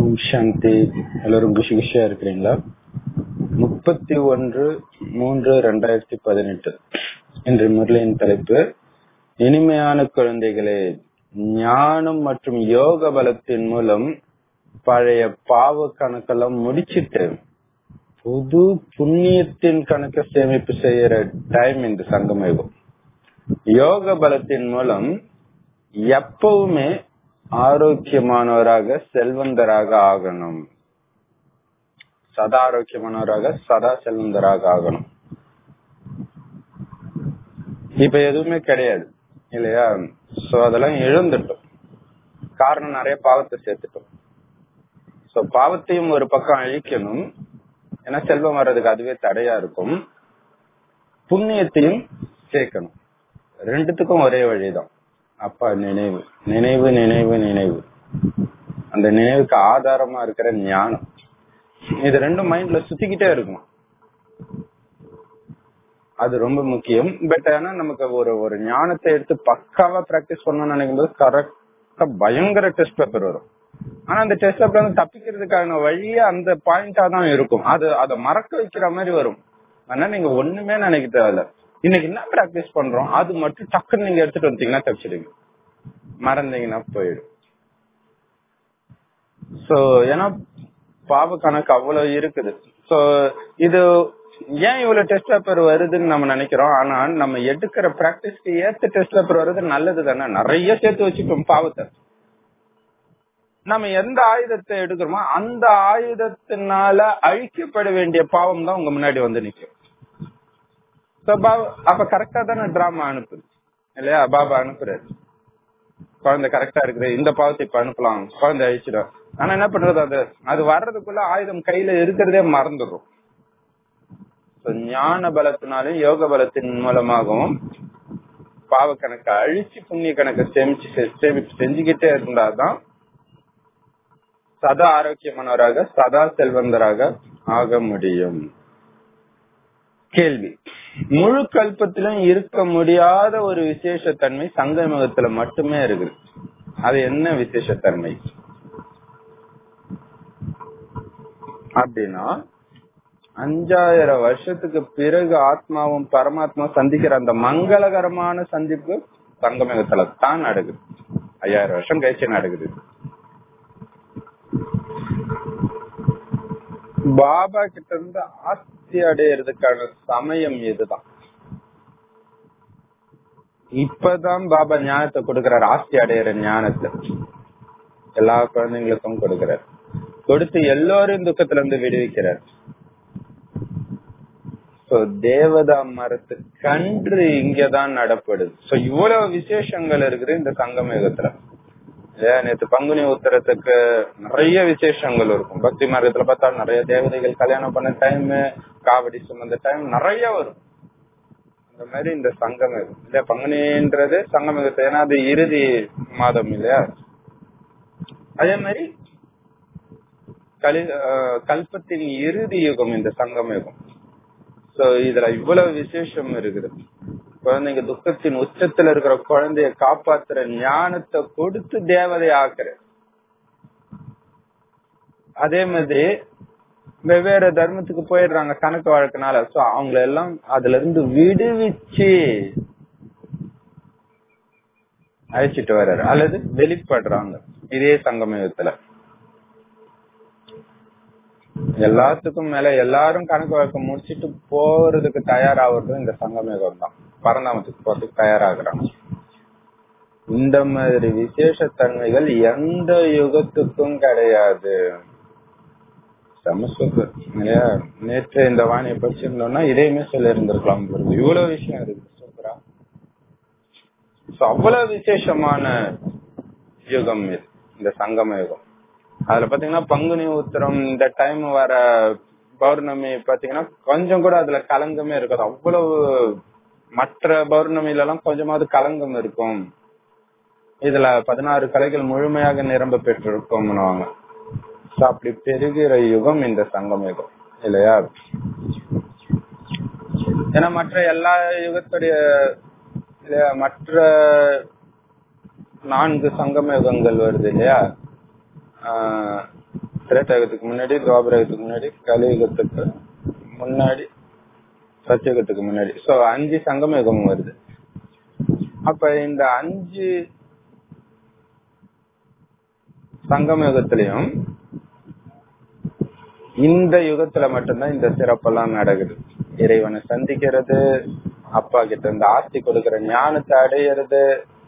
ஓம் சாந்தி எல்லாரும் குஷி குஷியா இருக்கிறீங்களா முப்பத்தி ஒன்று மூன்று ரெண்டாயிரத்தி பதினெட்டு இன்று முரளியின் தலைப்பு இனிமையான குழந்தைகளே ஞானம் மற்றும் யோக பலத்தின் மூலம் பழைய பாவ கணக்கெல்லாம் முடிச்சிட்டு புது புண்ணியத்தின் கணக்க சேமிப்பு செய்யற டைம் இந்த சங்கமயுகம் யோக பலத்தின் மூலம் எப்பவுமே ஆரோக்கியமானவராக செல்வந்தராக ஆகணும் சதா ஆரோக்கியமானவராக சதா செல்வந்தராக ஆகணும் இப்ப எதுவுமே கிடையாது இல்லையா சோ அதெல்லாம் இழந்துட்டோம் காரணம் நிறைய பாவத்தை சேர்த்துட்டோம் சோ பாவத்தையும் ஒரு பக்கம் அழிக்கணும் ஏன்னா செல்வம் வர்றதுக்கு அதுவே தடையா இருக்கும் புண்ணியத்தையும் சேர்க்கணும் ரெண்டுத்துக்கும் ஒரே வழிதான் அப்பா நினைவு நினைவு நினைவு நினைவு அந்த நினைவுக்கு ஆதாரமா இருக்கிற ஞானம் இது ரெண்டும் மைண்ட்ல சுத்திக்கிட்டே இருக்கும் அது ரொம்ப முக்கியம் பட் ஆனா நமக்கு ஒரு ஒரு ஞானத்தை எடுத்து பக்காவா பிராக்டிஸ் பண்ணணும்னு நினைக்கும் போது கரெக்டா பயங்கர டெஸ்ட் பேப்பர் வரும் ஆனா அந்த டெஸ்ட் பேப்பர் வந்து தப்பிக்கிறதுக்கான வழியே அந்த பாயிண்டா தான் இருக்கும் அது அதை மறக்க வைக்கிற மாதிரி வரும் ஆனா நீங்க ஒண்ணுமே நினைக்க தேவையில்ல இன்னைக்கு என்ன பிராக்டிஸ் பண்றோம் அது மட்டும் டக்குன்னு நீங்க எடுத்துட்டு வந்தீங்கன்னா தப்பிச்சிடுங்க மறந்தீங்கன்னா போயிடும் சோ ஏன்னா பாவ கணக்கு அவ்வளவு இருக்குது சோ இது ஏன் இவ்வளவு டெஸ்ட் பேப்பர் வருதுன்னு நம்ம நினைக்கிறோம் ஆனா நம்ம எடுக்கிற பிராக்டிஸ்க்கு ஏத்த டெஸ்ட் பேப்பர் வருது நல்லது தானே நிறைய சேர்த்து வச்சுக்கோம் பாவத்தை நம்ம எந்த ஆயுதத்தை எடுக்கிறோமோ அந்த ஆயுதத்தினால அழிக்கப்பட வேண்டிய பாவம் தான் உங்க முன்னாடி வந்து நிக்கும் அப்ப கரெக்டா தானே டிராமா அனுப்புது இல்லையா பாபா அனுப்புறாரு குழந்தை கரெக்டா இருக்குது இந்த பாவத்தை இப்ப அனுப்பலாம் குழந்தை அழிச்சிடும் ஆனா என்ன பண்றது அது அது வர்றதுக்குள்ள ஆயுதம் கையில இருக்கிறதே மறந்துடும் ஞான பலத்தினாலும் யோக பலத்தின் மூலமாகவும் பாவ கணக்கை அழிச்சு புண்ணிய கணக்கை சேமிச்சு சேமிப்பு செஞ்சுக்கிட்டே இருந்தாதான் சதா ஆரோக்கியமானவராக சதா செல்வந்தராக ஆக முடியும் கேள்வி முழு கல்பத்திலும் இருக்க முடியாத ஒரு விசேஷத்தன்மை சங்கமகத்துல மட்டுமே இருக்குது அது என்ன விசேஷத்தன்மை அப்படின்னா அஞ்சாயிரம் வருஷத்துக்கு பிறகு ஆத்மாவும் பரமாத்மா சந்திக்கிற அந்த மங்களகரமான சந்திப்பு சங்கமகத்துல தான் நடக்குது ஐயாயிரம் வருஷம் கழிச்சு நடக்குது பாபா கிட்ட இருந்து ஆஸ்தி அடையிறதுக்கான சமயம் இதுதான் இப்பதான் பாபா ஞானத்தை கொடுக்கிறார் ஆஸ்தி அடையிற ஞானத்தை எல்லா குழந்தைங்களுக்கும் கொடுக்கிறார் கொடுத்து எல்லோரும் துக்கத்துல இருந்து விடுவிக்கிறார் தேவதா மரத்து கன்று இங்கதான் நடப்படுது சோ இவ்வளவு விசேஷங்கள் இருக்குது இந்த சங்கமயுகத்துல நேற்று பங்குனி உத்தரத்துக்கு நிறைய விசேஷங்கள் இருக்கும் பக்தி மார்க்கத்துல பார்த்தா நிறைய தேவதைகள் கல்யாணம் பண்ண டைம் காவடி சுமந்த டைம் நிறைய வரும் அந்த மாதிரி இந்த சங்கமம் இல்லையா பங்குனின்றது சங்கமகத்தை ஏன்னா அது இறுதி மாதம் இல்லையா அதே மாதிரி கலி கல்பத்தின் இறுதி யுகம் இந்த சங்கம யுகம் சோ இதுல இவ்வளவு விசேஷம் இருக்குது குழந்தைங்க துக்கத்தின் உச்சத்துல இருக்கிற குழந்தைய காப்பாத்துற ஞானத்தை கொடுத்து தேவதை ஆக்குற அதே மாதிரி வெவ்வேறு தர்மத்துக்கு போயிடுறாங்க கணக்கு வழக்குனால சோ அவங்கள எல்லாம் அதுல இருந்து விடுவிச்சு அழைச்சிட்டு வர்றாரு அல்லது வெளிப்படுறாங்க இதே சங்கமயத்துல எல்லாத்துக்கும் மேல எல்லாரும் கணக்கு வழக்கம் முடிச்சிட்டு போறதுக்கு தயாராகிறதும் இந்த சங்கமேகம் தான் பரந்தாமத்துக்கு போறதுக்கு தயாராகிறாங்க இந்த மாதிரி விசேஷத்தன்மைகள் எந்த யுகத்துக்கும் கிடையாது இல்லையா நேற்று இந்த வாணியை படிச்சிருந்தோம்னா இதையுமே சொல்லி இருந்திருக்கலாம் இவ்வளவு விஷயம் இருக்கு சூப்பரா அவ்வளவு விசேஷமான யுகம் இது இந்த சங்கம யுகம் அதுல பாத்தீங்கன்னா பங்குனி உத்திரம் இந்த டைம் வர பௌர்ணமி பாத்தீங்கன்னா கொஞ்சம் கூட அதுல கலங்கமே இருக்காது அவ்வளவு மற்ற பௌர்ணமில எல்லாம் கொஞ்சமாவது கலங்கம் இருக்கும் இதுல பதினாறு கலைகள் முழுமையாக நிரம்ப பெற்றிருக்கோம்னுவாங்க அப்படி பெருகிற யுகம் இந்த சங்கம் யுகம் இல்லையா ஏன்னா மற்ற எல்லா யுகத்துடைய மற்ற நான்கு சங்கம யுகங்கள் வருது இல்லையா திரேதாயுகத்துக்கு முன்னாடி துவாபரகத்துக்கு முன்னாடி கலியுகத்துக்கு முன்னாடி சத்தியுகத்துக்கு முன்னாடி சோ அஞ்சு சங்கம யுகம் வருது அப்ப இந்த அஞ்சு சங்கம யுகத்திலையும் இந்த யுகத்துல மட்டும்தான் இந்த சிறப்பெல்லாம் நடக்குது இறைவனை சந்திக்கிறது அப்பா கிட்ட இந்த ஆஸ்தி கொடுக்கிற ஞானத்தை அடையிறது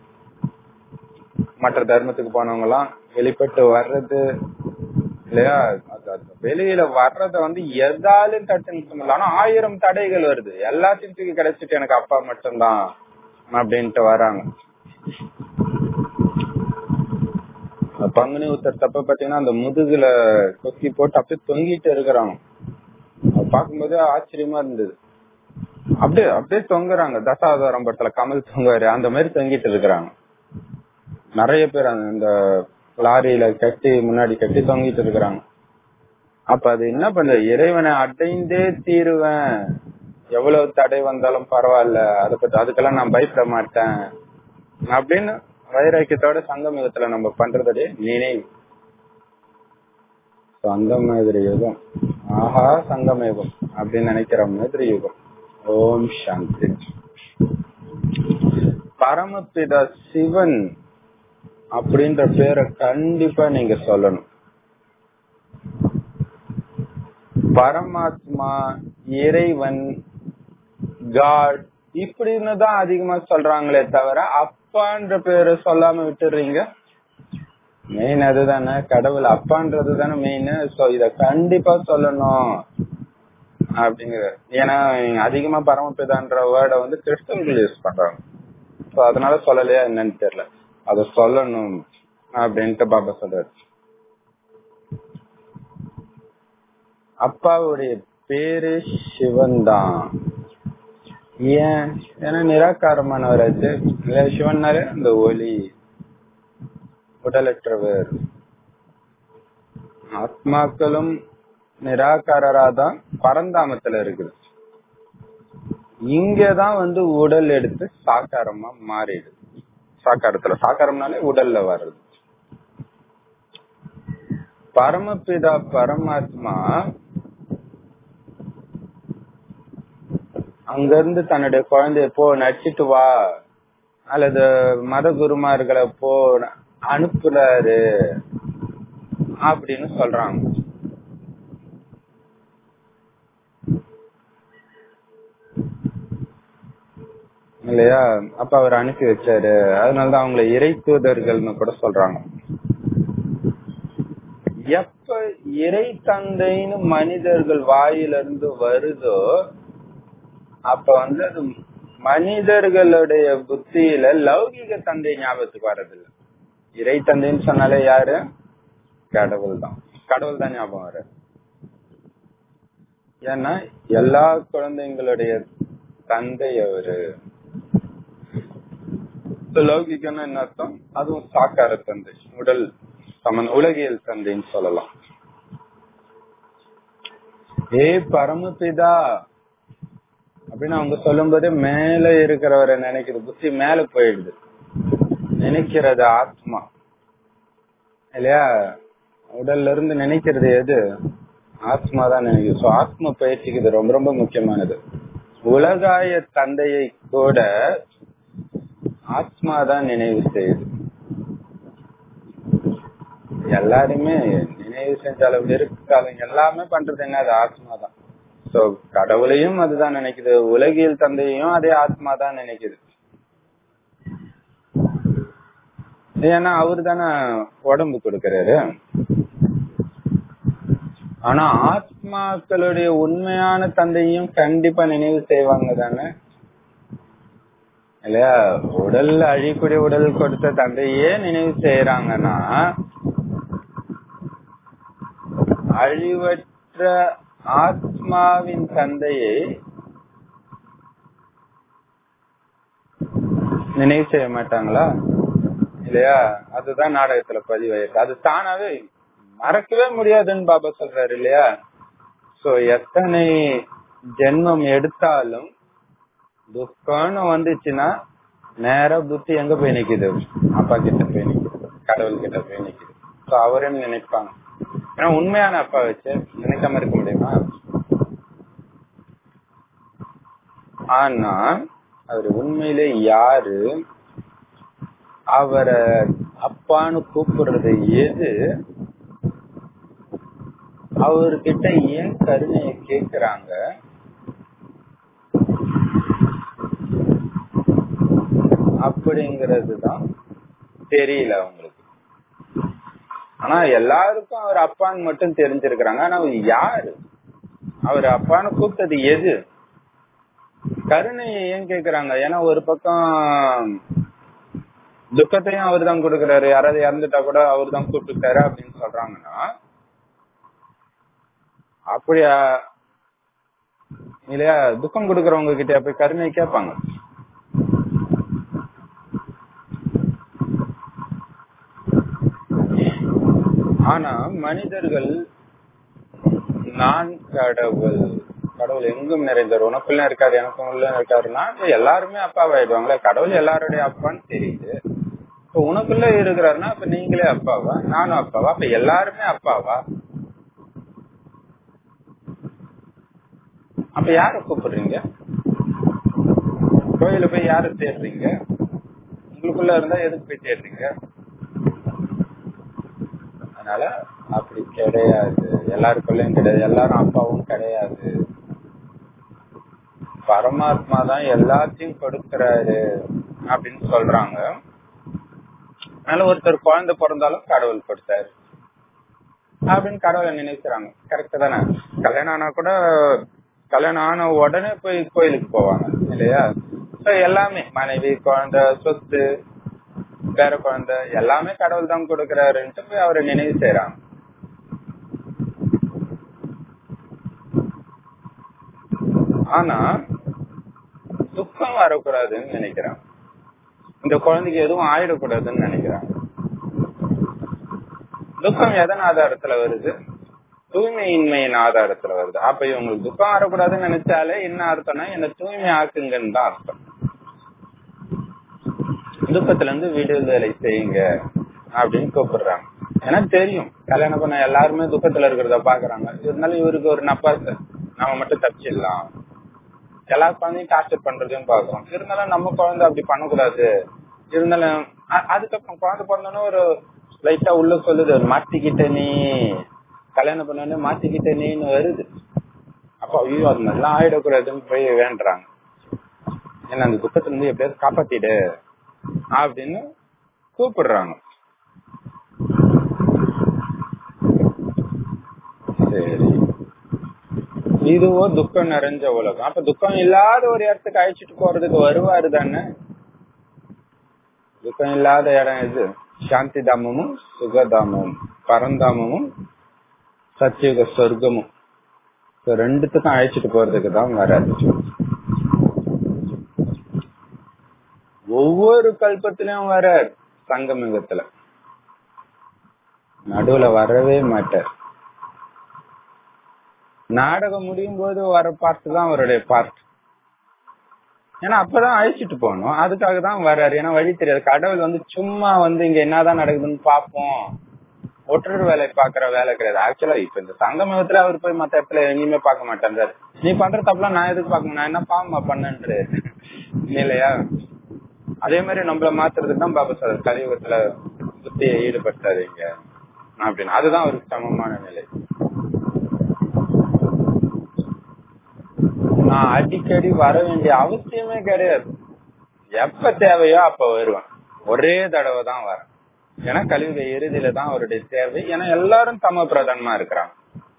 மற்ற தர்மத்துக்கு போனவங்க எல்லாம் வெளிப்பட்டு வர்றது இல்லையா வெளியில வர்றத வந்து எதாலும் தட்டு நிற்க முடியல ஆனா ஆயிரம் தடைகள் வருது எல்லாத்தையும் தூக்கி கிடைச்சிட்டு எனக்கு அப்பா மட்டும்தான் அப்படின்ட்டு வராங்க பங்குனி உத்தரத்தப்ப பாத்தீங்கன்னா அந்த முதுகுல கொக்கி போட்டு அப்படியே தொங்கிட்டு இருக்கிறாங்க பார்க்கும்போது ஆச்சரியமா இருந்தது அப்படியே அப்படியே தொங்குறாங்க தசாவதாரம் படத்துல கமல் தொங்குவாரு அந்த மாதிரி தொங்கிட்டு இருக்கிறாங்க நிறைய பேர் அந்த லாரியில கட்டி முன்னாடி கட்டி தொங்கிட்டு இருக்கிறாங்க அப்ப அது என்ன பண்ற இறைவனை அடைந்தே தீருவேன் எவ்வளவு தடை வந்தாலும் பரவாயில்ல அதை பத்தி அதுக்கெல்லாம் நான் பயப்பட மாட்டேன் அப்படின்னு வைராக்கியத்தோட சங்கமிகத்துல நம்ம பண்றதே நினைவு அந்த மாதிரி யுகம் ஆஹா சங்கம யுகம் அப்படின்னு நினைக்கிற மாதிரி யுகம் ஓம் சாந்தி பரமபிதா சிவன் அப்படின்ற பேரை கண்டிப்பா நீங்க சொல்லணும் பரமாத்மா இறைவன் காட் இப்படின்னு தான் அதிகமா சொல்றாங்களே தவிர அப்பான்ற பேரு சொல்லாம விட்டுறீங்க மெயின் அதுதானே கடவுள் அப்பான்றது தானே மெயின் சோ இத கண்டிப்பா சொல்லணும் அப்படிங்கிற ஏன்னா அதிகமா பரமபிதான்ற வேர்டை வந்து கிறிஸ்தவர்கள் யூஸ் பண்றாங்க சோ அதனால சொல்லலையா என்னன்னு தெரியல அத சொல்லணும் அப்படின்ட்டு பாபா சொல்றாரு அப்பாவுடைய பேரு சிவன் தான் ஏன் ஏன்னா நிராகாரமானவராச்சு இல்ல சிவன்னாலே அந்த ஒலி உடலற்றவர் ஆத்மாக்களும் நிராகாரராதான் பரந்தாமத்துல இருக்குது இங்கதான் வந்து உடல் எடுத்து சாக்காரமா மாறிடுது சாக்காரத்துல சாக்காரம்னாலே உடல்ல வர்றது பரமபிதா பரமாத்மா அங்க இருந்து தன்னுடைய குழந்தைய போ நடிச்சிட்டு வா அல்லது மத குருமார்களை போ அனுப்புறாரு அப்படின்னு சொல்றாங்க இல்லையா அப்ப அவர் அனுப்பி வச்சாரு அதனாலதான் அவங்களை இறை தூதர்கள்னு கூட சொல்றாங்க எப்ப இறை தந்தைன்னு மனிதர்கள் வாயிலிருந்து வருதோ அப்ப வந்து அது மனிதர்களுடைய புத்தியில லௌகிக தந்தை ஞாபகத்துக்கு வர்றதில்ல இறை தந்தைன்னு சொன்னாலே யாரு கடவுள் தான் கடவுள் தான் ஞாபகம் வர ஏன்னா எல்லா குழந்தைங்களுடைய தந்தை அவரு லௌகிகன்னா என்ன அர்த்தம் அதுவும் சாக்கார தந்தை உடல் சமன் உலகியல் தந்தைன்னு சொல்லலாம் ஏ பரமபிதா அப்படின்னு அவங்க சொல்லும் போதே மேல இருக்கிறவரை நினைக்கிறது புத்தி மேல போயிடுது நினைக்கிறது ஆத்மா இல்லையா உடல்ல இருந்து நினைக்கிறது எது ஆத்மா தான் நினைக்குது சோ ஆத்ம பயிற்சிக்கு இது ரொம்ப ரொம்ப முக்கியமானது உலகாய தந்தையை கூட ஆத்மா தான் நினைவு செய்யுது எல்லாருமே நினைவு செஞ்சாலும் வெறுக்காலும் எல்லாமே பண்றது என்ன அது ஆத்மா தான் சோ கடவுளையும் அதுதான் நினைக்குது உலகியல் தந்தையும் அதே ஆத்மா தான் நினைக்குது ஏன்னா அவரு தானே உடம்பு கொடுக்கறாரு ஆனா ஆத்மாக்களுடைய உண்மையான தந்தையும் கண்டிப்பா நினைவு செய்வாங்க தானே இல்லையா உடல்ல அழிக்கூடிய உடல் கொடுத்த தந்தையே நினைவு செய்யறாங்கன்னா அழிவற்ற ஆத்மாவின் தந்தையை நினைவு செய்ய மாட்டாங்களா இல்லையா அதுதான் நாடகத்துல பதிவாயிருக்கு அது தானாவே மறக்கவே முடியாதுன்னு பாபா சொல்றாரு இல்லையா சோ எத்தனை ஜென்மம் எடுத்தாலும் துக்கம்னு வந்துச்சுன்னா நேர புத்தி எங்க போய் நிக்குது அப்பா கிட்ட போய் நிக்குது கடவுள் கிட்ட போய் நிக்குது சோ அவரையும் நினைப்பாங்க ஆனா உண்மையான அப்பா வச்சு நினைக்காம இருக்க முடியுமா ஆனா அவர் உண்மையிலே யாரு அவரை அப்பான்னு கூப்பிடுறது எது அவர்கிட்ட ஏன் கருணையை கேக்குறாங்க அப்படிங்கிறது தான் தெரியல அவங்களுக்கு ஆனா எல்லாருக்கும் அவர் அப்பான்னு மட்டும் தெரிஞ்சிருக்கிறாங்க ஆனா அவர் யாரு அவர் அப்பான்னு கூப்பிட்டது எது கருணையை ஏன் கேக்குறாங்க ஏன்னா ஒரு பக்கம் துக்கத்தையும் அவர் தான் கொடுக்கறாரு யாராவது இறந்துட்டா கூட அவர் தான் கூப்பிட்டுட்டாரு அப்படின்னு சொல்றாங்கன்னா அப்படியா இல்லையா துக்கம் கொடுக்கறவங்க கிட்ட போய் கருணை கேட்பாங்க ஆனா மனிதர்கள் நான் கடவுள் கடவுள் எங்கும் நிறைந்தவர் உனக்குள்ள இருக்காரு எனக்கும் உள்ள இருக்காருன்னா இப்ப எல்லாருமே அப்பாவாயிடுவாங்களே கடவுள் எல்லாருடைய அப்பான்னு தெரியுது இப்ப உனக்குள்ள இருக்கிறாருன்னா இப்ப நீங்களே அப்பாவா நானும் அப்பாவா அப்ப எல்லாருமே அப்பாவா அப்ப யார கூப்பிடுறீங்க கோயில போய் யார தேடுறீங்க உங்களுக்குள்ள இருந்தா எதுக்கு போய் தேடுறீங்க அதனால அப்படி கிடையாது எல்லாருக்குள்ளயும் கிடையாது எல்லாரும் அப்பாவும் கிடையாது பரமாத்மா தான் எல்லாத்தையும் கொடுக்கிறாரு அப்படின்னு சொல்றாங்க அதனால ஒருத்தர் குழந்தை பிறந்தாலும் கடவுள் கொடுத்தாரு அப்படின்னு கடவுளை நினைக்கிறாங்க கரெக்ட் தானே கல்யாணம் ஆனா கூட கல்யாணம் ஆன உடனே போய் கோயிலுக்கு போவாங்க இல்லையா சோ எல்லாமே மனைவி குழந்தை சொத்து பேர குழந்தை எல்லாமே கடவுள் தான் கொடுக்கறாருன்ட்டு போய் அவரை நினைவு செய்யறாங்க ஆனா துக்கம் வரக்கூடாதுன்னு நினைக்கிறான் இந்த குழந்தைக்கு எதுவும் ஆயிடக்கூடாதுன்னு நினைக்கிறாங்க துக்கம் எதன் ஆதாரத்துல வருது தூய்மையின்மையின் ஆதாரத்துல வருது அப்ப இவங்களுக்கு துக்கம் வரக்கூடாதுன்னு நினைச்சாலே என்ன அர்த்தம்னா என்ன தூய்மை ஆக்குங்கன்னு தான் அர்த்தம் துக்கத்துல இருந்து விடுதலை செய்யுங்க அப்படின்னு கூப்பிடுறாங்க ஏன்னா தெரியும் கல்யாணம் பண்ண எல்லாருமே துக்கத்துல இருக்கிறத பாக்குறாங்க இருந்தாலும் இவருக்கு ஒரு நப்பாச நாம மட்டும் தப்பிச்சிடலாம் எல்லா குழந்தையும் டார்ச்சர் பண்றதையும் பாக்குறோம் இருந்தாலும் நம்ம குழந்தை அப்படி பண்ணக்கூடாது இருந்தாலும் அதுக்கப்புறம் குழந்தை பிறந்தோன்னு ஒரு லைட்டா உள்ள சொல்லுது மாட்டிக்கிட்ட நீ கல்யாணம் பண்ணோடனே மாட்டிக்கிட்ட நீன்னு வருது அப்ப ஐயோ அது மாதிரிலாம் ஆயிடக்கூடாதுன்னு போய் வேண்டுறாங்க என்ன அந்த துக்கத்துல இருந்து எப்படியாவது காப்பாத்திடு அப்படின்னு கூப்பிடுறாங்க சரி இதுவோ துக்கம் நிறைஞ்ச உலகம் அப்ப துக்கம் இல்லாத ஒரு இடத்துக்கு அழைச்சிட்டு போறதுக்கு வருவாரு தானே துக்கம் இல்லாத இடம் எது சாந்தி தாமமும் சுகதாமமும் பரந்தாமமும் சத்தியுக சொர்க்கமும் ரெண்டுத்துக்கும் அழைச்சிட்டு போறதுக்கு தான் வராது ஒவ்வொரு கல்பத்திலயும் வர சங்கமிகத்துல நடுவுல வரவே மாட்டார் நாடகம் முடியும் போது வர பார்ட் தான் அவருடைய பார்ட் ஏன்னா அப்பதான் அழைச்சிட்டு போகணும் அதுக்காக தான் வர்றாரு ஏன்னா வழி தெரியாது கடவுள் வந்து சும்மா வந்து இங்க என்னதான் நடக்குதுன்னு பாப்போம் ஒற்றர் வேலை பாக்குற வேலை கிடையாது ஆக்சுவலா இப்ப இந்த சங்கமத்துல அவர் போய் மத்த இடத்துல எங்கேயுமே பார்க்க மாட்டேன்றாரு நீ பண்ற தப்புலாம் நான் எதுக்கு பார்க்கணும் நான் என்ன பாவமா பண்ணேன்றாரு இல்லையா அதே மாதிரி நம்மள மாத்துறதுக்கு தான் பாபா சார் கலியுகத்துல புத்தியை ஈடுபடுத்தாதீங்க அப்படின்னு அதுதான் அவருக்கு சமமான நிலை நான் அடிக்கடி வர வேண்டிய அவசியமே கிடையாது எப்ப தேவையோ அப்ப வருவேன் ஒரே தடவை தான் வரேன் ஏன்னா கலியுக இறுதியில தான் அவருடைய தேவை ஏன்னா எல்லாரும் சம பிரதானமா இருக்கிறாங்க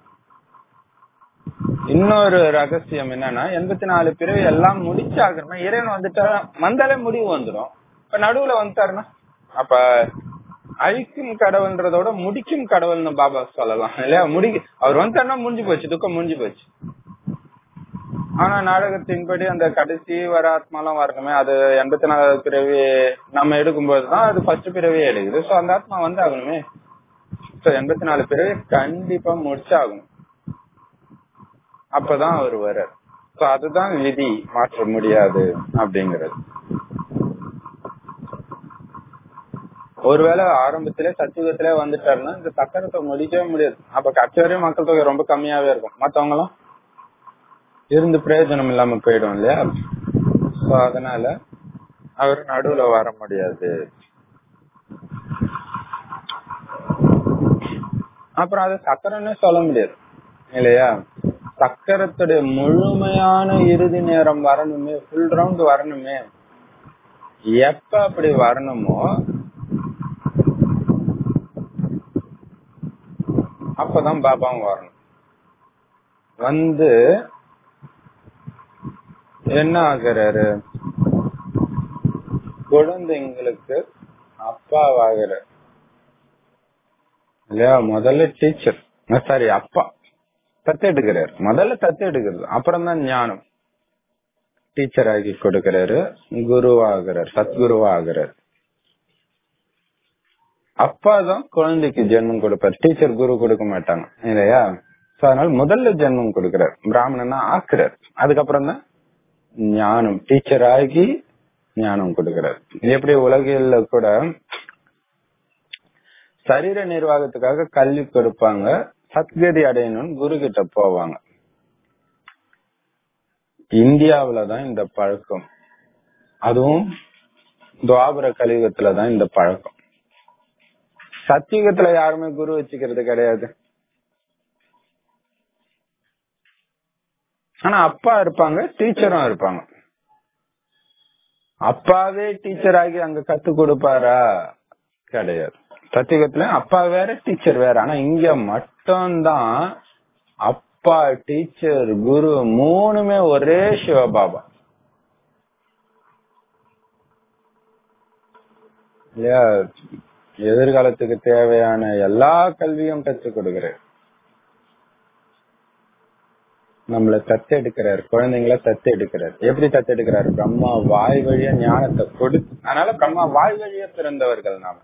இன்னொரு ரகசியம் என்னன்னா எண்பத்தி நாலு பிறவி எல்லாம் முடிச்சாகணும்னா இறைவன் வந்துட்டா வந்தாலே முடிவு வந்துடும் இப்ப நடுவுல வந்துட்டாருன்னா அப்ப அழிக்கும் கடவுள்ன்றதோட முடிக்கும் கடவுள்னு பாபா சொல்லலாம் இல்லையா முடி அவர் வந்துட்டாருன்னா முடிஞ்சு போச்சு துக்கம் முடிஞ்சு போச்சு ஆனா நாடகத்தின்படி அந்த கடைசி வர ஆத்மாலாம் வரணுமே அது எண்பத்தி நாலாவது பிறவி நம்ம எடுக்கும்போது தான் அது ஃபர்ஸ்ட் பிறவியே எடுக்குது சோ அந்த ஆத்மா வந்து ஆகணுமே சோ எண்பத்தி நாலு பிறவி கண்டிப்பா முடிச்சாகணும் அப்பதான் அவர் வர சோ அதுதான் விதி மாற்ற முடியாது அப்படிங்கிறது ஒருவேளை ஆரம்பத்திலே சத்தியுகத்திலே வந்துட்டாருன்னா இந்த சக்கரத்தை முடிக்கவே முடியாது அப்ப கட்சி வரையும் மக்கள் தொகை ரொம்ப கம்மியாவே இருக்கும் மத்தவங்க எல்லாம் இருந்து பிரயோஜனம் இல்லாம போயிடும் இல்லையா சோ அதனால அவர் நடுவுல வர முடியாது அப்புறம் அது சக்கரம்னே சொல்ல முடியாது இல்லையா சக்கரத்துடைய முழுமையான இறுதி நேரம் வரணுமே ஃபுல் ரவுண்ட் வரணுமே எப்ப அப்படி வரணுமோ அப்பதான் பாபாவும் வரணும் வந்து என்ன ஆகுறாரு குழந்தைங்களுக்கு அப்பாவாகிறார் இல்லையா முதல்ல டீச்சர் சாரி அப்பா தத்து எடுக்கிறார் முதல்ல தத்து எடுக்கிறது அப்புறம் தான் ஞானம் டீச்சர் ஆகி கொடுக்கிறாரு குருவாகிறார் சத்குருவாகிறார் அப்பா தான் குழந்தைக்கு ஜென்மம் கொடுப்பார் டீச்சர் குரு கொடுக்க மாட்டாங்க இல்லையா சோ அதனால முதல்ல ஜென்மம் கொடுக்கிறார் பிராமணனா ஆக்குறார் அதுக்கப்புறம் தான் ஞானம் டீச்சர் ஆகி ஞானம் கொடுக்கிறார் எப்படி உலகில கூட சரீர நிர்வாகத்துக்காக கல்வி கொடுப்பாங்க சத்கதி அடையணும்னு குரு கிட்ட போவாங்க இந்தியாவிலதான் இந்த பழக்கம் அதுவும் துவாபர கலியுகத்துலதான் இந்த பழக்கம் சத்தியுகத்துல யாருமே குரு வச்சுக்கிறது கிடையாது ஆனா அப்பா இருப்பாங்க டீச்சரும் இருப்பாங்க அப்பாவே டீச்சர் ஆகி அங்க கத்து கொடுப்பாரா கிடையாது சத்தியுகத்துல அப்பா வேற டீச்சர் வேற ஆனா இங்க மட்டும்தான் அப்பா டீச்சர் குரு மூணுமே ஒரே சிவபாபா இல்லையா எதிர்காலத்துக்கு தேவையான எல்லா கல்வியும் கற்றுக் கொடுக்கிறார் நம்மள தத்து எடுக்கிறார் குழந்தைங்கள தத்து எடுக்கிறார் எப்படி தத்து எடுக்கிறார் பிரம்மா வாய் வழியா ஞானத்தை கொடுத்து அதனால பிரம்மா வாய் வழியா பிறந்தவர்கள் நாம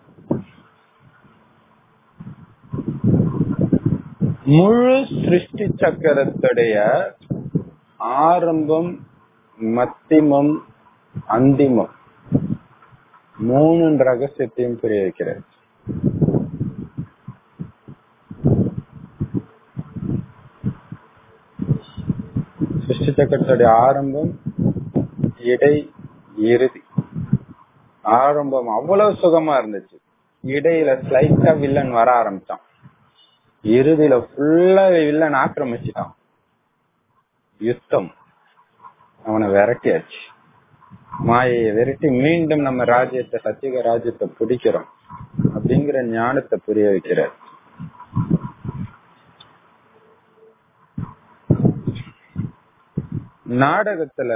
முழு சிருஷ்டி சக்கரத்துடைய ஆரம்பம் மத்திமம் அந்திமம் மூணு ரகசியத்தையும் புரிய வைக்கிறார் சிருஷ்டி சக்கரத்துடைய ஆரம்பம் இடை இறுதி ஆரம்பம் அவ்வளவு சுகமா இருந்துச்சு இடையில ஸ்லைட்டா வில்லன் வர ஆரம்பிச்சான் இறுதியில ஃபுல்லா வில்லன் ஆக்கிரமிச்சிட்டான் யுத்தம் அவனை விரட்டியாச்சு மாயையை விரட்டி மீண்டும் நம்ம ராஜ்யத்தை சத்தியக ராஜ்யத்தை பிடிக்கிறோம் அப்படிங்கிற ஞானத்தை புரிய வைக்கிறார் நாடகத்துல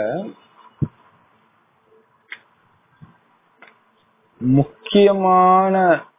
முக்கியமான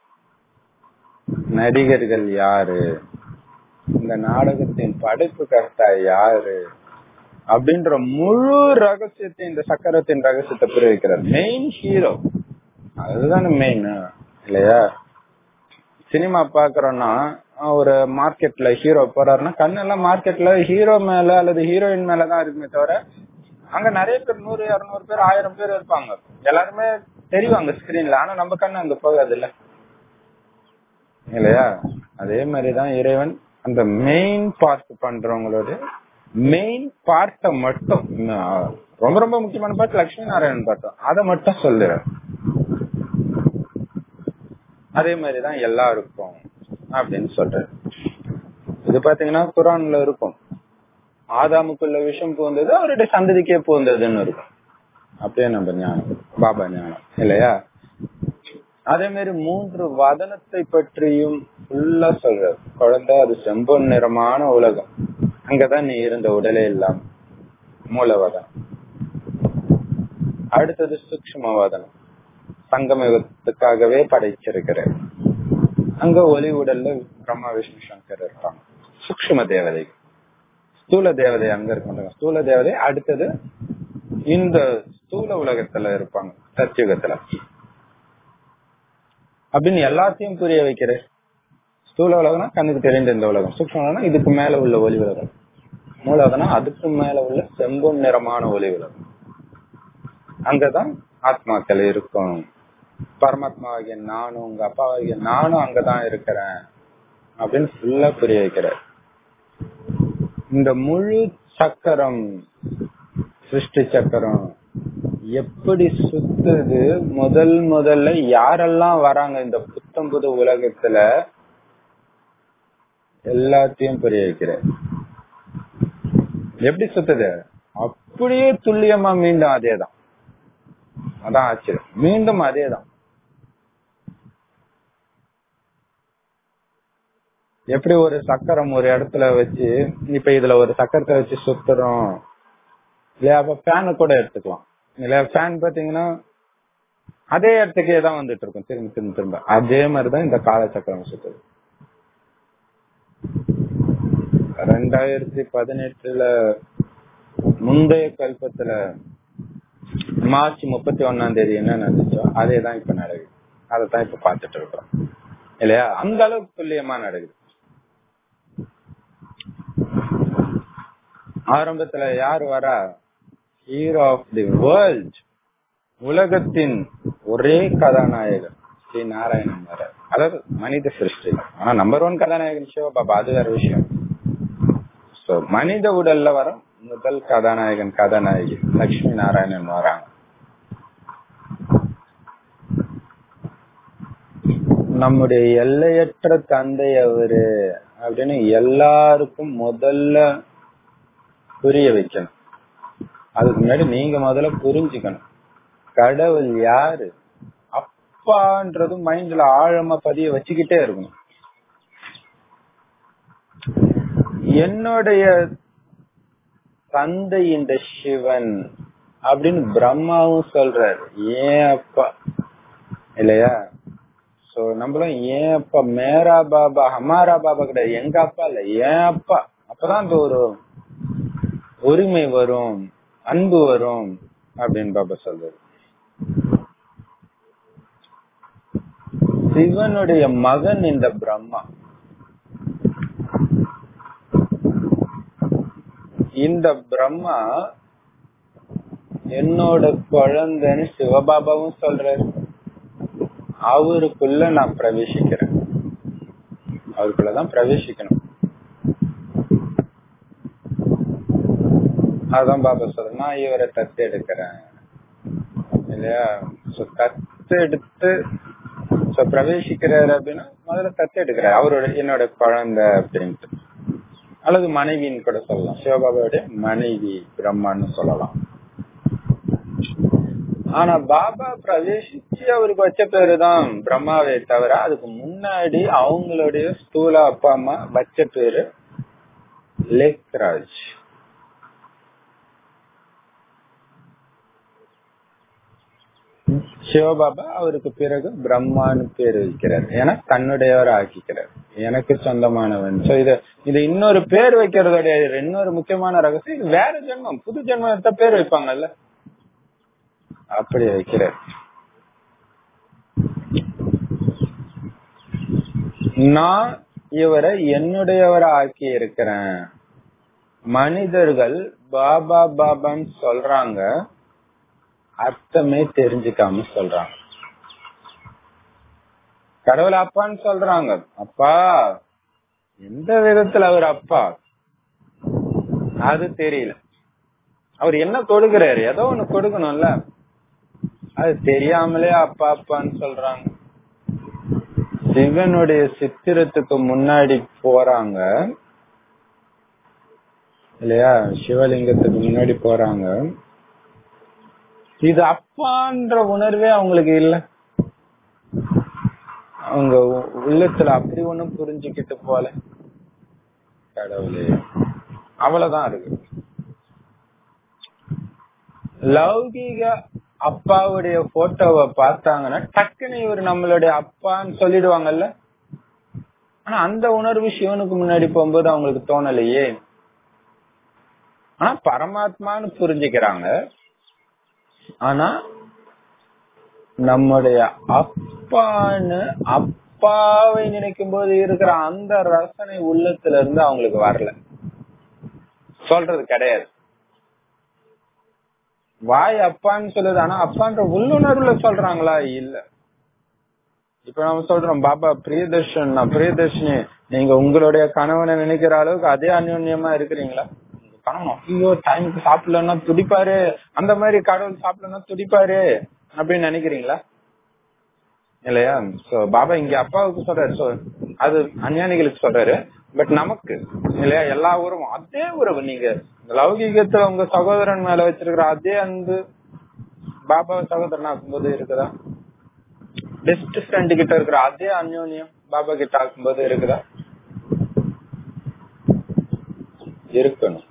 நடிகர்கள் யாரு இந்த நாடகத்தின் படைப்பு கர்த்தா யாரு அப்படின்ற முழு ரகசியத்தை இந்த சக்கரத்தின் ரகசியத்தை புரிய வைக்கிறார் மெயின் ஹீரோ அதுதானே மெயின் இல்லையா சினிமா பாக்குறோம்னா ஒரு மார்க்கெட்ல ஹீரோ போறாருன்னா கண்ணெல்லாம் மார்க்கெட்ல ஹீரோ மேல அல்லது ஹீரோயின் மேலதான் இருக்குமே தவிர அங்க நிறைய பேர் நூறு இருநூறு பேர் ஆயிரம் பேர் இருப்பாங்க எல்லாருமே தெரிவாங்க ஸ்கிரீன்ல ஆனா நம்ம கண்ணு அங்க போகாது இல்ல இல்லையா அதே மாதிரிதான் இறைவன் அந்த மெயின் பார்ட் பண்றவங்களோட மெயின் பார்ட்ட மட்டும் ரொம்ப ரொம்ப முக்கியமான பார்ட் லட்சுமி நாராயணன் பார்த்தோம் அதை மட்டும் சொல்லுறேன் அதே மாதிரிதான் எல்லாருக்கும் அப்படின்னு சொல்றாரு இது பாத்தீங்கன்னா குரான்ல இருக்கும் ஆதாமுக்குள்ள விஷம் பூந்தது அவருடைய சந்ததிக்கே பூந்ததுன்னு இருக்கும் அப்படியே நம்ம ஞானம் பாபா ஞானம் இல்லையா அதே மாதிரி மூன்று வதனத்தை பற்றியும் ஃபுல்லா சொல்றாரு குழந்தை அது செம்பொன் நிறமான உலகம் அங்கதான் நீ இருந்த உடலே இல்லாம மூலவதனம் அடுத்தது சூக்மவதனம் சங்கமயுகத்துக்காகவே படைச்சிருக்கிறார் அங்க ஒலி உடல்ல பிரம்மா விஷ்ணு சங்கர் இருப்பாங்க சூக்ம தேவதை ஸ்தூல தேவதை அங்க இருக்காங்க ஸ்தூல தேவதை அடுத்தது இந்த ஸ்தூல உலகத்துல இருப்பாங்க சத்தியுகத்துல அப்படின்னு எல்லாத்தையும் புரிய வைக்கிறேன் ஸ்தூல உலகம்னா கண்ணுக்கு தெரிந்த இந்த உலகம் சூக்மம் இதுக்கு மேல உள்ள ஒளி உலகம் மூலகம்னா அதுக்கு மேல உள்ள செம்பொன் நிறமான ஒளி உலகம் அங்கதான் ஆத்மாக்கள் இருக்கும் பரமாத்மாவாகிய நானும் உங்க அப்பாவாகிய நானும் அங்கதான் இருக்கிறேன் அப்படின்னு ஃபுல்லா புரிய வைக்கிறார் இந்த முழு சக்கரம் சிருஷ்டி சக்கரம் எப்படி சுத்துது முதல் முதல்ல யாரெல்லாம் வராங்க இந்த புத்தம் புது உலகத்துல எல்லாத்தையும் புரிய வைக்கிறேன் எப்படி சுத்துது அப்படியே துல்லியமா மீண்டும் அதேதான் அதான் ஆச்சரியம் மீண்டும் அதேதான் எப்படி ஒரு சக்கரம் ஒரு இடத்துல வச்சு இப்ப இதுல ஒரு சக்கரத்தை வச்சு சுத்துறோம் இல்லையா அப்ப ஃபேனு கூட எடுத்துக்கலாம் இல்லையா ஃபேன் பாத்தீங்கன்னா அதே இடத்துக்கே தான் வந்துட்டு இருக்கும் திரும்ப திரும்ப திரும்ப அதே மாதிரிதான் இந்த காலச்சக்கரம் சுத்துது ரெண்டாயிரத்தி பதினெட்டுல முந்தைய கல்பத்துல மார்ச் முப்பத்தி ஒன்னாம் தேதி என்ன நடந்துச்சோ அதே தான் இப்ப நடக்குது அதை தான் இப்ப பாத்துட்டு இருக்கோம் இல்லையா அந்த அளவுக்கு துல்லியமா நடக்குது ஆரம்பத்துல யார் வரா ஹீரோ ஆஃப் தி வேர்ல்ட் உலகத்தின் ஒரே கதாநாயகன் ஸ்ரீ நாராயணன் வர அதாவது மனித சிருஷ்டி ஆனா நம்பர் ஒன் கதாநாயகன் சிவபாபா அது வேற விஷயம் சோ மனித உடல்ல வர முதல் கதாநாயகன் கதாநாயகி லட்சுமி நாராயணன் வராங்க நம்முடைய எல்லையற்ற தந்தை அவரு அப்படின்னு எல்லாருக்கும் முதல்ல புரிய வைக்கணும் அதுக்கு முன்னாடி நீங்க முதல்ல புரிஞ்சுக்கணும் கடவுள் யாரு அப்பான்றது மைண்ட்ல ஆழமா பதிய வச்சுக்கிட்டே இருக்கணும் என்னுடைய தந்தை இந்த சிவன் அப்படின்னு பிரம்மாவும் சொல்றாரு ஏன் அப்பா இல்லையா சோ நம்மளும் ஏன் அப்பா மேரா பாபா ஹமாரா பாபா கிடையாது எங்க அப்பா இல்ல ஏன் அப்பா அப்பதான் அந்த ஒரு உரிமை வரும் அன்பு வரும் அப்படின்னு பாபா சொல்றாரு சிவனுடைய மகன் இந்த பிரம்மா இந்த பிரம்மா என்னோட குழந்தைன்னு சிவபாபாவும் சொல்றாரு அவருக்குள்ள நான் பிரவேசிக்கிறேன் அவருக்குள்ளதான் பிரவேசிக்கணும் அதான் பாபா சொல்ற நான் இவரை தத்து எடுக்கிறேன் இல்லையா தத்து எடுத்து பிரவேசிக்கிறாரு அப்படின்னா முதல்ல தத்து எடுக்கிறாரு அவரோட என்னோட குழந்தை அப்படின்ட்டு அல்லது மனைவின்னு கூட சொல்லலாம் சிவபாபாவுடைய மனைவி பிரம்மான்னு சொல்லலாம் ஆனா பாபா பிரவேசிச்சு அவருக்கு வச்ச பேரு தான் பிரம்மாவே தவிர அதுக்கு முன்னாடி அவங்களுடைய ஸ்தூல அப்பா அம்மா வச்ச பேரு லேக்ராஜ் சிவபாபா அவருக்கு பிறகு பிரம்மான்னு பேர் வைக்கிறார் ஏன்னா தன்னுடையவர் ஆக்கிக்கிறார் எனக்கு சொந்தமானவன் சோ இது இது இன்னொரு பேர் வைக்கிறதோடைய இன்னொரு முக்கியமான ரகசியம் இது வேற ஜென்மம் புது ஜென்மம் எடுத்த பேர் வைப்பாங்கல்ல அப்படி வைக்கிறார் நான் இவரை என்னுடையவரை ஆக்கி இருக்கிறேன் மனிதர்கள் பாபா பாபான்னு சொல்றாங்க அர்த்தமே தெரிஞ்சுக்காம சொல்றாங்க கடவுள் அப்பான்னு சொல்றாங்க அப்பா எந்த விதத்துல அவர் அப்பா அது தெரியல அவர் என்ன கொடுக்கிறாரு ஏதோ ஒண்ணு கொடுக்கணும்ல அது தெரியாமலே அப்பா அப்பான்னு சொல்றாங்க சிவனுடைய சித்திரத்துக்கு முன்னாடி போறாங்க இல்லையா சிவலிங்கத்துக்கு முன்னாடி போறாங்க இது அப்பான்ற உணர்வே அவங்களுக்கு இல்ல அவங்க உள்ளத்துல அப்படி ஒண்ணும் புரிஞ்சுக்கிட்டு போல கடவுளே அவ்வளவுதான் இருக்கு லௌகீக அப்பாவுடைய போட்டோவை பார்த்தாங்கன்னா டக்குன்னு இவர் நம்மளுடைய அப்பான்னு சொல்லிடுவாங்கல்ல ஆனா அந்த உணர்வு சிவனுக்கு முன்னாடி போகும்போது அவங்களுக்கு தோணலையே ஆனா பரமாத்மான்னு புரிஞ்சுக்கிறாங்க ஆனா நம்முடைய அப்பான்னு அப்பாவை நினைக்கும் போது இருக்கிற அந்த ரசனை உள்ளத்துல இருந்து அவங்களுக்கு வரல சொல்றது கிடையாது வாய் அப்பான்னு சொல்லுது ஆனா அப்பான்ற உள்ளுணர்வுல சொல்றாங்களா இல்ல இப்ப நம்ம சொல்றோம் பாபா பிரியதர்ஷன் பிரியதர்ஷினி நீங்க உங்களுடைய கணவனை நினைக்கிற அளவுக்கு அதே அந்யோன்யமா இருக்கிறீங்களா கணவன் ஐயோ டைமுக்கு சாப்பிடலன்னா துடிப்பாரு அந்த மாதிரி கடவுள் சாப்பிடலன்னா துடிப்பாரு அப்படின்னு நினைக்கிறீங்களா இல்லையா சோ பாபா இங்க அப்பாவுக்கு சொல்றாரு சோ அது அஞ்ஞானிகளுக்கு சொல்றாரு பட் நமக்கு இல்லையா எல்லா உறவும் அதே உறவு நீங்க லௌகீகத்துல உங்க சகோதரன் மேல வச்சிருக்கிற அதே அன்பு பாபா சகோதரன் ஆக்கும்போது இருக்குதா பெஸ்ட் ஃப்ரெண்டு கிட்ட இருக்கிற அதே அந்யோன்யம் பாபா கிட்ட ஆக்கும்போது இருக்குதா இருக்கணும்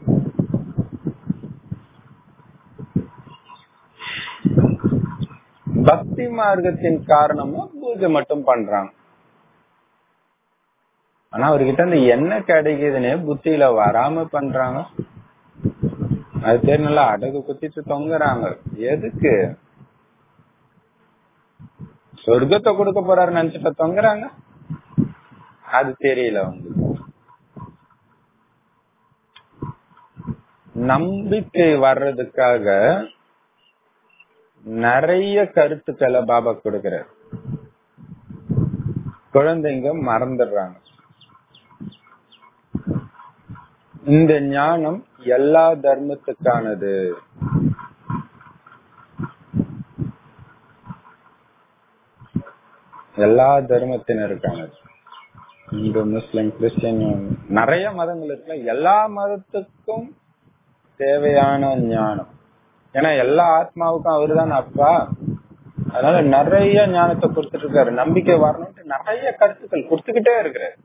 பக்தி மார்க்கத்தின் காரணமா பூஜை மட்டும் பண்றாங்க ஆனா அவர்கிட்ட அந்த என்ன கிடைக்குதுன்னு புத்தியில வராம பண்றாங்க அது பேர் நல்லா அடகு குத்திட்டு தொங்குறாங்க எதுக்கு சொர்க்கத்தை கொடுக்க போறாரு நினைச்சிட்ட தொங்குறாங்க அது தெரியல அவங்களுக்கு நம்பிக்கை வர்றதுக்காக நிறைய கருத்துக்களை பாபா கொடுக்கிறார் குழந்தைங்க மறந்துடுறாங்க இந்த ஞானம் எல்லா தர்மத்துக்கானது எல்லா தர்மத்தினருக்கானது இந்து முஸ்லிம் கிறிஸ்டின் நிறைய மதங்கள் இருக்குல்ல எல்லா மதத்துக்கும் தேவையான ஞானம் ஏன்னா எல்லா ஆத்மாவுக்கும் அவருதான் அப்பா அதனால நிறைய ஞானத்தை கொடுத்துட்டு இருக்காரு நம்பிக்கை வரணும்ட்டு நிறைய கருத்துக்கள் கொடுத்துக்கிட்டே இருக்கிறாரு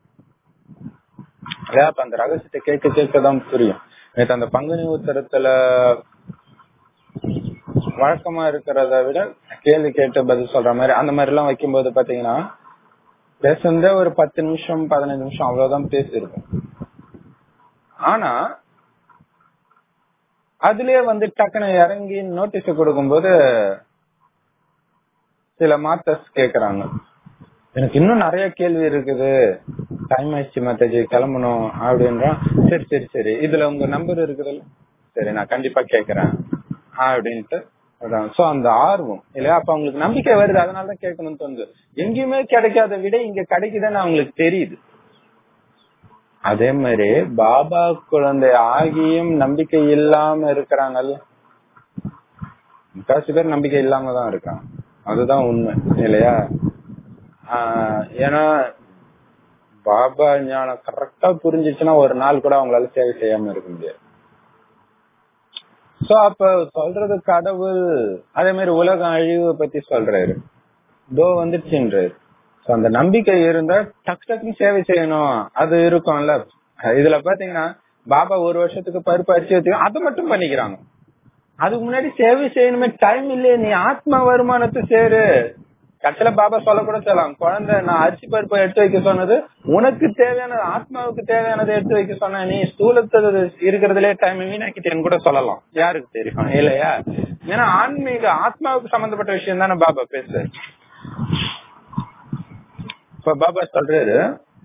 அதான் அப்ப அந்த ரகசியத்தை கேட்க கேட்கதான் புரியும் நேற்று அந்த பங்குனி உத்தரத்துல வழக்கமா இருக்கிறத விட கேள்வி கேட்டு பதில் சொல்ற மாதிரி அந்த மாதிரி எல்லாம் வைக்கும்போது பாத்தீங்கன்னா பேசுனதே ஒரு பத்து நிமிஷம் பதினஞ்சு நிமிஷம் அவ்வளவுதான் பேசியிருக்கும் ஆனா அதுலயே வந்து டக்குனு இறங்கி நோட்டீஸ் கொடுக்கும்போது சில மாத்தர்ஸ் கேக்குறாங்க எனக்கு இன்னும் நிறைய கேள்வி இருக்குது டைம் ஆயிடுச்சு மாத்தாஜி கிளம்பணும் அப்படின்றான் சரி சரி சரி இதுல உங்க நம்பர் இருக்குதுல்ல சரி நான் கண்டிப்பா கேக்குறேன் அப்படின்ட்டு சோ அந்த ஆர்வம் இல்லையா அப்ப அவங்களுக்கு நம்பிக்கை வருது அதனாலதான் கேட்கணும்னு தோணுது எங்கேயுமே கிடைக்காத விட இங்க கிடைக்குதுன்னு அவங்களுக்கு தெரியுது அதே மாதிரி பாபா குழந்தை ஆகியும் நம்பிக்கை இல்லாம இருக்கிறாங்கல்ல முக்காசி பேர் நம்பிக்கை இல்லாம தான் இருக்காங்க அதுதான் உண்மை இல்லையா ஆஹ் ஏன்னா பாபா ஞானம் கரெக்டா புரிஞ்சிச்சுன்னா ஒரு நாள் கூட அவங்களால சேவை செய்யாம இருக்க முடியாது சோ அப்ப சொல்றது கடவுள் அதே மாதிரி உலக அழிவு பத்தி சொல்றாரு தோ வந்துருச்சுன்றாரு சோ அந்த நம்பிக்கை இருந்தா டக் டக்குன்னு சேவை செய்யணும் அது இருக்கும்ல இதுல பாத்தீங்கன்னா பாபா ஒரு வருஷத்துக்கு பருப்பு அரிசி வச்சு அதை மட்டும் பண்ணிக்கிறாங்க அதுக்கு முன்னாடி சேவை செய்யணுமே டைம் இல்லையே நீ ஆத்மா வருமானத்தை சேரு கட்டளை பாபா சொல்ல கூட சொல்லலாம் குழந்தை நான் அரிசி பருப்பை எடுத்து வைக்க சொன்னது உனக்கு தேவையானது ஆத்மாவுக்கு தேவையானதை எடுத்து வைக்க சொன்ன நீ ஸ்தூலத்தை இருக்கிறதுலே டைம் வீணாக்கிட்டேன்னு கூட சொல்லலாம் யாருக்கு தெரியும் இல்லையா ஏன்னா ஆன்மீக ஆத்மாவுக்கு சம்பந்தப்பட்ட விஷயம் தானே பாபா பேசுறாரு இப்ப பாபா சொல்றாரு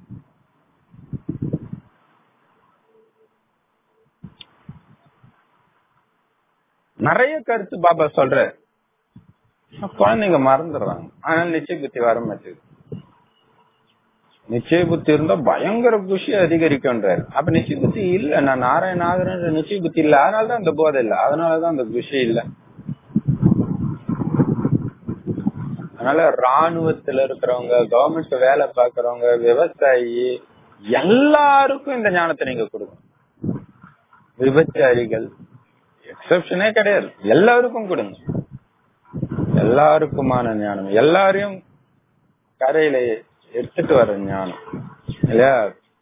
நிறைய கருத்து பாபா சொல்றாரு குழந்தைங்க மறந்துடுறாங்க அதனால நிச்சய புத்தி வர மாட்டேங்குது நிச்சய புத்தி இருந்தா பயங்கர குஷி அதிகரிக்கும்ன்றாரு அப்ப நிச்சய புத்தி இல்ல நான் நாராயண ஆகிறேன்ற நிச்சய புத்தி இல்ல அதனாலதான் அந்த போதை இல்ல அதனாலதான் அந்த குஷி இல்ல அதனால ராணுவத்துல இருக்கிறவங்க கவர்மெண்ட் வேலை பாக்குறவங்க விவசாயி எல்லாருக்கும் இந்த ஞானத்தை நீங்க கொடுக்கணும் விபச்சாரிகள் எக்ஸப்ஷனே கிடையாது எல்லாருக்கும் கொடுங்க எல்லாருக்குமான ஞானம் எல்லாரையும் கரையில எடுத்துட்டு வர ஞானம் இல்லையா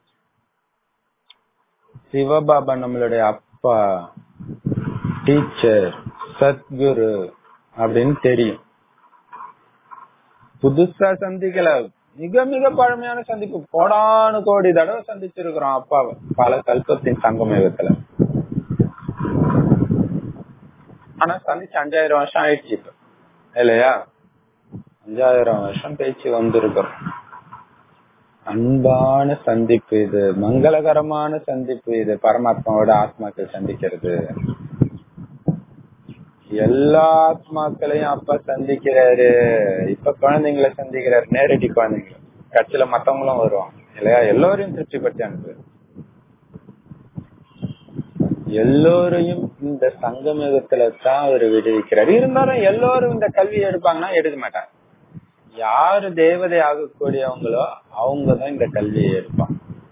சிவபாபா நம்மளுடைய அப்பா டீச்சர் சத்குரு அப்படின்னு தெரியும் புதுசா சந்திக்கல மிக மிக பழமையான சந்திப்பு கோடானு கோடி தடவை சந்திச்சிருக்கிறோம் அப்பாவை பல கல்பத்தின் சங்கமேகத்துல ஆனா சந்திச்சு அஞ்சாயிரம் வருஷம் ஆயிடுச்சு இப்ப இல்லையா அஞ்சாயிரம் வருஷம் பேச்சு வந்திருக்கிறோம் அன்பான சந்திப்பு இது மங்களகரமான சந்திப்பு இது பரமாத்மாவோட ஆத்மாக்கள் சந்திக்கிறது எல்லா ஆத்மாக்களையும் அப்பா சந்திக்கிறாரு இப்ப குழந்தைங்களை சந்திக்கிறாரு நேரடி குழந்தைங்களை கட்சியில மத்தவங்களும் வருவாங்க இல்லையா எல்லோரையும் திருப்திப்படுத்தி அனுப்பு எல்லோரையும் இந்த சங்கமேகத்துல தான் அவர் விடுவிக்கிறார் இருந்தாலும் எல்லோரும் இந்த கல்வி எடுப்பாங்கன்னா எடுக்க மாட்டாங்க யாரு தேவதை ஆகக்கூடியவங்களோ அவங்கதான் இந்த கல்வியை எடுப்பாங்க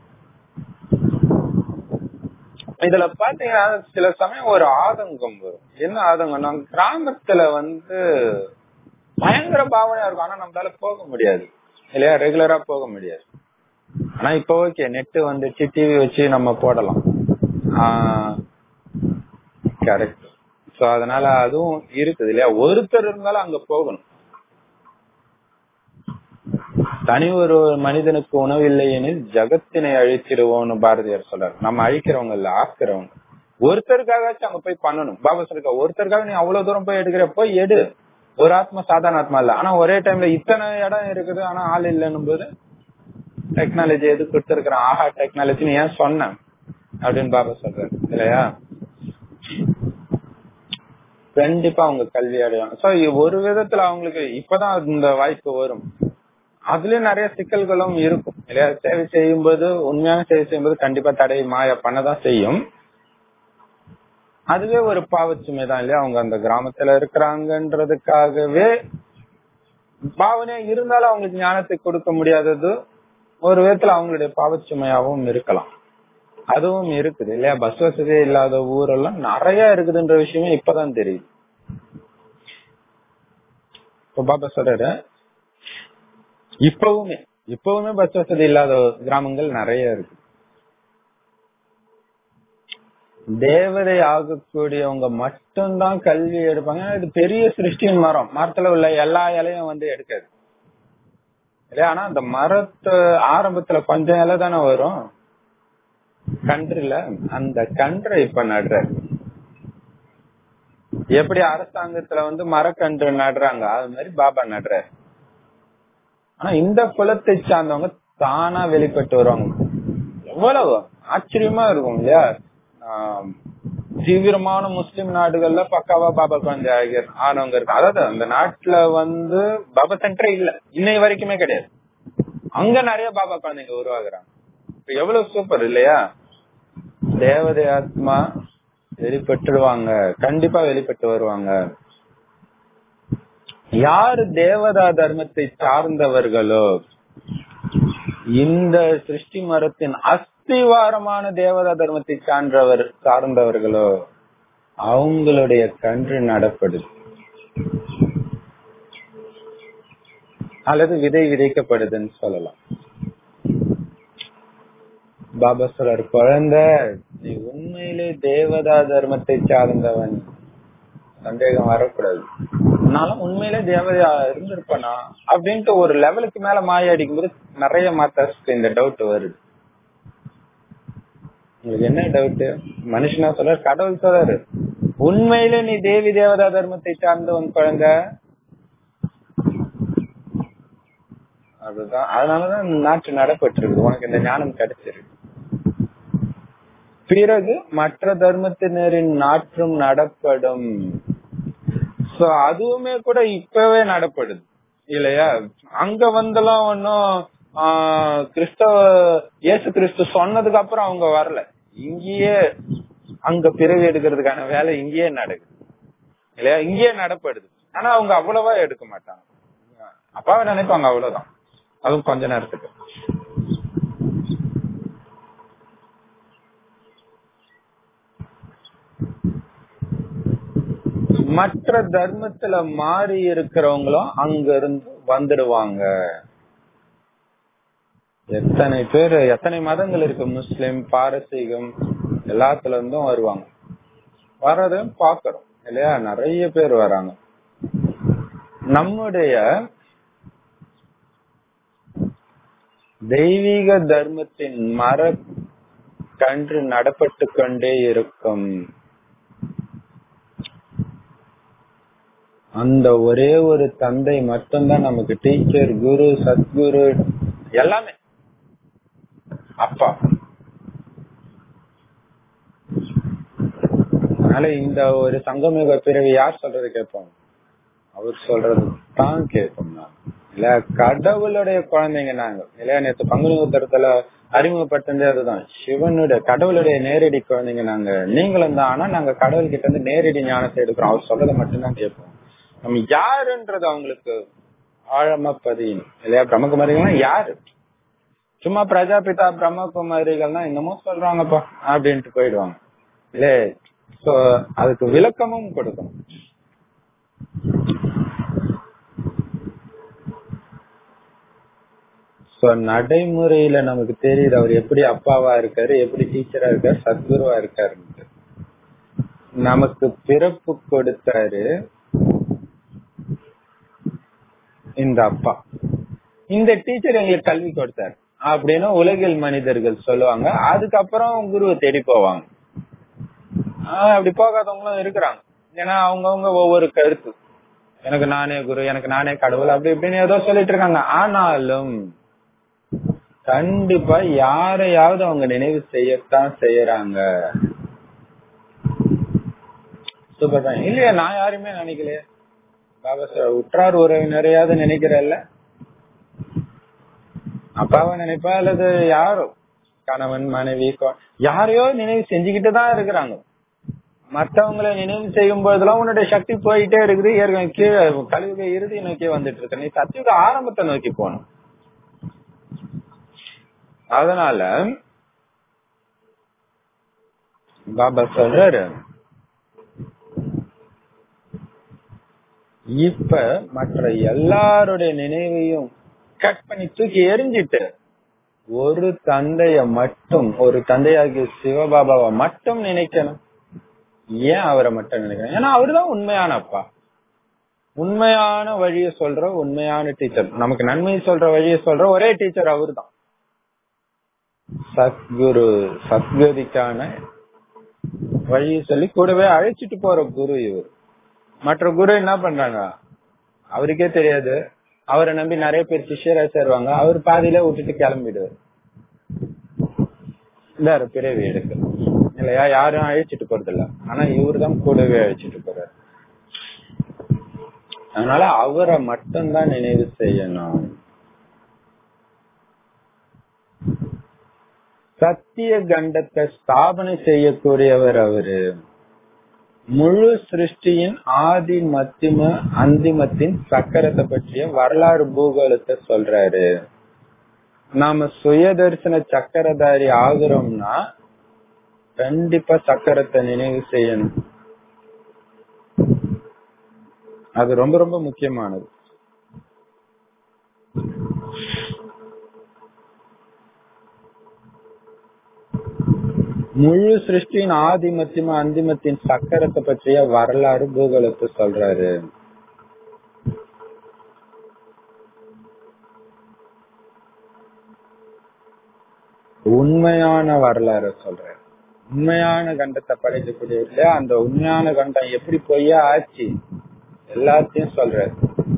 இதுல பாத்தீங்கன்னா சில சமயம் ஒரு ஆதங்கம் வரும் என்ன ஆதங்கம்னா கிராமத்துல வந்து பயங்கர பாவனையா இருக்கும் ஆனா நம்மளால போக முடியாது இல்லையா ரெகுலரா போக முடியாது ஆனா இப்ப ஓகே நெட் வந்துச்சு டிவி வச்சு நம்ம போடலாம் கரெக்ட் சோ அதனால அதுவும் இருக்குது இல்லையா ஒருத்தர் இருந்தாலும் அங்க போகணும் தனி ஒரு மனிதனுக்கு உணவு இல்லை எனில் ஜகத்தினை அழிச்சிடுவோம்னு பாரதியார் சொல்றாரு நம்ம அழிக்கிறவங்க இல்ல ஆக்குறவங்க ஒருத்தருக்காகச்சும் அங்க போய் பண்ணணும் பாபா சொல்லிருக்க ஒருத்தருக்காக நீ அவ்வளவு தூரம் போய் எடுக்கிற போய் எடு ஒரு ஆத்மா சாதாரண ஆத்மா இல்ல ஆனா ஒரே டைம்ல இத்தனை இடம் இருக்குது ஆனா ஆள் இல்லைன்னும் போது டெக்னாலஜி எது கொடுத்திருக்கிறான் ஆஹா டெக்னாலஜின்னு ஏன் சொன்னேன் அப்படின்னு பாபா சொல்றாரு இல்லையா கண்டிப்பா அவங்க கல்வி அடைவாங்க சோ ஒரு விதத்துல அவங்களுக்கு இப்பதான் இந்த வாய்ப்பு வரும் அதுலயும் நிறைய சிக்கல்களும் இருக்கும் இல்லையா சேவை செய்யும் போது உண்மையான சேவை செய்யும் போது கண்டிப்பா தடை மாய பண்ணதான் செய்யும் அதுவே ஒரு பாவச்சுமை தான் இல்லையா அவங்க அந்த கிராமத்துல இருக்கிறாங்கன்றதுக்காகவே பாவனையா இருந்தாலும் அவங்களுக்கு ஞானத்தை கொடுக்க முடியாதது ஒரு விதத்துல அவங்களுடைய பாவச்சுமையாவும் இருக்கலாம் அதுவும் இருக்குது இல்லையா பஸ் வசதியே இல்லாத ஊரெல்லாம் நிறைய இருக்குதுன்ற விஷயமே இப்பதான் தெரியுது இப்ப பாபா சொல்றாரு இப்பவுமே இப்பவுமே பஸ் வசதி இல்லாத கிராமங்கள் நிறைய இருக்கு தேவதை ஆகக்கூடியவங்க மட்டும்தான் கல்வி எடுப்பாங்க இது பெரிய சிருஷ்டியின் மரம் மரத்துல உள்ள எல்லா இலையும் வந்து எடுக்காது இல்லையா ஆனா அந்த மரத்து ஆரம்பத்துல கொஞ்சம் இலை தானே வரும் கன்றுல அந்த கன்றை இப்ப நடுற எப்படி அரசாங்கத்துல வந்து மரக்கன்று நடுறாங்க அது மாதிரி பாபா நடுற ஆனா இந்த குலத்தை சார்ந்தவங்க தானா வெளிப்பட்டு வருவாங்க எவ்வளவு ஆச்சரியமா இருக்கும் இல்லையா தீவிரமான முஸ்லிம் நாடுகள்ல பக்காவா பாபா குழந்தை ஆனவங்க இருக்கு அதாவது அந்த நாட்டுல வந்து பாபா சென்டரே இல்ல இன்னை வரைக்குமே கிடையாது அங்க நிறைய பாபா குழந்தைங்க உருவாகுறாங்க எவ்வளவு சூப்பர் இல்லையா தேவதை ஆத்மா வெளிப்பட்டுடுவாங்க கண்டிப்பா வெளிப்பட்டு வருவாங்க யாரு தேவதா தர்மத்தை சார்ந்தவர்களோ இந்த சிருஷ்டி மரத்தின் அஸ்திவாரமான தேவதா தர்மத்தை சார்ந்தவர் சார்ந்தவர்களோ அவங்களுடைய கன்று நடப்படுது அல்லது விதை விதைக்கப்படுதுன்னு சொல்லலாம் பாபா சொல்றார் குழந்தை நீ உண்மையிலே தேவதா தர்மத்தை சார்ந்தவன் சந்தேகம் வரக்கூடாது நானும் உண்மையிலே தேவதையா இருந்திருப்பனா அப்படின்ட்டு ஒரு லெவலுக்கு மேல மாய அடிக்கும்போது நிறைய மாத்தாஸ்க்கு இந்த டவுட் வருது உங்களுக்கு என்ன டவுட் மனுஷனா சொல்ற கடவுள் சொல்றாரு உண்மையிலே நீ தேவி தேவதா தர்மத்தை சார்ந்தவன் குழந்தை அதுதான் அதனாலதான் நாட்டு நடப்பட்டு இருக்கு உனக்கு இந்த ஞானம் கிடைச்சிருக்கு பிறகு மற்ற தர்மத்தினரின் நாற்றும் நடப்படும் சோ அதுவுமே கூட இப்பவே நடப்படுது இல்லையா அங்க வந்தெல்லாம் ஒன்னும் கிறிஸ்தவ இயேசு கிறிஸ்து சொன்னதுக்கு அப்புறம் அவங்க வரல இங்கேயே அங்க பிறவி எடுக்கிறதுக்கான வேலை இங்கேயே நடக்குது இல்லையா இங்கேயே நடப்படுது ஆனா அவங்க அவ்வளவா எடுக்க மாட்டாங்க அப்பாவை நினைப்பாங்க அவ்வளவுதான் அதுவும் கொஞ்ச நேரத்துக்கு மற்ற தர்மத்துல மாறி இருக்கிறவங்களும் அங்க இருந்து வந்துடுவாங்க எத்தனை பேர் எத்தனை மதங்கள் இருக்கு முஸ்லிம் பாரசீகம் எல்லாத்துல இருந்தும் வருவாங்க வர்றதையும் பாக்குறோம் இல்லையா நிறைய பேர் வராங்க நம்முடைய தெய்வீக தர்மத்தின் மர கன்று நடப்பட்டு கொண்டே இருக்கும் அந்த ஒரே ஒரு தந்தை மட்டும்தான் நமக்கு டீச்சர் குரு சத்குரு எல்லாமே அப்பா அதனால இந்த ஒரு சங்கமிக பிறவி யார் சொல்றது கேட்போம் அவர் சொல்றது தான் கேட்போம் நான் இல்ல கடவுளுடைய குழந்தைங்க நாங்க இல்லையா நேற்று பங்குனி உத்தரத்துல அறிமுகப்படுத்ததே அதுதான் சிவனுடைய கடவுளுடைய நேரடி குழந்தைங்க நாங்க நீங்களும் தான் ஆனா நாங்க கடவுள் கிட்ட இருந்து நேரடி ஞானத்தை எடுக்கிறோம் அவர் சொல்றதை மட்டும்தான் கேட்போம் நம்ம யாருன்றது அவங்களுக்கு ஆழமா பதியணும் இல்லையா பிரம்மகுமாரிகள்னா யாரு சும்மா பிரஜாபிதா பிரம்மகுமாரிகள்னா இன்னமும் சொல்றாங்கப்பா அப்படின்ட்டு போயிடுவாங்க இல்ல சோ அதுக்கு விளக்கமும் கொடுக்கணும் சோ நடைமுறையில நமக்கு தெரியுது அவர் எப்படி அப்பாவா இருக்காரு எப்படி டீச்சரா இருக்காரு சத்குருவா இருக்காருன்ட்டு நமக்கு பிறப்பு கொடுத்தாரு இந்த அப்பா இந்த டீச்சர் எங்களுக்கு கல்வி கொடுத்தாரு அப்படின்னு உலகில் மனிதர்கள் சொல்லுவாங்க அதுக்கப்புறம் குருவை தேடி போவாங்க ஆஹ் அப்படி போகாதவங்களும் இருக்கிறாங்க ஏன்னா அவங்கவுங்க ஒவ்வொரு கருத்து எனக்கு நானே குரு எனக்கு நானே கடவுள் அப்படி இப்படின்னு ஏதோ சொல்லிட்டு இருக்காங்க ஆனாலும் கண்டிப்பா யாரையாவது அவங்க நினைவு செய்யத்தான் செய்யறாங்க சூப்பர் தான் இல்லையா நான் யாருமே நினைக்கலையே பாபா சார் உற்றார் உறவினரையாவது நினைக்கிறல்ல அப்பாவை நினைப்பா அல்லது யாரோ கணவன் மனைவி யாரையோ நினைவு செஞ்சுக்கிட்டு தான் இருக்கிறாங்க மத்தவங்களை நினைவு செய்யும் போதெல்லாம் உன்னுடைய சக்தி போயிட்டே இருக்குது ஏற்கனவே கீழே கழிவுக இறுதி நோக்கி வந்துட்டு இருக்க நீ சத்தியுக ஆரம்பத்தை நோக்கி போகணும் அதனால பாபா சொல்றாரு இப்ப மற்ற எல்லாருடைய நினைவையும் கட் பண்ணி தூக்கி எரிஞ்சிட்டு ஒரு தந்தைய மட்டும் ஒரு தந்தையாகிய சிவபாபாவை மட்டும் நினைக்கணும் ஏன் அவரை மட்டும் நினைக்கணும் ஏன்னா அவருதான் உண்மையான அப்பா உண்மையான வழிய சொல்ற உண்மையான டீச்சர் நமக்கு நன்மை சொல்ற வழிய சொல்ற ஒரே டீச்சர் அவரு தான் சத்குரு சத்கதிக்கான வழியை சொல்லி கூடவே அழைச்சிட்டு போற குரு இவர் மற்ற குரு என்ன பண்றாங்க அவருக்கே தெரியாது அவரை நம்பி நிறைய பேர் சிஷியரா சேருவாங்க அவர் பாதியில விட்டுட்டு கிளம்பிடுவார் வேற பிறவி எடுக்க இல்லையா யாரும் அழைச்சிட்டு போறது இல்ல ஆனா இவரு தான் கூடவே அழைச்சிட்டு போறாரு அதனால அவரை மட்டும்தான் நினைவு செய்யணும் சத்திய கண்டத்தை ஸ்தாபனை செய்யக்கூடியவர் அவரு முழு சிருஷ்டியின் ஆதி மத்திம அந்திமத்தின் சக்கரத்தை பற்றிய வரலாறு பூகோளத்தை சொல்றாரு நாம சுயதர்சன சக்கரதாரி ஆகுறோம்னா கண்டிப்பா சக்கரத்தை நினைவு செய்யணும் அது ரொம்ப ரொம்ப முக்கியமானது முழு சிருஷ்டியின் ஆதிமத்தியம அந்திமத்தின் சக்கரத்தை பற்றிய வரலாறு பூகோளத்தை சொல்றாரு உண்மையான வரலாறு சொல்றாரு உண்மையான கண்டத்தை படைக்கக்கூடியவர்கள அந்த உண்மையான கண்டம் எப்படி பொய்யா ஆச்சு எல்லாத்தையும் சொல்றாரு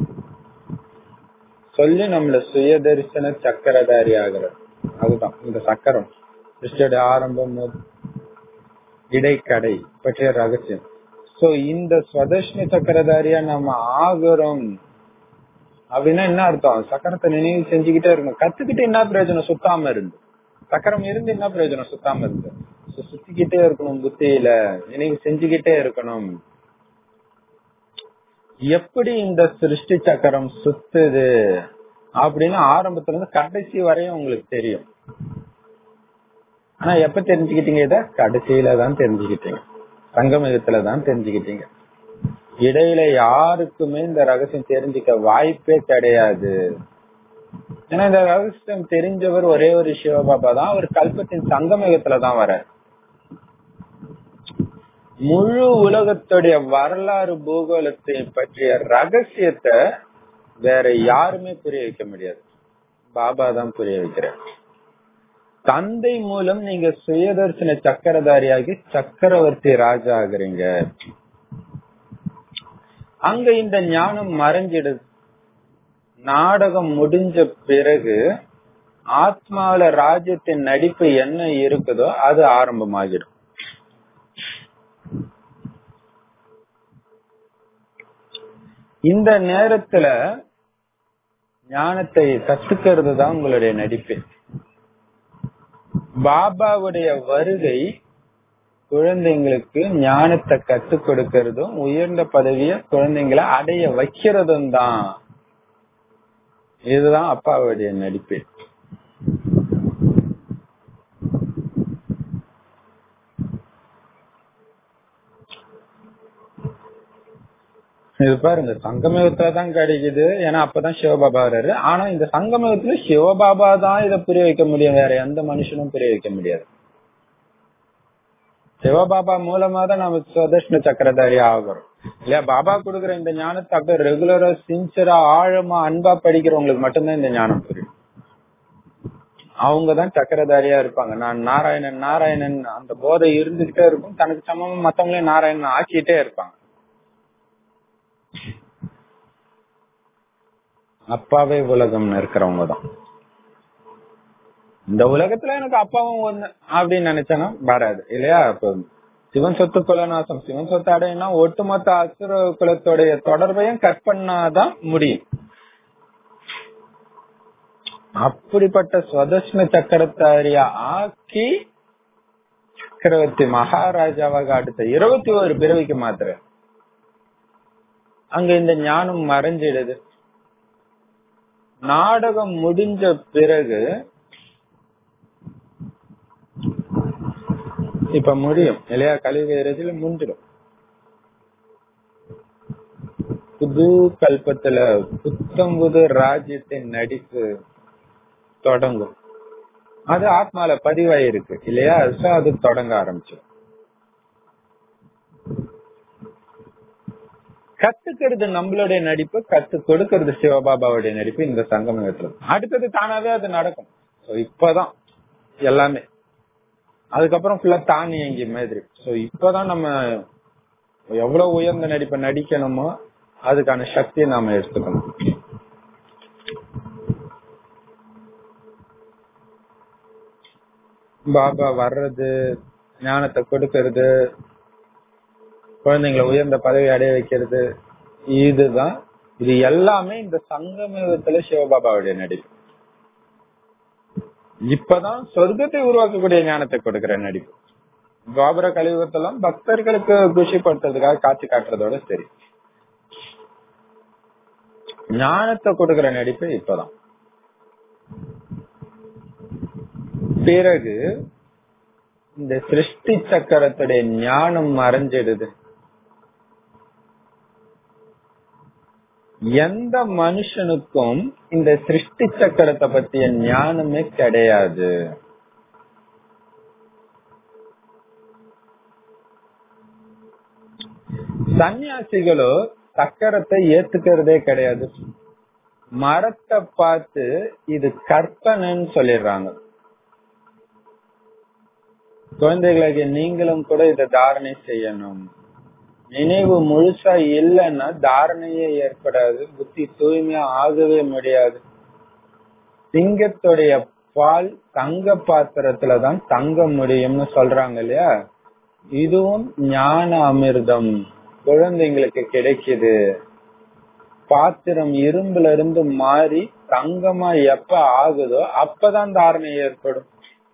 சொல்லி நம்மள சுயதரிசன சக்கரதாரி ஆகிறார் அதுதான் இந்த சக்கரம் சிருஷ்டியோட ஆரம்பம் இடைக்கடை பற்றிய ரகசியம் சோ இந்த ஸ்வதர்ஷினி சக்கரதாரியா நம்ம ஆகுறோம் அப்படின்னா என்ன அர்த்தம் சக்கரத்தை நினைவு செஞ்சுக்கிட்டே இருக்கணும் கத்துக்கிட்டு என்ன பிரயோஜனம் சுத்தாம இருந்து சக்கரம் இருந்து என்ன பிரயோஜனம் சுத்தாம இருந்து சுத்திக்கிட்டே இருக்கணும் புத்தியில நினைவு செஞ்சுக்கிட்டே இருக்கணும் எப்படி இந்த சிருஷ்டி சக்கரம் சுத்துது அப்படின்னு ஆரம்பத்துல இருந்து கடைசி வரையும் உங்களுக்கு தெரியும் ஆனா எப்ப தெரிஞ்சுக்கிட்டீங்க இத கடைசியில தான் தெரிஞ்சுக்கிட்டீங்க சங்கமயத்துல தான் தெரிஞ்சுக்கிட்டீங்க இடையில யாருக்குமே இந்த ரகசியம் தெரிஞ்சுக்க வாய்ப்பே கிடையாது ஏன்னா இந்த ரகசியம் தெரிஞ்சவர் ஒரே ஒரு சிவபாபா தான் அவர் கல்பத்தின் சங்கமயத்துல தான் வர முழு உலகத்துடைய வரலாறு பூகோளத்தை பற்றிய ரகசியத்தை வேற யாருமே புரிய வைக்க முடியாது பாபா தான் புரிய வைக்கிறார் தந்தை மூலம் நீங்க சுயதர்சன சக்கரதாரியாகி சக்கரவர்த்தி ராஜா ஆகுறீங்க அங்க இந்த ஞானம் மறைஞ்சிடுது நாடகம் முடிஞ்ச பிறகு ஆத்மாவில ராஜ்யத்தின் நடிப்பு என்ன இருக்குதோ அது ஆரம்பமாகிடும் இந்த நேரத்துல ஞானத்தை கத்துக்கிறது தான் உங்களுடைய நடிப்பு பாபாவுடைய வருகை குழந்தைங்களுக்கு ஞானத்தை கத்துக் கொடுக்கறதும் உயர்ந்த பதவிய குழந்தைங்களை அடைய வைக்கிறதும் தான் இதுதான் அப்பாவுடைய நடிப்பு இது பாருங்க சங்கமயுகத்துல தான் கிடைக்குது ஏன்னா அப்பதான் சிவபாபா வர்றாரு ஆனா இந்த சங்கமயுகத்துல சிவபாபா தான் இதை புரிய வைக்க முடியும் வேற எந்த மனுஷனும் புரிய வைக்க முடியாது சிவபாபா மூலமா தான் நம்ம சுதர்ஷ்ண சக்கரதாரி ஆகிறோம் இல்லையா பாபா கொடுக்குற இந்த ஞானத்தை அப்படியே ரெகுலரா சின்சரா ஆழமா அன்பா படிக்கிறவங்களுக்கு மட்டும்தான் இந்த ஞானம் புரியும் அவங்கதான் சக்கரதாரியா இருப்பாங்க நான் நாராயணன் நாராயணன் அந்த போதை இருந்துகிட்டே இருக்கும் தனக்கு சமமா மத்தவங்களையும் நாராயணன் ஆக்கிட்டே இருப்பாங்க அப்பாவே உலகம்னு இருக்கிறவங்க தான் இந்த உலகத்துல எனக்கு அப்பாவும் ஒண்ணு அப்படின்னு நினைச்சேன்னா வராது இல்லையா இப்ப சிவன் சொத்து குலநாசம் சிவன் சொத்து அடையினா ஒட்டுமொத்த அசுர குலத்துடைய தொடர்பையும் கட் பண்ணாதான் முடியும் அப்படிப்பட்ட சுவதர்ஷ்ண சக்கரத்தாரியா ஆக்கி சக்கரவர்த்தி மகாராஜாவாக அடுத்த இருபத்தி ஒரு பிறவிக்கு மாத்திர அங்க இந்த ஞானம் மறைஞ்சிடுது நாடகம் முடிஞ்ச பிறகு இப்ப முடியும் இல்லையா கலிவேரத்துல முடிஞ்சிடும் புது கல்பத்துல புத்தம் புது ராஜ்யத்தின் நடிப்பு தொடங்கும் அது ஆத்மால பதிவாயிருக்கு இல்லையா சோ அது தொடங்க ஆரம்பிச்சு கத்துக்கிறது நம்மளுடைய நடிப்பு கத்து கொடுக்கறது சிவபாபாவுடைய நடிப்பு இந்த சங்கமத்துல அடுத்தது தானாவே அது நடக்கும் இப்பதான் எல்லாமே அதுக்கப்புறம் ஃபுல்லா தானியங்கி மாதிரி சோ இப்பதான் நம்ம எவ்வளவு உயர்ந்த நடிப்பை நடிக்கணுமோ அதுக்கான சக்தியை நாம எடுத்துக்கணும் பாபா வர்றது ஞானத்தை கொடுக்கறது குழந்தைங்களை உயர்ந்த பதவி அடைய வைக்கிறது இதுதான் இது எல்லாமே இந்த சங்கமயுகத்துல சிவபாபாவுடைய நடிப்பு இப்பதான் சொர்க்கத்தை உருவாக்கக்கூடிய ஞானத்தை கொடுக்கிற நடிப்பு துவாபர கலியுகத்தெல்லாம் பக்தர்களுக்கு குஷிப்படுத்துறதுக்காக காட்சி காட்டுறதோட சரி ஞானத்தை கொடுக்கிற நடிப்பு இப்பதான் பிறகு இந்த சிருஷ்டி சக்கரத்துடைய ஞானம் மறைஞ்சிடுது எந்த மனுஷனுக்கும் இந்த சிருஷ்டி சக்கரத்தை பத்திய ஞானமே கிடையாது சன்னியாசிகளோ சக்கரத்தை ஏத்துக்கிறதே கிடையாது மரத்தை பார்த்து இது கற்பனைன்னு சொல்லிடுறாங்க குழந்தைகளுக்கு நீங்களும் கூட இதை தாரணை செய்யணும் நினைவு முழுசா இல்லைன்னா தாரணையே ஏற்படாது புத்தி தூய்மையா ஆகவே முடியாது சிங்கத்துடைய பால் தங்க பாத்திரத்துலதான் தங்க முடியும்னு சொல்றாங்க இல்லையா இதுவும் ஞான அமிர்தம் குழந்தைங்களுக்கு கிடைக்குது பாத்திரம் இரும்புல இருந்து மாறி தங்கமா எப்ப ஆகுதோ அப்பதான் தாரணை ஏற்படும்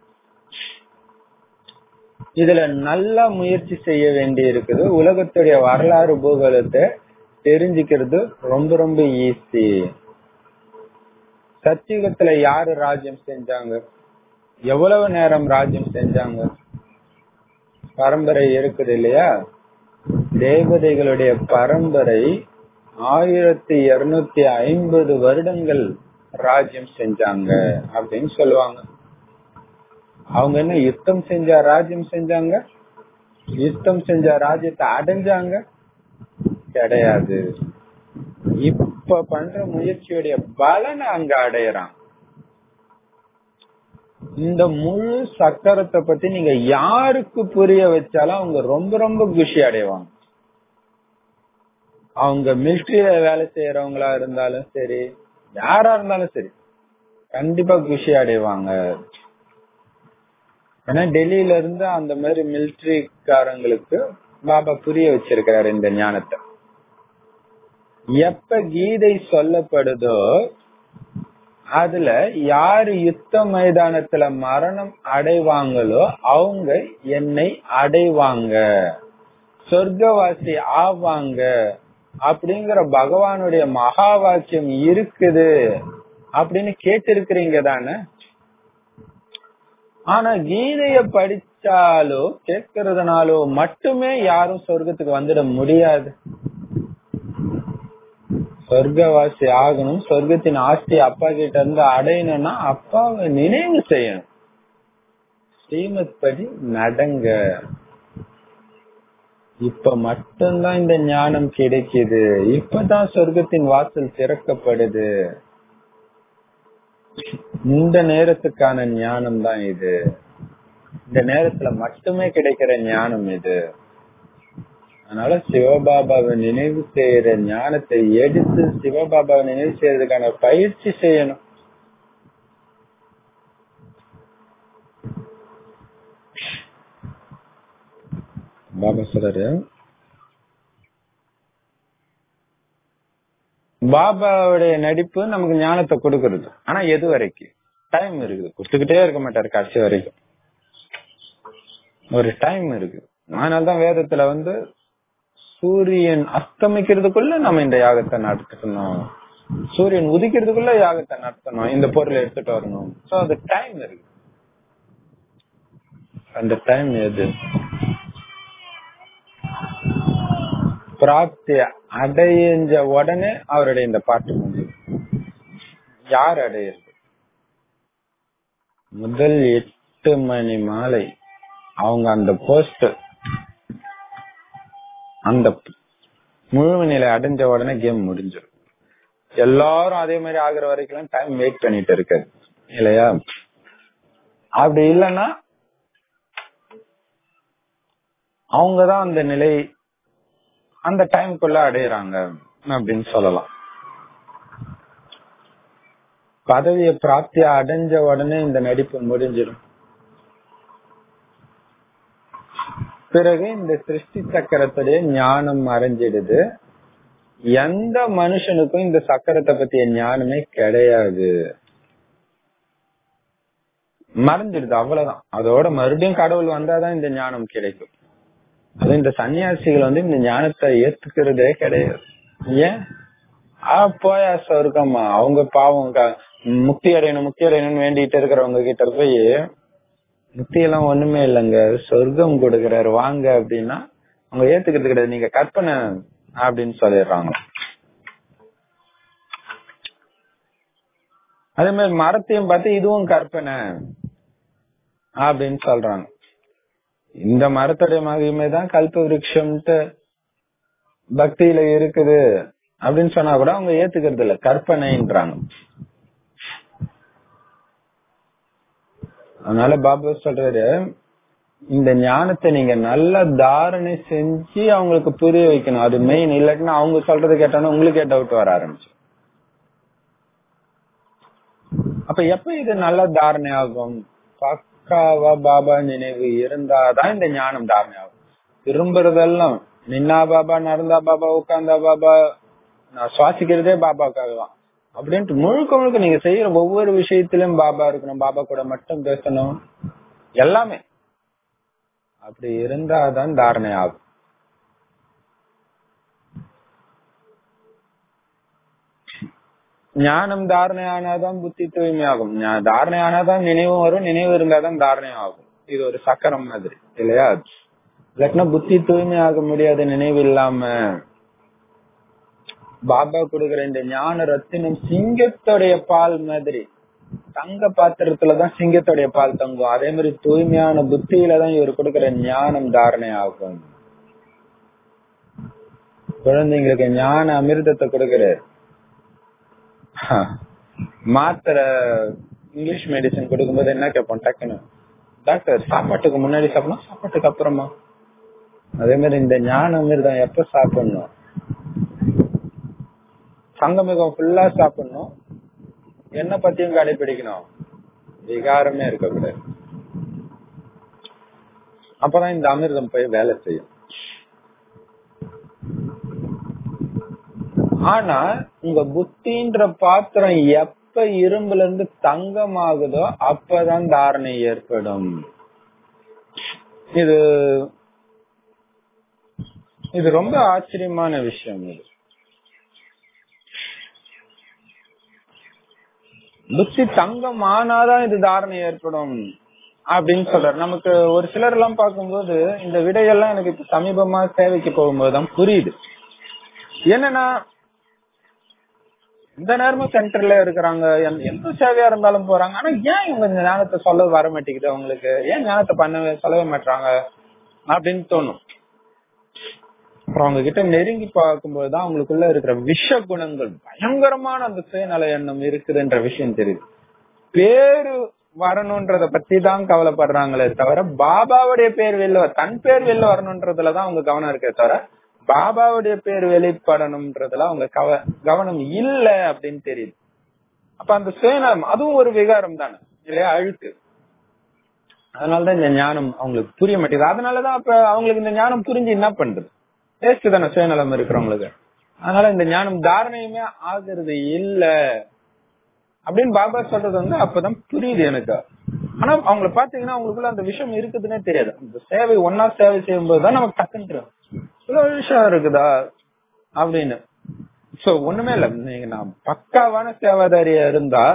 இதுல நல்லா முயற்சி செய்ய வேண்டி இருக்குது உலகத்துடைய வரலாறு பூகோளத்தை தெரிஞ்சுக்கிறது ரொம்ப ரொம்ப ஈஸி சத்தியுகத்துல யாரு ராஜ்யம் செஞ்சாங்க எவ்வளவு நேரம் ராஜ்யம் செஞ்சாங்க பரம்பரை இருக்குது இல்லையா தேவதைகளுடைய பரம்பரை ஆயிரத்தி இருநூத்தி ஐம்பது வருடங்கள் ராஜ்யம் செஞ்சாங்க அப்படின்னு சொல்லுவாங்க அவங்க என்ன யுத்தம் செஞ்சா ராஜ்யம் செஞ்சாங்க யுத்தம் செஞ்ச ராஜ்யத்தை அடைஞ்சாங்க கிடையாது இப்ப பண்ற முயற்சியுடைய பலனை அங்க அடையறான் இந்த முழு சக்கரத்தை பத்தி நீங்க யாருக்கு புரிய வச்சாலும் அவங்க ரொம்ப ரொம்ப குஷி அடைவாங்க அவங்க மிலிட்ரியில வேலை செய்யறவங்களா இருந்தாலும் சரி யாரா இருந்தாலும் சரி கண்டிப்பா குஷி அடைவாங்க ஏன்னா டெல்லியில இருந்து அந்த மாதிரி மிலிட்ரிக்காரங்களுக்கு பாபா புரிய வச்சிருக்கிறாரு இந்த ஞானத்தை எப்ப கீதை சொல்லப்படுதோ அதுல யாரு யுத்த மைதானத்துல மரணம் அடைவாங்களோ அவங்க என்னை அடைவாங்க சொர்க்கவாசி ஆவாங்க அப்படிங்கிற பகவானுடைய மகா வாக்கியம் இருக்குது அப்படின்னு கேட்டிருக்கிறீங்க தானே ஆனா கீதைய படிச்சாலோ கேட்கறதுனாலோ மட்டுமே யாரும் சொர்க்கத்துக்கு வந்துட முடியாது சொர்க்கவாசி ஆகணும் சொர்க்கத்தின் ஆஸ்தி அப்பா கிட்ட இருந்து அடையணும்னா அப்பாவை நினைவு செய்யணும் ஸ்ரீமத் படி நடங்க இப்ப மட்டும்தான் இந்த ஞானம் கிடைக்குது இப்பதான் சொர்க்கத்தின் வாசல் திறக்கப்படுது இந்த நேரத்துக்கான ஞானம் தான் இது இந்த நேரத்துல மட்டுமே கிடைக்கிற ஞானம் இது அதனால சிவபாபாவை நினைவு செய்யற ஞானத்தை எடுத்து சிவபாபாவை நினைவு செய்யறதுக்கான பயிற்சி செய்யணும் பாபா சொல்றாரு பாபாவுடைய நடிப்பு நமக்கு ஞானத்தை கொடுக்கறது ஆனா எது வரைக்கும் டைம் இருக்குது கொடுத்துக்கிட்டே இருக்க மாட்டாரு கடைசி வரைக்கும் ஒரு டைம் இருக்கு அதனாலதான் வேதத்துல வந்து சூரியன் அஸ்தமிக்கிறதுக்குள்ள நம்ம இந்த யாகத்தை நடத்தணும் சூரியன் உதிக்கிறதுக்குள்ள யாகத்தை நடத்தணும் இந்த பொருளை எடுத்துட்டு வரணும் சோ அது டைம் இருக்கு அந்த டைம் எது பிராப்தி அடைஞ்ச உடனே அவருடைய இந்த பாட்டு முடியும் யார் அடையிறது முதல் எட்டு மணி மாலை அவங்க அந்த போஸ்ட் அந்த முழு நிலை அடைஞ்ச உடனே கேம் முடிஞ்சிடும் எல்லாரும் அதே மாதிரி ஆகுற வரைக்கும் டைம் வெயிட் பண்ணிட்டு இருக்காது இல்லையா அப்படி இல்லைன்னா அவங்கதான் அந்த நிலை அந்த டைம்குள்ள அடையிறாங்க அப்படின்னு சொல்லலாம் பதவிய பிராப்திய அடைஞ்ச உடனே இந்த நடிப்பு முடிஞ்சிடும் பிறகு இந்த சிருஷ்டி சக்கரத்துடைய ஞானம் மறைஞ்சிடுது எந்த மனுஷனுக்கும் இந்த சக்கரத்தை பத்திய ஞானமே கிடையாது மறைஞ்சிடுது அவ்வளவுதான் அதோட மறுபடியும் கடவுள் வந்தாதான் இந்த ஞானம் கிடைக்கும் அது இந்த சன்னியாசிகள் வந்து இந்த ஞானத்தை ஏத்துக்கிறதே கிடையாது ஏன் ஆ போயா சொர்க்கமா அவங்க பாவம் முக்தி அடையணும் முக்தி அடையணும்னு வேண்டிட்டு இருக்கிறவங்க கிட்ட போய் முக்தி எல்லாம் ஒண்ணுமே இல்லைங்க சொர்க்கம் கொடுக்கறாரு வாங்க அப்படின்னா அவங்க ஏத்துக்கிறது கிடையாது நீங்க கற்பனை அப்படின்னு சொல்லிடுறாங்க அதே மாதிரி மரத்தையும் பார்த்து இதுவும் கற்பனை அப்படின்னு சொல்றாங்க இந்த மரத்துடைய மகிமை தான் கல்ப விருட்சம்ட்டு பக்தியில இருக்குது அப்படின்னு சொன்னா கூட அவங்க ஏத்துக்கிறது இல்ல கற்பனைன்றாங்க அதனால பாபா சொல்றாரு இந்த ஞானத்தை நீங்க நல்ல தாரணை செஞ்சு அவங்களுக்கு புரிய வைக்கணும் அது மெயின் இல்லாட்டினா அவங்க சொல்றது கேட்டாலும் உங்களுக்கே டவுட் வர ஆரம்பிச்சு அப்ப எப்ப இது நல்ல தாரணை ஆகும் பக்காவா பாபா நினைவு இருந்தாதான் இந்த ஞானம் தாரணை ஆகும் திரும்புறதெல்லாம் நின்னா பாபா நடந்தா பாபா உட்கார்ந்தா பாபா நான் சுவாசிக்கிறதே பாபாக்காக தான் அப்படின்ட்டு முழுக்க முழுக்க நீங்க செய்யற ஒவ்வொரு விஷயத்திலும் பாபா இருக்கணும் பாபா கூட மட்டும் பேசணும் எல்லாமே அப்படி இருந்தாதான் தாரணை ஆகும் ஞானம் தாரணை ஆனாதான் புத்தி தூய்மையாகும் தாரணை ஆனாதான் நினைவும் வரும் நினைவு இருந்தாதான் தாரணை ஆகும் இது ஒரு சக்கரம் மாதிரி இல்லையா இல்லாட்டினா புத்தி தூய்மை ஆக முடியாது நினைவு இல்லாம பாபா கொடுக்கிற இந்த ஞான ரத்தினம் சிங்கத்துடைய பால் மாதிரி தங்க பாத்திரத்துலதான் சிங்கத்துடைய பால் தங்கும் அதே மாதிரி தூய்மையான புத்தியில தான் இவர் கொடுக்கிற ஞானம் தாரணை ஆகும் குழந்தைங்களுக்கு ஞான அமிர்தத்தை கொடுக்கிறார் மாத்திரை இங்கிலீஷ் மெடிசன் கொடுக்கும்போது என்ன கேட்போம் டக்குன்னு டாக்டர் சாப்பாட்டுக்கு முன்னாடி சாப்பிடணும் சாப்பாட்டுக்கு அப்புறமா அதே மாதிரி இந்த ஞான அமிர்தம் எப்ப சாப்பிடணும் சங்கமிகம் ஃபுல்லா சாப்பிடணும் என்ன பத்தியும் கடைபிடிக்கணும் விகாரமே இருக்கக்கூடாது அப்பதான் இந்த அமிர்தம் போய் வேலை செய்யும் ஆனா உங்க புத்தின்ற பாத்திரம் எப்ப இரும்புல இருந்து தங்கமாகுதோ அப்பதான் தாரணை ஏற்படும் இது இது ரொம்ப ஆச்சரியமான விஷயம் இது புத்தி தங்கம் ஆனாதான் இது தாரணை ஏற்படும் அப்படின்னு சொல்றாரு நமக்கு ஒரு சிலர் எல்லாம் பார்க்கும்போது இந்த விடையெல்லாம் எனக்கு இப்ப சமீபமா சேவைக்கு போகும்போதுதான் புரியுது என்னன்னா இந்த நேரமும் சென்டர்ல இருக்கிறாங்க எந்த- எந்த சேவையா இருந்தாலும் போறாங்க ஆனா ஏன் இவங்க இந்த ஞானத்தை சொல்ல வர மாட்டேங்குது அவங்களுக்கு ஏன் ஞானத்தை பண்ணவே சொல்லவே மாட்டாங்க அப்படின்னு தோணும் அப்புறம் அவங்க கிட்ட நெருங்கி பார்க்கும்போதுதான் அவங்களுக்குள்ள இருக்கிற விஷ குணங்கள் பயங்கரமான அந்த சுயநல எண்ணம் இருக்குதுன்ற விஷயம் தெரியுது பேரு வரணும்ன்றத பத்தி தான் கவலைப்படுறாங்களே தவிர பாபாவுடைய பேர் வெளில வ- தன் பேர் வெளில வரணும்ன்றதுலதான் அவங்க கவனம் இருக்கே தவிர பாபாவுடைய பேர் வெளிப்படணும்ன்றதுல அவங்க கவ கவனம் இல்ல அப்படின்னு தெரியுது அப்ப அந்த சுயநலம் அதுவும் ஒரு விகாரம் தானே இல்லையா அழுக்கு அதனாலதான் இந்த ஞானம் அவங்களுக்கு புரிய மாட்டேங்குது அதனாலதான் அப்ப அவங்களுக்கு இந்த ஞானம் புரிஞ்சு என்ன பண்றது வேஸ்ட் தானே சுயநலம் இருக்கிறவங்களுக்கு அதனால இந்த ஞானம் தாரணையுமே ஆகுறது இல்ல அப்படின்னு பாபா சொல்றது வந்து அப்பதான் புரியுது எனக்கு ஆனா அவங்கள பாத்தீங்கன்னா அவங்களுக்குள்ள அந்த விஷயம் இருக்குதுன்னே தெரியாது அந்த சேவை ஒன்னா சேவை செய்யும் போதுதான் நமக்கு டக்குன்னு தெரியும். இவ்வளவு விஷயம் இருக்குதா அப்படின்னு சோ ஒண்ணுமே இல்ல நீங்க நான் பக்காவான சேவாதாரியா இருந்தா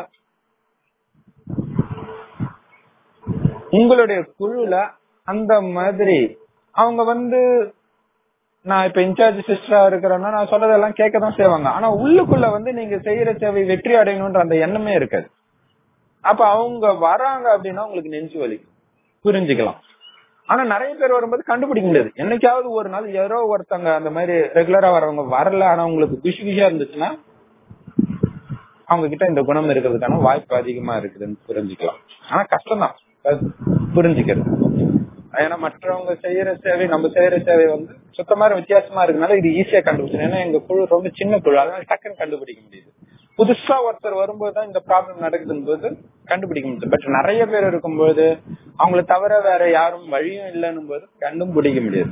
உங்களுடைய குழுல அந்த மாதிரி அவங்க வந்து நான் இப்ப இன்சார்ஜ் சிஸ்டரா இருக்கிறேன்னா நான் சொல்றதெல்லாம் கேட்கதான் செய்வாங்க ஆனா உள்ளுக்குள்ள வந்து நீங்க செய்யற சேவை வெற்றி அடையணும்ன்ற அந்த எண்ணமே இருக்காது அப்ப அவங்க வராங்க அப்படின்னா உங்களுக்கு நெஞ்சு வலிக்கும் புரிஞ்சுக்கலாம் ஆனா நிறைய பேர் வரும்போது கண்டுபிடிக்க முடியாது என்னைக்காவது ஒரு நாள் யாரோ ஒருத்தங்க அந்த மாதிரி ரெகுலரா வரவங்க வரல ஆனா உங்களுக்கு குஷி குஷியா இருந்துச்சுன்னா அவங்க கிட்ட இந்த குணம் இருக்கிறதுக்கான வாய்ப்பு அதிகமா இருக்குதுன்னு புரிஞ்சுக்கலாம் ஆனா கஷ்டம்தான் அது புரிஞ்சுக்கிறது ஏன்னா மற்றவங்க செய்யற சேவை நம்ம செய்யற சேவை வந்து சுத்தமா வித்தியாசமா இருக்கனால இது ஈஸியா கண்டுபிடிச்சிடும் ஏன்னா எங்க குழு ரொம்ப சின்ன குழு அதனால டக்குன்னு கண்டுபிடிக்க முடியுது புதுசா ஒருத்தர் வரும்போது தான் இந்த ப்ராப்ளம் நடக்குதுன்னு போது கண்டுபிடிக்க முடியுது பட் நிறைய பேர் இருக்கும்போது அவங்கள தவிர வேற யாரும் வழியும் இல்லைன்னும் போது கண்டும் பிடிக்க முடியாது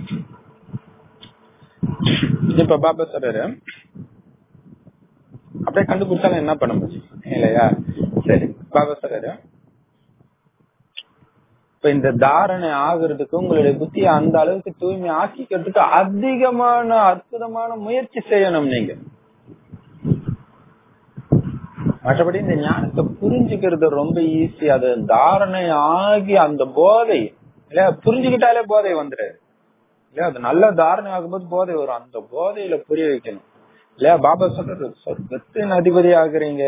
இப்ப பாபா சொல்றாரு அப்படியே கண்டுபிடிச்சாலும் என்ன பண்ண முடியும் இல்லையா சரி பாபா சொல்றாரு இப்ப இந்த தாரணை ஆகுறதுக்கு உங்களுடைய புத்தியை அந்த அளவுக்கு தூய்மை ஆக்கிக்கிறதுக்கு அதிகமான அற்புதமான முயற்சி செய்யணும் நீங்க மற்றபடி இந்த ஞானத்தை புரிஞ்சுக்கிறது ரொம்ப ஈஸி அது தாரணை ஆகி அந்த போதை இல்லையா புரிஞ்சுக்கிட்டாலே போதை வந்துடாது இல்லையா அது நல்ல தாரணை ஆகும்போது போதை வரும் அந்த போதையில புரிய வைக்கணும் இல்லையா பாபா சொல்றது சொர்க்கத்தின் அதிபதி ஆகுறீங்க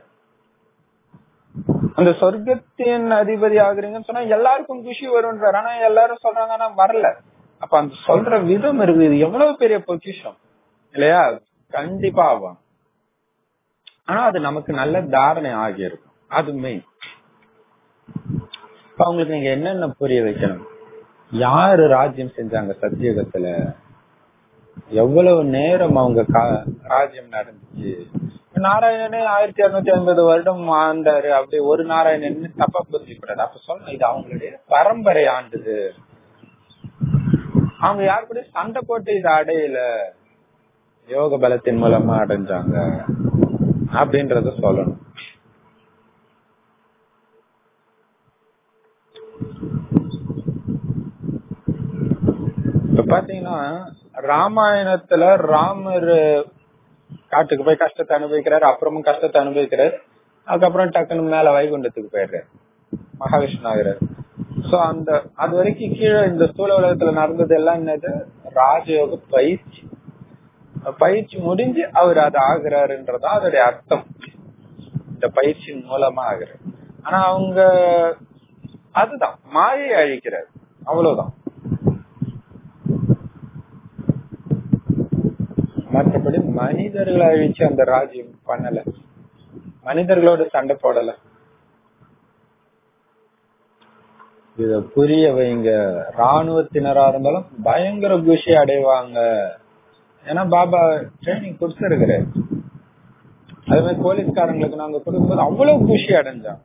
அந்த சொர்க்கத்தின் அதிபதி ஆகுறீங்கன்னு சொன்னா எல்லாருக்கும் குஷி வரும்ன்றார் ஆனா எல்லாரும் சொல்றாங்க ஆனா வரல அப்ப அந்த சொல்ற விதம் இருக்குது இது எவ்வளவு பெரிய பொக்கிஷம் இல்லையா கண்டிப்பா ஆகும் ஆனா அது நமக்கு நல்ல தாரணை ஆகியிருக்கும் அது மெயின் இப்ப அவங்களுக்கு நீங்க என்னென்ன புரிய வைக்கணும் யாரு ராஜ்யம் செஞ்சாங்க சத்தியுகத்துல எவ்வளவு நேரம் அவங்க கா- ராஜ்யம் நடந்துச்சு நாராயணனே ஆயிரத்தி இருநூத்தி ஐம்பது வருடம் ஆண்டாரு அப்படி ஒரு நாராயணன் தப்பா புரிஞ்சுக்கூடாது அப்ப சொல்லணும் இது அவங்களுடைய பரம்பரை ஆண்டுது அவங்க யாரு கூட சண்டை போட்டு இதை அடையல யோக பலத்தின் மூலமா அடைஞ்சாங்க அப்படின்றத சொல்லணும் இப்ப பாத்தீங்கன்னா ராமாயணத்துல ராமர் காட்டுக்கு போய் கஷ்டத்தை அனுபவிக்கிறாரு அப்புறமும் கஷ்டத்தை அனுபவிக்கிறாரு அதுக்கப்புறம் டக்குன்னு மேல வைகுண்டத்துக்கு போயிடுறாரு மகாவிஷ்ணு ஆகிறாரு சோ அந்த அது வரைக்கும் கீழே இந்த ஸ்தூல உலகத்துல நடந்தது எல்லாம் என்னது ராஜயோக பயிற்சி பயிற்சி முடிஞ்சு அவர் அது ஆகுறாருன்றதா அதோடைய அர்த்தம் இந்த பயிற்சியின் மூலமா ஆகுறாரு ஆனா அவங்க அதுதான் மாயை அழிக்கிறார் அவ்வளவுதான் மற்றபடி மனிதர்களை அழிச்சு அந்த ராஜ்யம் பண்ணல மனிதர்களோட சண்டை போடல இத புரிய வைங்க ராணுவத்தினரா இருந்தாலும் பயங்கர குஷி அடைவாங்க ஏன்னா பாபா ட்ரைனிங் கொடுத்துருக்கிறாரு அதே மாதிரி போலீஸ்காரங்களுக்கு நாங்க கொடுக்கும்போது அவ்வளவு குஷி அடைஞ்சாங்க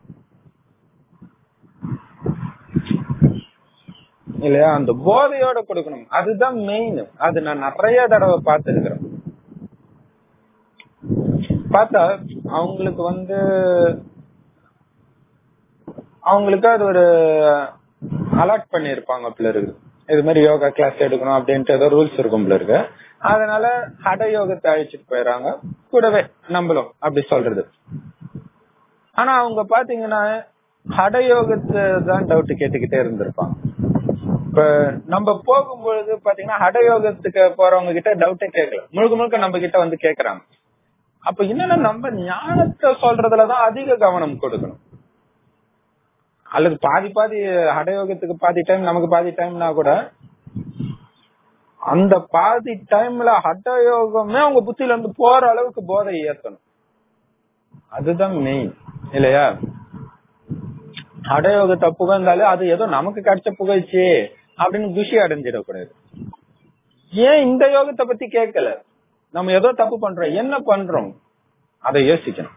இல்லையா அந்த போதையோட கொடுக்கணும் அதுதான் மெயின் அது நான் நிறைய தடவை பார்த்திருக்கிறேன் பார்த்தா அவங்களுக்கு வந்து அவங்களுக்கு அது ஒரு அலாட் பண்ணிருப்பாங்க போல இருக்கு இது மாதிரி யோகா கிளாஸ் எடுக்கணும் அப்படின்ட்டு ஏதோ ரூல்ஸ் இருக்கும் போல இருக்கு அதனால ஹட யோகத்தை அழிச்சிட்டு போயிடறாங்க கூடவே நம்மளும் அப்படி சொல்றது ஆனா அவங்க பாத்தீங்கன்னா ஹட யோகத்தை தான் டவுட் கேட்டுக்கிட்டே இருந்திருப்பாங்க இப்ப நம்ம போகும்பொழுது பாத்தீங்கன்னா ஹட யோகத்துக்கு போறவங்க கிட்ட டவுட்டே கேட்கல முழுக்க முழுக்க நம்ம கிட்ட வந்து கேக்குறாங்க அப்ப என்னன்னா நம்ம ஞானத்தை சொல்றதுலதான் அதிக கவனம் கொடுக்கணும் அல்லது பாதி பாதி ஹடயோகத்துக்கு பாதி டைம் நமக்கு பாதி டைம்னா கூட அந்த பாதி டைம்ல ஹட்டயோகமே அவங்க புத்தியில இருந்து போற அளவுக்கு போதை ஏத்தணும் அதுதான் மெயின் இல்லையா ஹடயோகத்தை புகழ்ந்தாலே அது ஏதோ நமக்கு கிடைச்ச புகழ்ச்சி அப்படின்னு குஷி அடைஞ்சிடக்கூடாது ஏன் இந்த யோகத்தை பத்தி கேட்கல நம்ம ஏதோ தப்பு பண்றோம் என்ன பண்றோம் அதை யோசிக்கணும்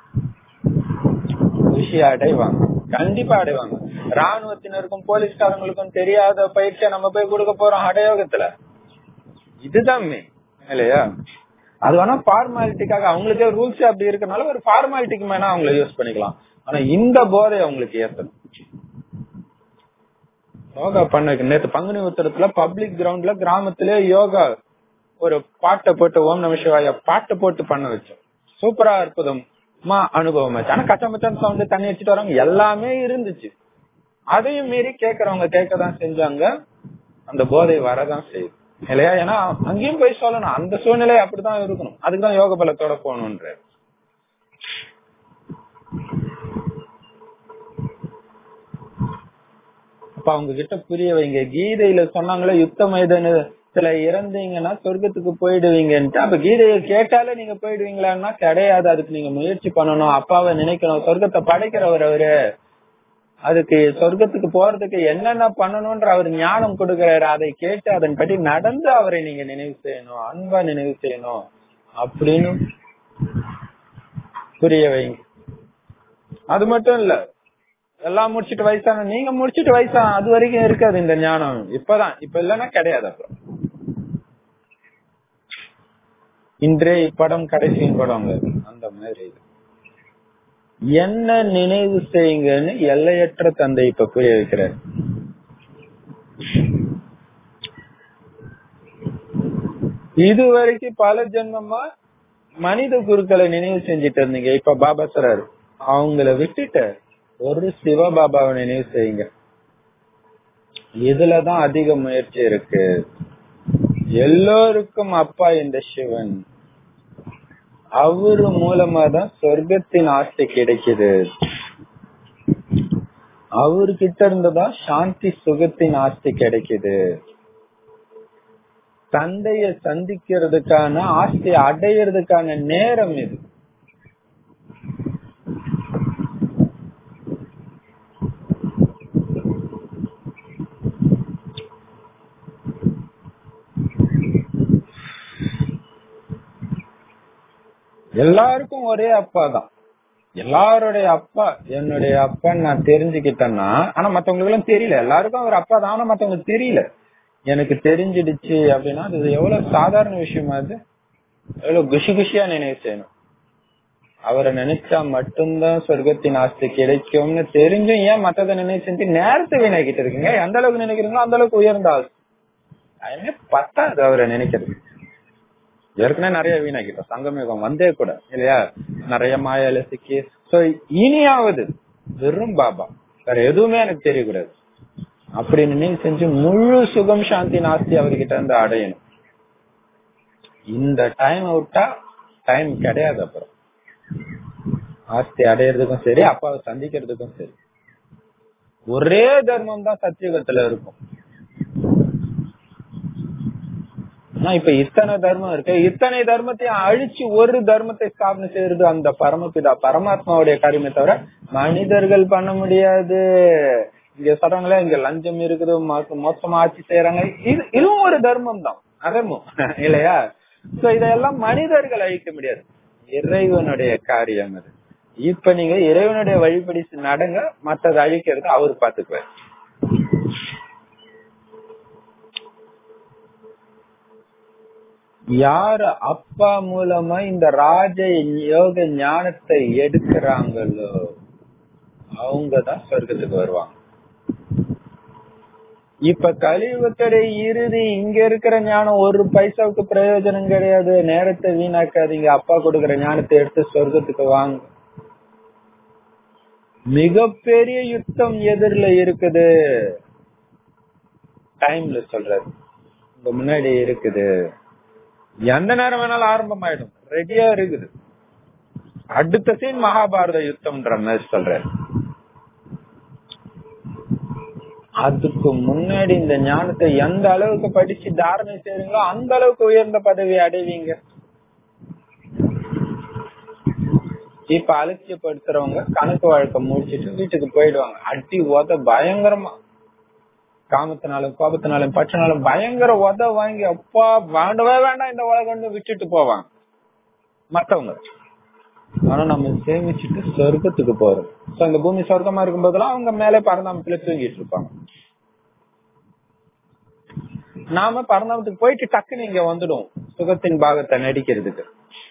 குஷி அடைவாங்க கண்டிப்பா அடைவாங்க ராணுவத்தினருக்கும் போலீஸ்காரங்களுக்கும் தெரியாத பயிற்சியை நம்ம போய் கொடுக்க போறோம் அடையோகத்துல இதுதான் மெயின் இல்லையா அது வேணா ஃபார்மாலிட்டிக்காக அவங்களுக்கே ரூல்ஸ் அப்படி இருக்கனால ஒரு ஃபார்மாலிட்டிக்கு மேனா அவங்கள யூஸ் பண்ணிக்கலாம் ஆனா இந்த போதை அவங்களுக்கு ஏத்தணும் யோகா பண்ண நேத்து பங்குனி உத்தரத்துல பப்ளிக் கிரவுண்ட்ல கிராமத்திலே யோகா ஒரு பாட்டை போட்டு ஓம் நம சிவாய பாட்டை போட்டு பண்ண வச்சோம் சூப்பரா அற்புதமா அனுபவம் ஆச்சு ஆனா கச்சமச்சான் சவுண்ட் தண்ணி வச்சுட்டு வராங்க எல்லாமே இருந்துச்சு அதையும் மீறி கேக்குறவங்க கேட்கதான் செஞ்சாங்க அந்த போதை வரதான் செய்யுது இல்லையா ஏன்னா அங்கேயும் போய் சொல்லணும் அந்த சூழ்நிலை அப்படிதான் இருக்கணும் அதுக்குதான் யோக பலத்தோட போகணும்ன்ற அப்ப அவங்க கிட்ட புரிய வைங்க கீதையில சொன்னாங்களே யுத்த மைதானத்துல இறந்தீங்கன்னா சொர்க்கத்துக்கு போயிடுவீங்கன்ட்டு அப்ப கீதையை கேட்டாலே நீங்க போயிடுவீங்களான்னா கிடையாது அதுக்கு நீங்க முயற்சி பண்ணணும் அப்பாவை நினைக்கணும் சொர்க்கத்தை படைக்கிறவர் அவரு அதுக்கு சொர்க்கத்துக்கு போறதுக்கு என்னென்ன பண்ணணும்ன்ற அவர் ஞானம் கொடுக்கிறாரு அதை கேட்டு அதன்படி நடந்து அவரை நீங்க நினைவு செய்யணும் அன்பா நினைவு செய்யணும் அப்படின்னு புரிய வைங்க அது மட்டும் இல்ல எல்லாம் முடிச்சிட்டு வயசான நீங்க முடிச்சிட்டு வயசா அது வரைக்கும் இருக்காது இந்த ஞானம் இப்பதான் இப்ப இல்லன்னா கிடையாது அப்புறம் இன்றைய படம் கடைசியின் படம் அந்த மாதிரி இது என்ன நினைவு செய்யுங்கன்னு எல்லையற்ற தந்தை இப்ப புரிய வைக்கிறார் இது வரைக்கும் பல ஜென்மமா மனித குருக்களை நினைவு செஞ்சுட்டு இருந்தீங்க இப்ப பாபா சொல்றாரு அவங்கள விட்டுட்டு ஒரு சிவ பாபாவை நினைவு செய்யுங்க இதுலதான் அதிக முயற்சி இருக்கு எல்லோருக்கும் அப்பா இந்த சிவன் அவரு மூலமா தான் சொர்க்கத்தின் ஆசை கிடைக்குது அவர்கிட்ட இருந்துதான் சாந்தி சுகத்தின் ஆஸ்தி கிடைக்குது தந்தைய சந்திக்கிறதுக்கான ஆஸ்தி அடையிறதுக்கான நேரம் இது எல்லாருக்கும் ஒரே அப்பா தான் எல்லாருடைய அப்பா என்னுடைய அப்பா நான் தெரிஞ்சுக்கிட்டேன்னா ஆனா மத்தவங்களுக்கு எல்லாம் தெரியல எல்லாருக்கும் அவர் அப்பா தான் ஆனா மத்தவங்களுக்கு தெரியல எனக்கு தெரிஞ்சிடுச்சு அப்படின்னா அது எவ்வளவு சாதாரண விஷயமா அது எவ்வளவு குஷி குஷியா நினைவு செய்யணும் அவரை நினைச்சா மட்டும்தான் சொர்க்கத்தின் ஆஸ்தி கிடைக்கும்னு தெரிஞ்சும் ஏன் மத்ததை நினைவு செஞ்சு நேரத்தை வீணாக்கிட்டு இருக்கீங்க எந்த அளவுக்கு நினைக்கிறீங்களோ அந்த அளவுக்கு உயர்ந்த ஆஸ்தி அதுமே பத்தாது அவரை நினைக்கிறது ஏற்கனவே நிறைய வீணாக்கிட்டோம் சங்கமேகம் வந்தே கூட இல்லையா நிறைய மாயால சிக்கி சோ இனியாவது வெறும் பாபா வேற எதுவுமே எனக்கு தெரியக்கூடாது அப்படி நினைவு செஞ்சு முழு சுகம் சாந்தி நாஸ்தி அவர்கிட்ட இருந்து அடையணும் இந்த டைம் விட்டா டைம் கிடையாது அப்புறம் ஆஸ்தி அடையிறதுக்கும் சரி அப்பாவை சந்திக்கிறதுக்கும் சரி ஒரே தர்மம் தான் சத்தியுகத்துல இருக்கும் ஆனா இப்ப இத்தனை தர்மம் இருக்கு இத்தனை தர்மத்தையும் அழிச்சு ஒரு தர்மத்தை ஸ்தாபனை செய்யறது அந்த பரமபிதா பரமாத்மாவுடைய காரியமே தவிர மனிதர்கள் பண்ண முடியாது இங்க சொல்றாங்களே இங்க லஞ்சம் இருக்குது மொத்தமா ஆட்சி செய்யறாங்க இது இதுவும் ஒரு தர்மம் தான் அதர்மம் இல்லையா சோ இதெல்லாம் மனிதர்கள் அழிக்க முடியாது இறைவனுடைய காரியம் அது இப்ப நீங்க இறைவனுடைய வழிபடி நடங்க மத்ததை அழிக்கிறது அவரு பாத்துக்குவார் யாரு அப்பா மூலமா இந்த ராஜ யோக ஞானத்தை எடுக்கிறாங்களோ அவங்கதான் சொர்க்கத்துக்கு வருவாங்க இப்ப கலியுகத்துடைய இறுதி இங்க இருக்கிற ஞானம் ஒரு பைசாவுக்கு பிரயோஜனம் கிடையாது நேரத்தை வீணாக்காதீங்க அப்பா கொடுக்கிற ஞானத்தை எடுத்து சொர்க்கத்துக்கு வாங்க மிகப்பெரிய யுத்தம் எதிரில இருக்குது டைம்ல சொல்றாரு உங்க முன்னாடி இருக்குது எந்த நேரம் வேணாலும் ஆரம்பம் ஆயிடும் ரெடியா இருக்குது அடுத்த சீன் மகாபாரத யுத்தம்ன்ற மாதிரி சொல்றாரு அதுக்கு முன்னாடி இந்த ஞானத்தை எந்த அளவுக்கு படிச்சு தாரணை செய்றீங்களோ அந்த அளவுக்கு உயர்ந்த பதவி அடைவீங்க இப்ப அலட்சியப்படுத்துறவங்க கணக்கு வழக்கம் முடிச்சிட்டு வீட்டுக்கு போயிடுவாங்க அடி உத பயங்கரமா காமத்தினாலும் கோபத்தினாலும் பச்சனாலும் பயங்கர உத வாங்கி அப்பா வேண்டவே வேண்டாம் இந்த உலகம் விட்டுட்டு போவாங்க மத்தவங்க ஆனா நம்ம சேமிச்சுட்டு சொர்க்கத்துக்கு போறோம் சோ இந்த பூமி சொர்க்கமா இருக்கும் போதெல்லாம் அவங்க மேலே பரந்தாமத்துல தூங்கிட்டு இருப்பாங்க நாம பரந்தாமத்துக்கு போயிட்டு டக்குன்னு இங்க வந்துடும் சுகத்தின் பாகத்தை நடிக்கிறதுக்கு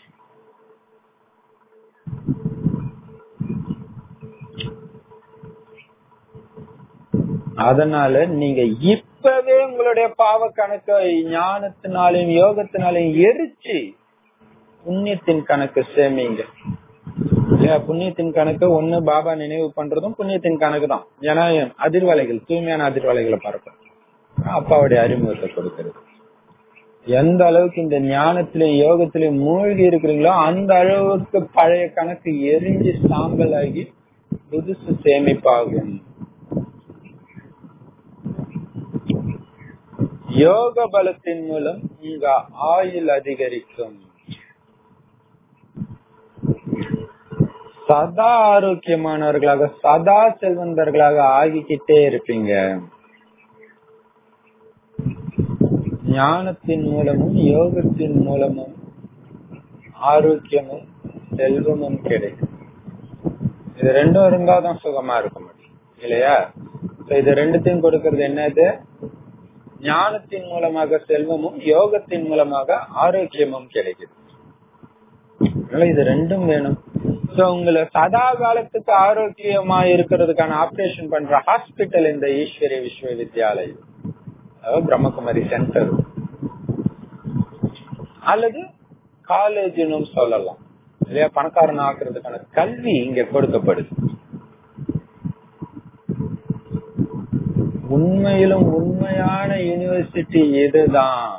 அதனால நீங்க இப்பவே உங்களுடைய பாவ கணக்க ஞானத்தினாலையும் யோகத்தினாலையும் எரிச்சு புண்ணியத்தின் கணக்கு சேமிங்க ஏன் புண்ணியத்தின் கணக்கு ஒண்ணு பாபா நினைவு பண்றதும் புண்ணியத்தின் கணக்கு தான் ஏன்னா அதிர்வலைகள் தூய்மையான அதிர்வலைகளை பார்க்கும் அப்பாவுடைய அறிமுகத்தை கொடுக்கிறது எந்த அளவுக்கு இந்த ஞானத்திலையும் யோகத்திலையும் மூழ்கி இருக்கிறீங்களோ அந்த அளவுக்கு பழைய கணக்கு எரிஞ்சு சாம்பல் ஆகி புதுசு சேமிப்பாகும் யோக பலத்தின் மூலம் உங்க ஆயுள் அதிகரிக்கும் சதா ஆரோக்கியமானவர்களாக சதா செல்வந்தர்களாக ஆகிக்கிட்டே இருப்பீங்க ஞானத்தின் மூலமும் யோகத்தின் மூலமும் ஆரோக்கியமும் செல்வமும் கிடைக்கும் இது ரெண்டும் இருந்தாதான் சுகமா இருக்க முடியும் இல்லையா இது ரெண்டுத்தையும் கொடுக்கறது என்னது ஞானத்தின் மூலமாக செல்வமும் யோகத்தின் மூலமாக ஆரோக்கியமும் கிடைக்குது இது ரெண்டும் வேணும் சோ உங்களை சதா காலத்துக்கு ஆரோக்கியமா இருக்கிறதுக்கான ஆபரேஷன் பண்ற ஹாஸ்பிட்டல் இந்த ஈஸ்வரி விஸ்வ வித்யாலயம் பிரம்மகுமாரி சென்டர் அல்லது காலேஜ்னு சொல்லலாம் இல்லையா பணக்காரன் ஆக்குறதுக்கான கல்வி இங்க கொடுக்கப்படுது உண்மையிலும் உண்மையான யூனிவர்சிட்டி இதுதான்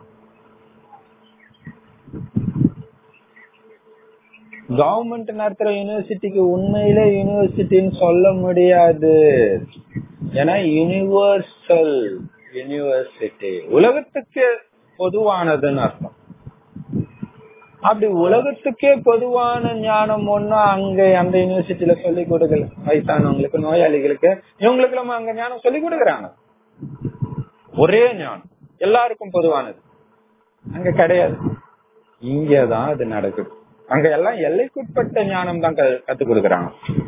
கவர்மெண்ட் நடத்துற யூனிவர்சிட்டிக்கு உண்மையில யூனிவர்சிட்டின்னு சொல்ல முடியாது ஏன்னா யூனிவர்சல் யூனிவர்சிட்டி உலகத்துக்கு பொதுவானதுன்னு அர்த்தம் அப்படி உலகத்துக்கே பொதுவான ஞானம் ஒண்ணு அங்க அந்த யூனிவர்சிட்டியில சொல்லி கொடுக்கல வயசானவங்களுக்கு நோயாளிகளுக்கு இவங்களுக்கு நம்ம அங்க ஞானம் சொல்லி கொடுக்கறாங்க ஒரே ஞானம் எல்லாருக்கும் பொதுவானது அங்க கிடையாது இங்கதான் அது நடக்குது அங்க எல்லாம் எல்லைக்குட்பட்ட ஞானம் தான் கத்து கொடுக்கறாங்க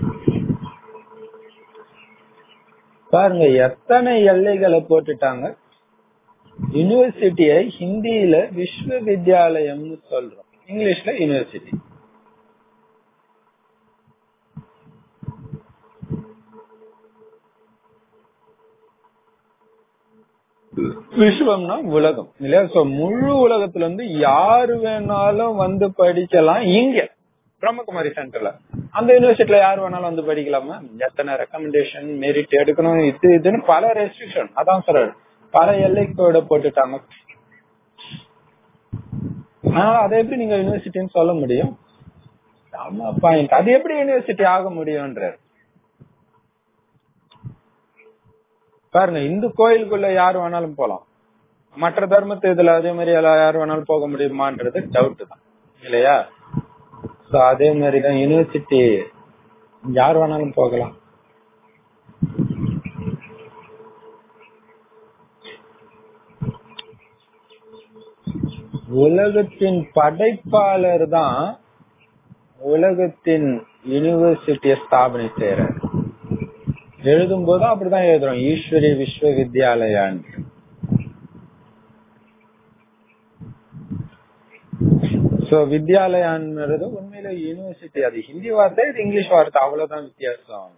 பாருங்க எத்தனை எல்லைகளை போட்டுட்டாங்க யூனிவர்சிட்டிய ஹிந்தியில விஸ்வ வித்யாலயம்னு சொல்றோம் இங்கிலீஷ்ல யூனிவர்சிட்டி விஸ்வம்னா உலகம் இல்லையா சோ முழு உலகத்துல இருந்து யாரு வேணாலும் வந்து படிக்கலாம் இங்க பிரம்மகுமாரி சென்டர்ல அந்த யூனிவர்சிட்டில யார் வேணாலும் வந்து படிக்கலாமா எத்தனை ரெக்கமெண்டேஷன் மெரிட் எடுக்கணும் இது இதுன்னு பல ரெஸ்ட்ரிக்ஷன் அதான் சொல்றாரு பல எல்லைக்கோட போட்டுட்டாங்க அதனால அதை எப்படி நீங்க யூனிவர்சிட்டின்னு சொல்ல முடியும் ஆமா பாயிண்ட் அது எப்படி யூனிவர்சிட்டி ஆக முடியும்ன்ற பாருங்க இந்து கோயிலுக்குள்ள யார் வேணாலும் போலாம் மற்ற தர்மத்து இதுல அதே மாதிரி எல்லாம் யார் வேணாலும் போக முடியுமான்றது டவுட் தான் இல்லையா சோ அதே மாதிரிதான் யூனிவர்சிட்டி யார் வேணாலும் போகலாம் உலகத்தின் படைப்பாளர் தான் உலகத்தின் யூனிவர்சிட்டிய ஸ்தாபனை செய்யறாரு எழுதும் போதும் அப்படிதான் எழுதுறோம் ஈஸ்வரி விஸ்வ வித்யாலயான்னு சோ வித்யாலயான்றது உண்மையில யூனிவர்சிட்டி அது ஹிந்தி வார்த்தை இது இங்கிலீஷ் வார்த்தை அவ்வளவுதான் வித்தியாசம்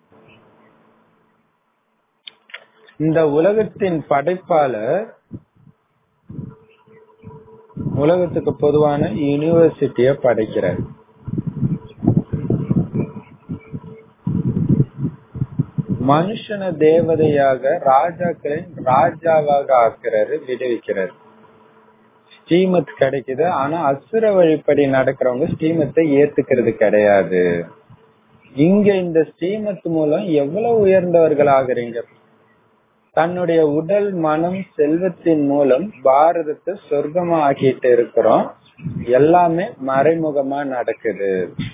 இந்த உலகத்தின் படைப்பாளர் உலகத்துக்கு பொதுவான யூனிவர்சிட்டிய படைக்கிறார் மனுஷன தேவதையாக ராஜாக்களின் ராஜாவாக ஆக்குறாரு விடுவிக்கிறார் ஸ்ரீமத் கிடைக்குது ஆனா அசுர வழிப்படி நடக்கிறவங்க ஸ்ரீமத்தை ஏத்துக்கிறது கிடையாது இங்க இந்த ஸ்ரீமத் மூலம் எவ்வளவு உயர்ந்தவர்கள் ஆகுறீங்க தன்னுடைய உடல் மனம் செல்வத்தின் மூலம் பாரதத்தை சொர்க்கமா ஆக்கிட்டு இருக்கிறோம் எல்லாமே மறைமுகமா நடக்குது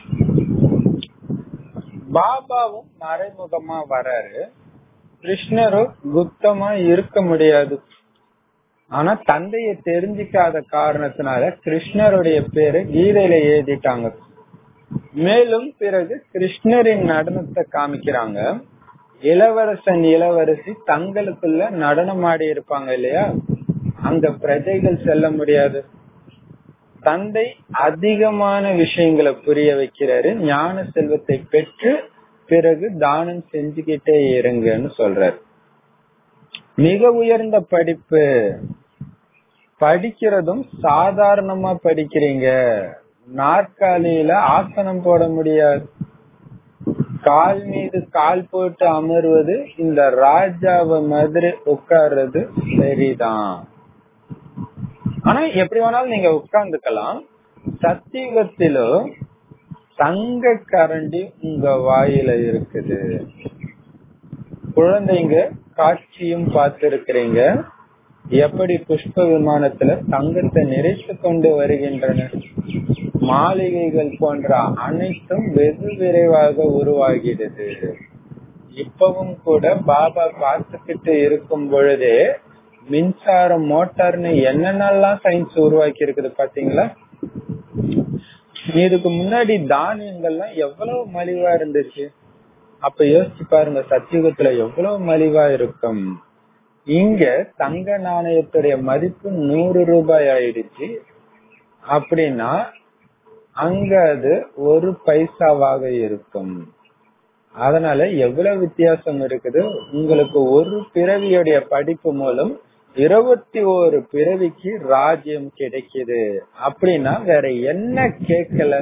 பாபாவும் மறைமுகமா வராரு கிருஷ்ணரும் குப்தமா இருக்க முடியாது ஆனா தந்தைய தெரிஞ்சுக்காத காரணத்தினால கிருஷ்ணருடைய பேரு கீதையில எழுதிட்டாங்க மேலும் பிறகு கிருஷ்ணரின் நடனத்தை காமிக்கிறாங்க இளவரசன் இளவரசி தங்களுக்குள்ள நடனம் ஆடி இருப்பாங்க இல்லையா அங்க பிரஜைகள் செல்ல முடியாது தந்தை அதிகமான விஷயங்களை புரிய வைக்கிறாரு ஞான செல்வத்தை பெற்று பிறகு தானம் செஞ்சுக்கிட்டே இருங்கன்னு சொல்றாரு மிக உயர்ந்த படிப்பு படிக்கிறதும் சாதாரணமா படிக்கிறீங்க நாற்காலியில ஆசனம் போட முடியாது கால் மீது கால் போட்டு அமர்வது இந்த ராஜாவை மாதிரி உட்கார்றது சரிதான் ஆனா எப்படி வேணாலும் நீங்க உட்கார்ந்துக்கலாம் சத்தியுகத்திலோ தங்க கரண்டி உங்க வாயில இருக்குது குழந்தைங்க காட்சியும் பார்த்திருக்கிறீங்க எப்படி புஷ்ப விமானத்துல தங்கத்தை நிறைத்து கொண்டு வருகின்றன மாளிகைகள் போன்ற அனைத்தும் வெகு விரைவாக உருவாகிறது இப்பவும் கூட பாபா பார்த்துக்கிட்டு இருக்கும் பொழுதே மின்சாரம் மோட்டார்னு என்னென்னலாம் சயின்ஸ் உருவாக்கி இருக்குது பாத்தீங்களா இதுக்கு முன்னாடி தானியங்கள்லாம் எவ்வளவு மலிவா இருந்துச்சு அப்ப யோசிச்சு பாருங்க சத்தியுகத்துல எவ்வளவு மலிவா இருக்கும் இங்க தங்க நாணயத்துடைய மதிப்பு நூறு ரூபாய் ஆயிடுச்சு அப்படின்னா அங்க அது ஒரு பைசாவாக இருக்கும் அதனால எவ்வளவு வித்தியாசம் இருக்குது உங்களுக்கு ஒரு பிறவியுடைய படிப்பு மூலம் இருபத்தி ஒரு பிறவிக்கு ராஜ்யம் கிடைக்குது அப்படின்னா வேற என்ன கேட்கல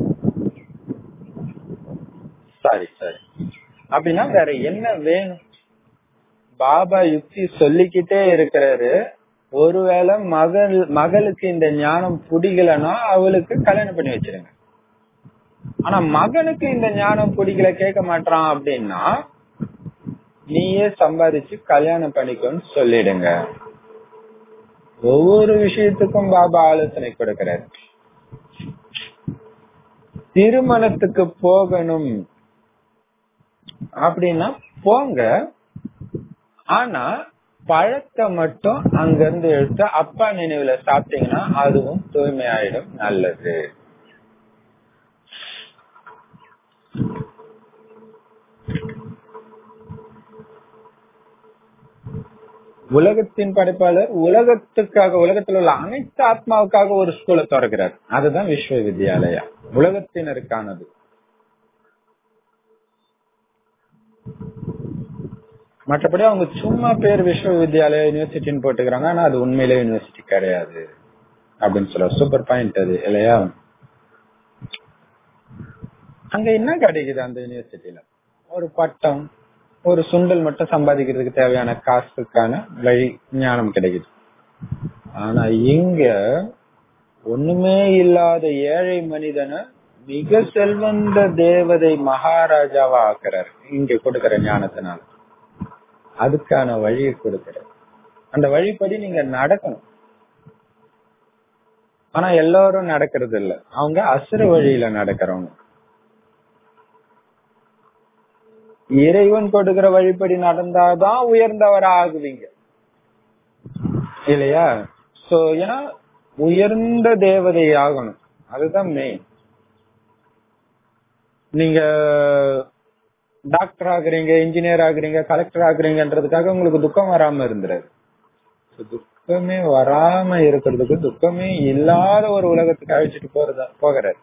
சாரி சாரி அப்படின்னா வேற என்ன வேணும் பாபா யுக்தி சொல்லிக்கிட்டே இருக்கிறாரு ஒருவேளை மகள் மகளுக்கு இந்த ஞானம் பிடிக்கலன்னா அவளுக்கு கல்யாணம் பண்ணி வச்சிருங்க ஆனா மகனுக்கு இந்த ஞானம் பிடிக்கல கேட்க மாட்டான் அப்படின்னா நீயே சம்பாதிச்சு கல்யாணம் பண்ணிக்கோன்னு சொல்லிடுங்க ஒவ்வொரு விஷயத்துக்கும் பாபா ஆலோசனை கொடுக்கிறார் திருமணத்துக்கு போகணும் அப்படின்னா போங்க ஆனா பழத்தை மட்டும் அங்க இருந்து எடுத்து அப்பா நினைவுல சாப்பிட்டீங்கன்னா அதுவும் தூய்மையாயிடும் நல்லது உலகத்தின் படைப்பாளர் உலகத்துக்காக உலகத்தில் உள்ள அனைத்து ஆத்மாவுக்காக ஒரு ஸ்கூலை திறக்கிறார் அதுதான் விஸ்வ வித்யாலயா உலகத்தினருக்கானது மற்றபடி அவங்க சும்மா பேர் விஸ்வ வித்யாலயா யூனிவர்சிட்டின்னு போட்டுக்கிறாங்க ஆனா அது உண்மையிலே யூனிவர்சிட்டி கிடையாது அப்படின்னு சொல்ல சூப்பர் பாயிண்ட் அது இல்லையா அங்க என்ன கிடைக்குது அந்த யூனிவர்சிட்டியில ஒரு பட்டம் ஒரு சுண்டல் மட்டும் சம்பாதிக்கிறதுக்கு தேவையான காசுக்கான வழி ஞானம் கிடைக்குது ஆனா இங்க ஒண்ணுமே இல்லாத ஏழை மனிதனை மிக செல்வந்த தேவதை மகாராஜாவா ஆக்குறாரு இங்க கொடுக்கிற ஞானத்தினால அதுக்கான வழியை கொடுக்கிறார் அந்த வழிப்படி நீங்க நடக்கணும் ஆனா எல்லாரும் நடக்கிறது இல்ல அவங்க அசுர வழியில நடக்கிறவங்க இறைவன் கொடுக்கிற வழிப்படி நடந்தாதான் உயர்ந்தவர ஆகுவீங்க இல்லையா சோ ஏன்னா உயர்ந்த தேவதை ஆகணும் அதுதான் மெயின் நீங்க டாக்டர் ஆகுறீங்க இன்ஜினியர் ஆகுறீங்க கலெக்டர் ஆகுறீங்கன்றதுக்காக உங்களுக்கு துக்கம் வராம இருந்துறாரு துக்கம் துக்கமே வராம இருக்கிறதுக்கு துக்கமே இல்லாத ஒரு உலகத்துக்கு அழைச்சிட்டு போறதா போகிறாரு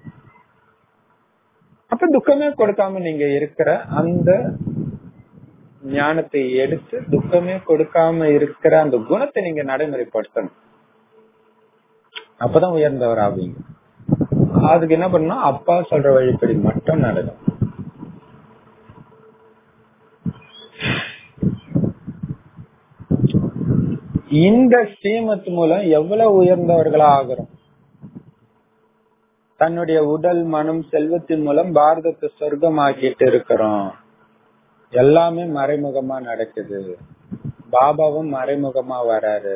அப்ப துக்கமே கொடுக்காம நீங்க இருக்கிற அந்த ஞானத்தை எடுத்து துக்கமே கொடுக்காம இருக்கிற அந்த குணத்தை நீங்க நடைமுறைப்படுத்தணும் அப்பதான் உயர்ந்தவர் ஆவீங்க அதுக்கு என்ன பண்ணணும் அப்பா சொல்ற வழிப்படி மட்டும் நடக்கும் இந்த ஸ்ரீமத் மூலம் எவ்வளவு உயர்ந்தவர்களா ஆகிறோம் தன்னுடைய உடல் மனம் செல்வத்தின் மூலம் பாரதத்தை சொர்க்கமாக்கிட்டு இருக்கிறோம் எல்லாமே மறைமுகமா நடக்குது பாபாவும் மறைமுகமா வராரு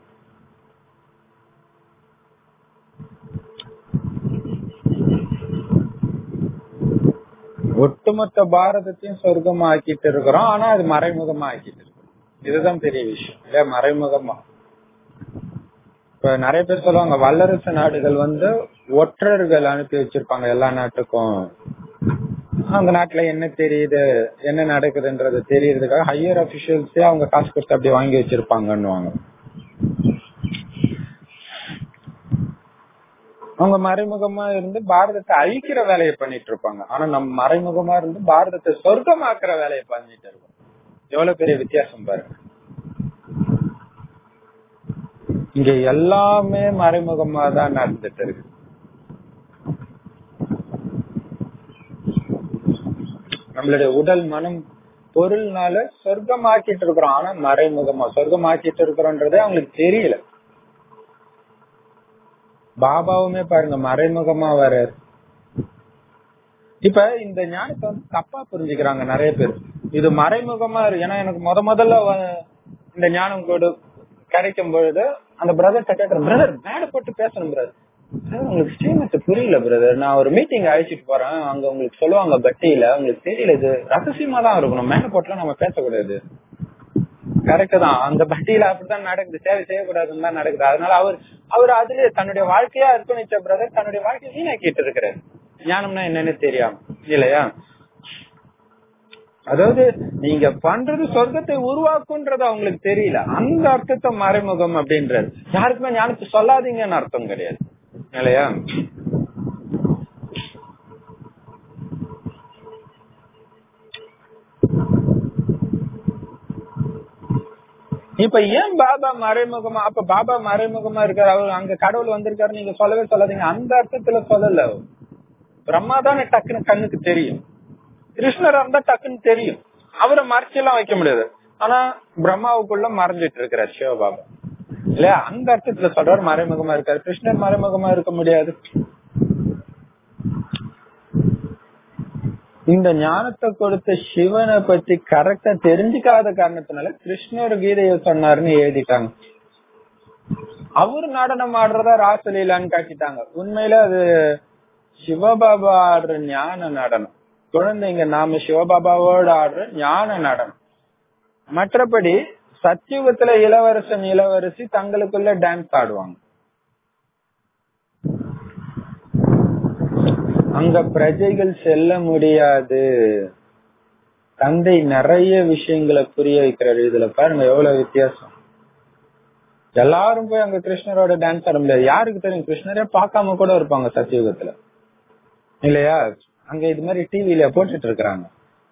ஒட்டுமொத்த பாரதத்தையும் சொர்க்கமா ஆக்கிட்டு இருக்கிறோம் ஆனா அது மறைமுகமா ஆக்கிட்டு இருக்கோம் இதுதான் பெரிய விஷயம் இல்ல மறைமுகமா இப்ப நிறைய பேர் சொல்லுவாங்க வல்லரசு நாடுகள் வந்து ஒற்றர்கள் அனுப்பி வச்சிருப்பாங்க எல்லா நாட்டுக்கும் அந்த நாட்டுல என்ன தெரியுது என்ன நடக்குதுன்றது தெரியறதுக்காக ஹையர் அபிஷியல்ஸே அவங்க காசு கொடுத்து அப்படி வாங்கி வச்சிருப்பாங்கன்னு அவங்க மறைமுகமா இருந்து பாரதத்தை அழிக்கிற வேலையை பண்ணிட்டு இருப்பாங்க ஆனா நம்ம மறைமுகமா இருந்து பாரதத்தை சொர்க்கமாக்குற வேலையை பண்ணிட்டு இருக்கோம் எவ்வளவு பெரிய வித்தியாசம் பாருங்க இங்க எல்லாமே மறைமுகமா தான் நடந்துட்டு இருக்கு நம்மளுடைய உடல் மனம் பொருள்னால சொர்க்கமாக்கிட்டு இருக்கிறோம் ஆனா மறைமுகமா சொர்க்கமாக்கிட்டு இருக்கிறோன்றதே அவங்களுக்கு தெரியல பாபாவுமே பாருங்க மறைமுகமா வர்றாரு இப்ப இந்த ஞானத்தை வந்து தப்பா புரிஞ்சுக்கிறாங்க நிறைய பேர் இது மறைமுகமா இருக்கு ஏன்னா எனக்கு முத முதல்ல இந்த ஞானம் கொடு கிடைக்கும் பொழுது அந்த பிரதர் கேட்கறேன் பிரதர் மேட போட்டு பேசணும் பிரதர் உங்களுக்கு ஸ்ரீமத்து புரியல பிரதர் நான் ஒரு மீட்டிங் அழைச்சிட்டு போறேன் அங்க உங்களுக்கு சொல்லுவாங்க பட்டியில உங்களுக்கு தெரியல இது ரகசியமா தான் இருக்கணும் மேல போட்டுலாம் நம்ம பேசக்கூடாது கரெக்ட் தான் அந்த பட்டியல அப்படித்தான் நடக்குது சேவை செய்யக்கூடாதுன்னு தான் நடக்குது அதனால அவர் அவர் அதுல தன்னுடைய வாழ்க்கையா அர்ப்பணிச்ச பிரதர் தன்னுடைய வாழ்க்கையை வீணாக்கிட்டு இருக்கிறாரு ஞானம்னா என்னன்னு தெரியாம இல்லையா அதாவது நீங்க பண்றது சொர்க்கத்தை உருவாக்குன்றது அவங்களுக்கு தெரியல அந்த அர்த்தத்தை மறைமுகம் அப்படின்றது யாருக்குமே ஞானத்தை சொல்லாதீங்கன்னு அர்த்தம் கிடையாது இல்லையா இப்ப ஏன் பாபா மறைமுகமா அப்ப பாபா மறைமுகமா இருக்காரு அவர் அங்க கடவுள் வந்திருக்காரு நீங்க சொல்லவே சொல்லாதீங்க அந்த அர்த்தத்துல சொல்லல பிரம்மா தானே டக்குன்னு கண்ணுக்கு தெரியும் கிருஷ்ணர் இருந்தா டக்குன்னு தெரியும் அவரை மறைச்செல்லாம் வைக்க முடியாது ஆனா பிரம்மாவுக்குள்ள மறைஞ்சிட்டு இருக்கிறார் சிவபாபா இல்லையா அந்த அர்த்தத்துல சொல்றாரு மறைமுகமா இருக்காரு கிருஷ்ணர் மறைமுகமா இருக்க முடியாது இந்த ஞானத்தை கொடுத்த சிவனை பத்தி கரெக்டா தெரிஞ்சுக்காத காரணத்தினால கிருஷ்ணர் கீதைய சொன்னாருன்னு எழுதிட்டாங்க அவரு நடனம் ஆடுறதா ராசலீலான்னு காட்டிட்டாங்க உண்மையில அது சிவபாபா ஆடுற ஞான நடனம் குழந்தைங்க நாம சிவபாபாவோட ஆடுற ஞான நடனம் மற்றபடி சத்தியுகத்துல இளவரசன் இளவரசி தங்களுக்குள்ள டான்ஸ் ஆடுவாங்க அங்க பிரஜைகள் செல்ல முடியாது தந்தை நிறைய விஷயங்களை புரிய வைக்கிறாரு இதுல பாருங்க எவ்வளவு வித்தியாசம் எல்லாரும் போய் அங்க கிருஷ்ணரோட டான்ஸ் ஆட முடியாது யாருக்கு தெரியும் கிருஷ்ணரே பார்க்காம கூட இருப்பாங்க சத்தியுகத்துல இல்லையா அங்க இது மாதிரி டிவில போட்டுட்டு இருக்கிறாங்க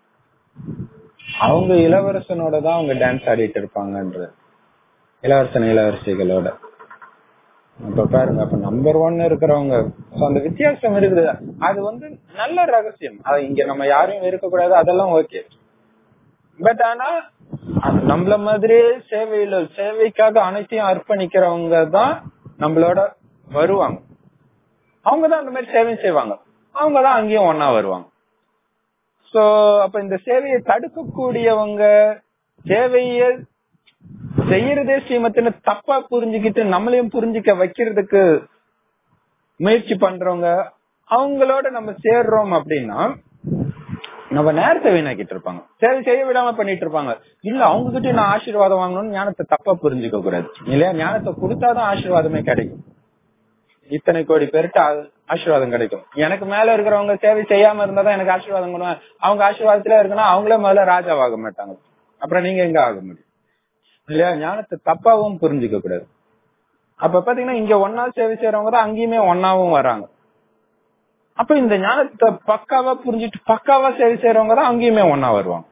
அவங்க இளவரசனோட தான் அவங்க டான்ஸ் ஆடிட்டு இருப்பாங்கன்ற இளவரசன் இளவரசிகளோட அப்ப பாருங்க அப்ப நம்பர் ஒன் இருக்கிறவங்க அந்த வித்தியாசம் இருக்குது அது வந்து நல்ல ரகசியம் அது இங்க நம்ம யாரையும் இருக்கக்கூடாது அதெல்லாம் ஓகே பட் ஆனா நம்மள மாதிரியே சேவையில சேவைக்காக அனைத்தையும் அர்ப்பணிக்கிறவங்க தான் நம்மளோட வருவாங்க அவங்கதான் அந்த மாதிரி சேவை செய்வாங்க அவங்கதான் அங்கேயும் ஒன்னா வருவாங்க சோ அப்ப இந்த சேவையை தடுக்கக்கூடியவங்க சேவைய செய்யறதே ஸ்ரீமத்தின்னு தப்பா புரிஞ்சுக்கிட்டு நம்மளையும் புரிஞ்சுக்க வைக்கிறதுக்கு முயற்சி பண்றவங்க அவங்களோட நம்ம சேர்றோம் அப்படின்னா நம்ம நேரத்தை வீணாக்கிட்டு இருப்பாங்க சேவை செய்ய விடாம பண்ணிட்டு இருப்பாங்க இல்ல அவங்க கிட்ட நான் ஆசீர்வாதம் வாங்கணும்னு ஞானத்தை தப்பா புரிஞ்சுக்க கூடாது இல்லையா ஞானத்தை கொடுத்தாதான் ஆசீர்வாதமே கிடைக்கும் இத்தனை கோடி பேருக்கு ஆசீர்வாதம் கிடைக்கும் எனக்கு மேல இருக்கிறவங்க சேவை செய்யாம இருந்தாதான் எனக்கு ஆசீர்வாதம் பண்ணுவாங்க அவங்க ஆசீர்வாதத்துல இருக்குன்னா அவங்களே முதல்ல ராஜாவாக மாட்டாங்க அப்புறம் நீங்க எங்க ஆக முடியும் இல்லையா ஞானத்தை தப்பாவும் புரிஞ்சுக்க கூடாது அப்ப பாத்தீங்கன்னா இங்க ஒன்னா சேவை செய்யறவங்க தான் அங்கேயுமே ஒன்னாவும் வராங்க அப்ப இந்த ஞானத்தை பக்காவா புரிஞ்சுட்டு பக்காவா சேவை செய்யறவங்க தான் அங்கேயுமே ஒன்னா வருவாங்க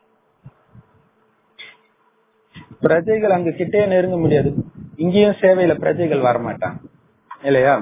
பிரஜைகள் அங்க கிட்டே நெருங்க முடியாது இங்கேயும் சேவையில பிரஜைகள் வரமாட்டாங்க இல்லையா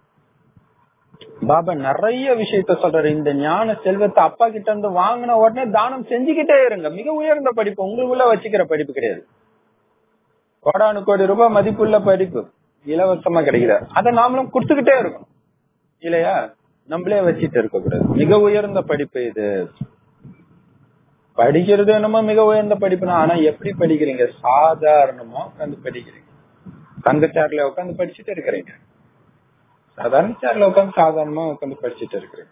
பாபா நிறைய விஷயத்த சொல்றாரு இந்த ஞான செல்வத்தை அப்பா கிட்ட இருந்து வாங்கின உடனே தானம் செஞ்சுக்கிட்டே இருங்க மிக உயர்ந்த படிப்பு உங்களுக்குள்ள வச்சுக்கிற படிப்பு கிடையாது கோடானு கோடி ரூபாய் மதிப்புள்ள படிப்பு இலவசமா கிடைக்கிறார் அதை நாமளும் கொடுத்துக்கிட்டே இருக்கணும் இல்லையா நம்மளே வச்சிட்டு இருக்க கூடாது மிக உயர்ந்த படிப்பு இது படிக்கிறது என்னமோ மிக உயர்ந்த படிப்புனா ஆனா எப்படி படிக்கிறீங்க சாதாரணமா உட்காந்து படிக்கிறீங்க தங்க சேர்ல உட்காந்து படிச்சுட்டு இருக்கிறீங்க சாதாரண சேர்ல உட்காந்து சாதாரணமா உட்காந்து படிச்சுட்டு இருக்கிறீங்க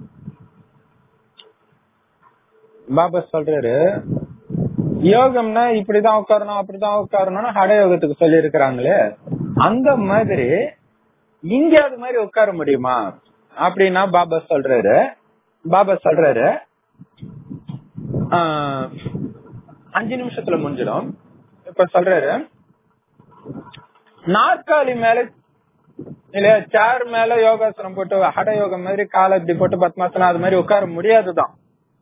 பாபா சொல்றாரு யோகம்னா இப்படிதான் உட்காரணும் அப்படிதான் உட்காரணும்னு ஹட யோகத்துக்கு சொல்லி இருக்கிறாங்களே அந்த மாதிரி இங்க அது மாதிரி உட்கார முடியுமா அப்படின்னா பாபா சொல்றாரு பாபா சொல்றாரு அஞ்சு நிமிஷத்துல முடிஞ்சிடும் இப்ப சொல்றாரு நாற்காலி மேல இல்ல சேர் மேல யோகாசனம் போட்டு ஹட யோகம் மாதிரி காலை இப்படி போட்டு பத்மாசனம் அது மாதிரி உட்கார முடியாதுதான்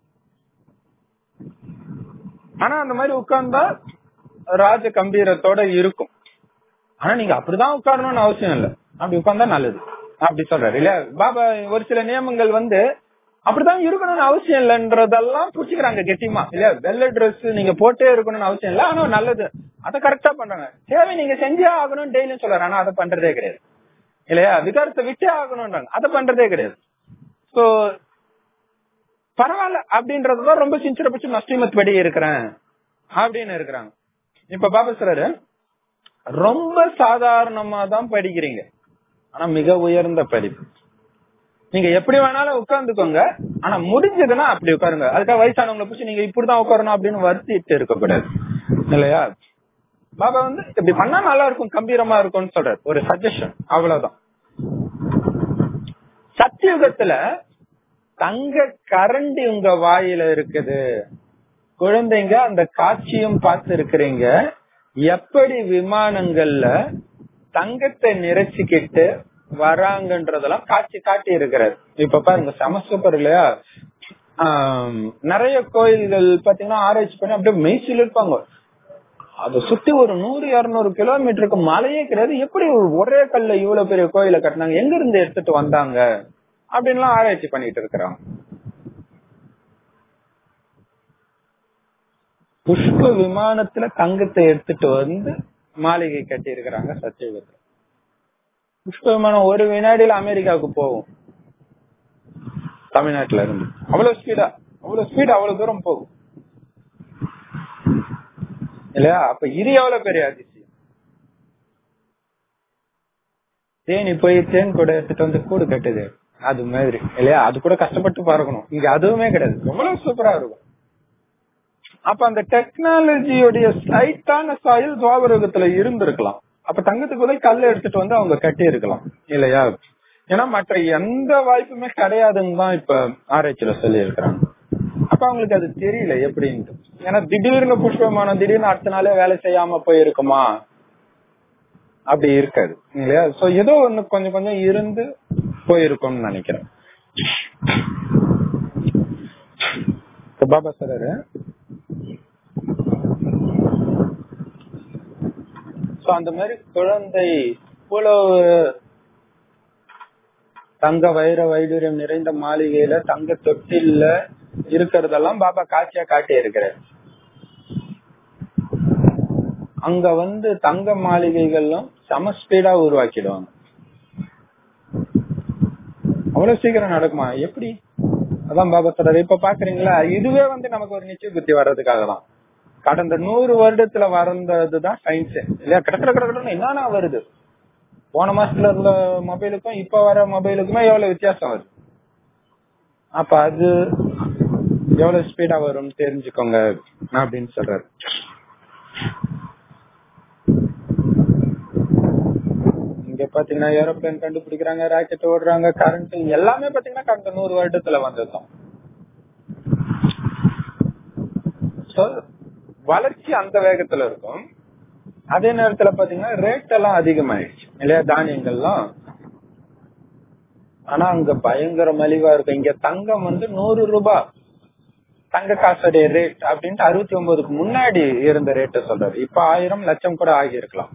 ஆனா அந்த மாதிரி உட்கார்ந்தா ராஜ கம்பீரத்தோட இருக்கும் ஆனா நீங்க அப்படிதான் உட்காரணும்னு அவசியம் இல்ல அப்படி உட்கார்ந்தா நல்லது அப்படி சொல்றாரு இல்ல பாபா ஒரு சில நியமங்கள் வந்து அப்படிதான் இருக்கணும்னு அவசியம் இல்லைன்றதெல்லாம் புடிச்சுக்கிறாங்க கெட்டிமா இல்ல வெள்ள ட்ரெஸ் நீங்க போட்டே இருக்கணும்னு அவசியம் இல்ல ஆனா நல்லது அதை கரெக்டா பண்றாங்க தேவை நீங்க செஞ்சே ஆகணும் டெய்லியும் சொல்றாரு ஆனா அதை பண்றதே கிடையாது இல்லையா விகாரத்தை விட்டே ஆகணும்ன்றாங்க அதை பண்றதே கிடையாது சோ பரவாயில்ல அப்படின்றதுதான் ரொம்ப சின்சிர பட்சம் நஷ்டிமத் படி இருக்கிறேன் அப்படின்னு இருக்கிறாங்க இப்ப பாபா சொல்றாரு ரொம்ப சாதாரணமா தான் படிக்கிறீங்க ஆனா மிக உயர்ந்த படிப்பு நீங்க எப்படி வேணாலும் உட்கார்ந்துக்கோங்க ஆனா முடிஞ்சதுன்னா அப்படி உட்காருங்க அதுக்காக வயசானவங்களை பிடிச்சி நீங்க இப்படிதான் உட்காரணும் அப்படின்னு வருத்திட்டு இருக்கக்கூடாது இல்லையா பாபா வந்து இப்படி பண்ணா நல்லா இருக்கும் கம்பீரமா இருக்கும்னு சொல்றாரு ஒரு சஜஷன் அவ்வளவுதான் சத்தியுகத்துல தங்க கரண்டி உங்க வாயில இருக்குது குழந்தைங்க அந்த காட்சியும் பார்த்து இருக்கிறீங்க எப்படி விமானங்கள்ல தங்கத்தை நிறைச்சிக்கிட்டு வராங்கன்றதெல்லாம் காட்சி காட்டி இருக்கிறார் இப்ப பாருங்க செம சூப்பர் இல்லையா நிறைய கோயில்கள் பாத்தீங்கன்னா ஆராய்ச்சி பண்ணி அப்படியே மெய்சில் இருப்பாங்க அதை சுத்தி ஒரு நூறு இருநூறு கிலோமீட்டருக்கு மலையே கிடையாது எப்படி ஒரே கல்ல இவ்வளவு பெரிய கோயில கட்டினாங்க எங்க இருந்து எடுத்துட்டு வந்தாங்க அப்படின்லாம் ஆராய்ச்சி பண்ணிட்டு இருக்கிறாங்க புஷ்ப விமானத்துல தங்கத்தை எடுத்துட்டு வந்து மாளிகை கட்டி இருக்கிறாங்க சத்தியுகத்துல புஷ்ப விமானம் ஒரு வினாடியில அமெரிக்காவுக்கு போகும் தமிழ்நாட்டுல இருந்து அவ்வளவு ஸ்பீடா அவ்வளவு ஸ்பீட் அவ்வளவு தூரம் போகும் இல்லையா அப்ப இது எவ்வளவு பெரிய அதிசயம் தேனி போய் தேன் கூட எடுத்துட்டு வந்து கூடு கட்டுது அது மாதிரி இல்லையா அது கூட கஷ்டப்பட்டு பார்க்கணும் இங்க அதுவுமே கிடையாது எவ்வளவு சூப்பரா இருக்கும் அப்ப அந்த டெக்னாலஜியோடைய ஸ்லைட்டான சாயல் துவாபரகத்துல இருந்திருக்கலாம் அப்ப தங்கத்துக்கு பதில் கல் எடுத்துட்டு வந்து அவங்க கட்டி இருக்கலாம் இல்லையா ஏன்னா மற்ற எந்த வாய்ப்புமே கிடையாதுன்னு தான் இப்ப ஆராய்ச்சியில சொல்லி இருக்கிறாங்க அப்ப அவங்களுக்கு அது தெரியல எப்படின்ட்டு ஏன்னா திடீர்னு புஷ்பமானம் திடீர்னு அடுத்த நாளே வேலை செய்யாம போயிருக்குமா அப்படி இருக்காது இல்லையா சோ ஏதோ ஒண்ணு கொஞ்சம் கொஞ்சம் இருந்து போயிருக்கும்னு நினைக்கிறேன் பாபா சொல்றாரு சோ அந்த மாதிரி குழந்தை இவ்வளவு தங்க வைர வைடூரியம் நிறைந்த மாளிகையில தங்க தொட்டில்ல இருக்கிறதெல்லாம் பாபா காட்சியா காட்டி இருக்கிறார் அங்க வந்து தங்க மாளிகைகளும் சம ஸ்பீடா உருவாக்கிடுவாங்க அவ்வளவு சீக்கிரம் நடக்குமா எப்படி அதான் பாபா சொல்றாரு இப்ப பாக்குறீங்களா இதுவே வந்து நமக்கு ஒரு நிச்சய புத்தி வர்றதுக்காக தான் கடந்த நூறு வருடத்துல வந்ததுதான் சயின்ஸ் இல்லையா கிடக்கிற கிடக்கணும் என்னன்னா வருது போன மாசத்துல இருந்த மொபைலுக்கும் இப்ப வர மொபைலுக்குமே எவ்வளவு வித்தியாசம் வருது அப்ப அது எவ்வளவு ஸ்பீடா வரும் தெரிஞ்சுக்கோங்க அப்படின்னு சொல்றாரு இங்க பாத்தீங்கன்னா ஏரோப்ளேன் கண்டுபிடிக்கிறாங்க ராக்கெட் ஓடுறாங்க கரண்ட் எல்லாமே பாத்தீங்கன்னா கடந்த நூறு வருடத்துல வந்ததுதான் வளர்ச்சி அந்த வேகத்துல இருக்கும் அதே நேரத்துல பாத்தீங்கன்னா ரேட் எல்லாம் அதிகமாயிடுச்சு இல்லையா தானியங்கள்லாம் ஆனா அங்க பயங்கர மலிவா இருக்கும் இங்க தங்கம் வந்து நூறு ரூபாய் தங்க காசுடைய ரேட் அப்படின்ட்டு அறுபத்தி ஒன்பதுக்கு முன்னாடி இருந்த ரேட்ட சொல்றாரு இப்ப ஆயிரம் லட்சம் கூட ஆகி இருக்கலாம்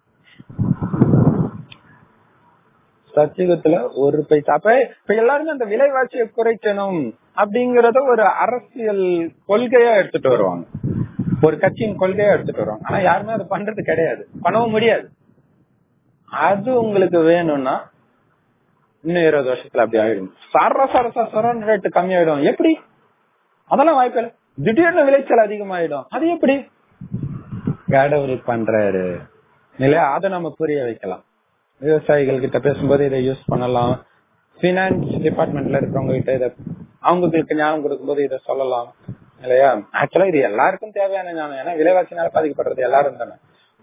சத்தியுகத்துல ஒரு பைசா அப்ப இப்ப எல்லாருமே அந்த விலைவாசியை குறைக்கணும் அப்படிங்கறத ஒரு அரசியல் கொள்கையா எடுத்துட்டு வருவாங்க ஒரு கட்சியின் கொள்கையா எடுத்துட்டு வருவாங்க ஆனா யாருமே அது பண்றது கிடையாது பண்ணவும் முடியாது அது உங்களுக்கு வேணும்னா இன்னும் இருபது வருஷத்துல அப்படி ஆயிடும் சர சர சர சரன் ரேட்டு கம்மியாயிடும் எப்படி அதெல்லாம் வாய்ப்பு இல்லை திடீர்னு விளைச்சல் அதிகமாயிடும் அது எப்படி கடவுள் பண்றாரு இல்லையா அதை நம்ம புரிய வைக்கலாம் விவசாயிகள் கிட்ட பேசும்போது இதை யூஸ் பண்ணலாம் பினான்ஸ் டிபார்ட்மெண்ட்ல இருக்கிறவங்க கிட்ட இதை அவங்களுக்கு ஞானம் கொடுக்கும்போது இதை சொல்லலாம் இல்லையா ஆக்சுவலா இது எல்லாருக்கும் தேவையான ஞானம் ஏன்னா விலைவாசினால பாதிக்கப்படுறது எல்லாரும் தானே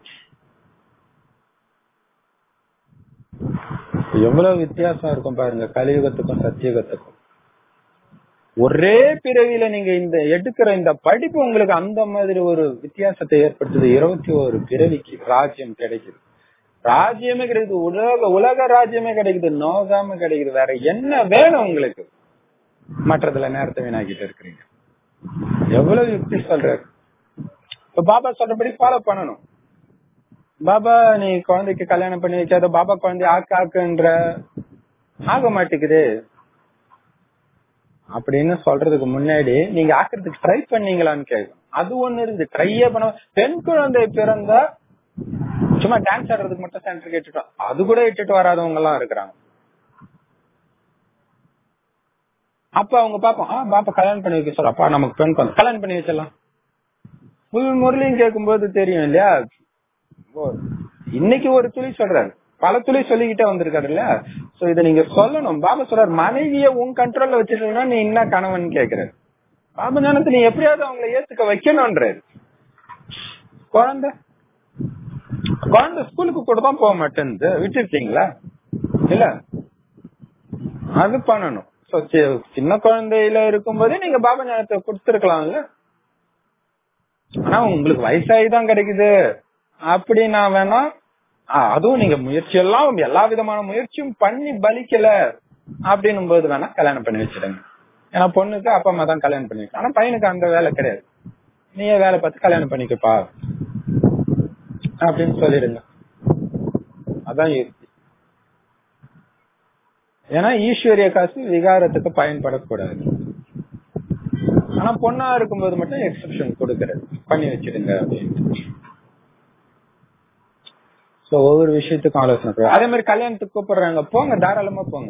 எவ்வளவு வித்தியாசம் இருக்கும் பாருங்க கலியுகத்துக்கும் சத்தியுகத்துக்கும் ஒரே பிறவியில நீங்க இந்த எடுக்கிற இந்த படிப்பு உங்களுக்கு அந்த மாதிரி ஒரு வித்தியாசத்தை ஏற்படுத்துது இருபத்தி ஒரு பிறவிக்கு ராஜ்யம் கிடைக்குது ராஜ்யமே கிடைக்குது உலக உலக ராஜ்யமே கிடைக்குது நோகாம கிடைக்குது வேற என்ன வேணும் உங்களுக்கு மற்றதுல நேரத்தை வீணாக்கிட்டு இருக்கிறீங்க எவ்வளவு யுக்தி சொல்றாரு இப்ப பாபா சொல்றபடி ஃபாலோ பண்ணணும் பாபா நீ குழந்தைக்கு கல்யாணம் பண்ணி வைக்காத பாபா குழந்தை ஆக்கு ஆக்குன்ற ஆக மாட்டேங்குது அப்படின்னு சொல்றதுக்கு முன்னாடி நீங்க ஆக்குறதுக்கு ட்ரை பண்ணீங்களான்னு கேட்கும் அது ஒண்ணு இருந்து ட்ரையே பண்ண பெண் குழந்தை பிறந்தா சும்மா டான்ஸ் ஆடுறதுக்கு மட்டும் சென்டர் கேட்டுட்டோம் அது கூட இட்டுட்டு வராதவங்க எல்லாம் இருக்கிறாங்க அப்ப அவங்க பாப்போம் ஆ பாப்பா கல்யாணம் பண்ணி வைக்க சொல்ல அப்பா நமக்கு பெண் குழந்தை கல்யாணம் பண்ணி வச்சிடலாம் முழு முரளியும் கேட்கும்போது தெரியும் இல்லையா இன்னைக்கு ஒரு துளி சொல்றாரு பல துளி சொல்லிக்கிட்டே வந்திருக்காரு இல்ல சோ இத நீங்க சொல்லணும் பாபா சொல்றாரு மனைவிய உன் கண்ட்ரோல்ல வச்சிருக்கா நீ என்ன கணவன் கேக்குறாரு பாபா ஞானத்தை நீ எப்படியாவது அவங்களை ஏத்துக்க வைக்கணும்ன்றாரு குழந்தை குழந்தை ஸ்கூலுக்கு கூட தான் போக மாட்டேங்குது விட்டுருக்கீங்களா இல்ல அது பண்ணணும் சின்ன குழந்தையில இருக்கும்போதே நீங்க பாபா ஞானத்தை கொடுத்துருக்கலாம்ல ஆனா உங்களுக்கு வயசாகி தான் கிடைக்குது அப்படின்னா வேணா அதுவும் நீங்க முயற்சி எல்லாம் எல்லா விதமான முயற்சியும் பண்ணி பலிக்கல அப்படின்னும் போது வேணா கல்யாணம் பண்ணி வச்சிடுங்க ஏன்னா பொண்ணுக்கு அப்பா அம்மா தான் கல்யாணம் பண்ணி ஆனா பையனுக்கு அந்த வேலை கிடையாது நீயே வேலை பார்த்து கல்யாணம் பண்ணிக்கப்பா அப்படின்னு சொல்லிடுங்க அதான் யுக்தி ஏன்னா ஈஸ்வரிய காசு விகாரத்துக்கு பயன்படக்கூடாது ஆனா பொண்ணா இருக்கும்போது மட்டும் எக்ஸப்ஷன் கொடுக்கறது பண்ணி வச்சிடுங்க அப்படின்ட்டு சோ ஒவ்வொரு விஷயத்துக்கும் ஆலோசனை அதே மாதிரி கல்யாணத்துக்கு கூப்பிடுறாங்க போங்க தாராளமா போங்க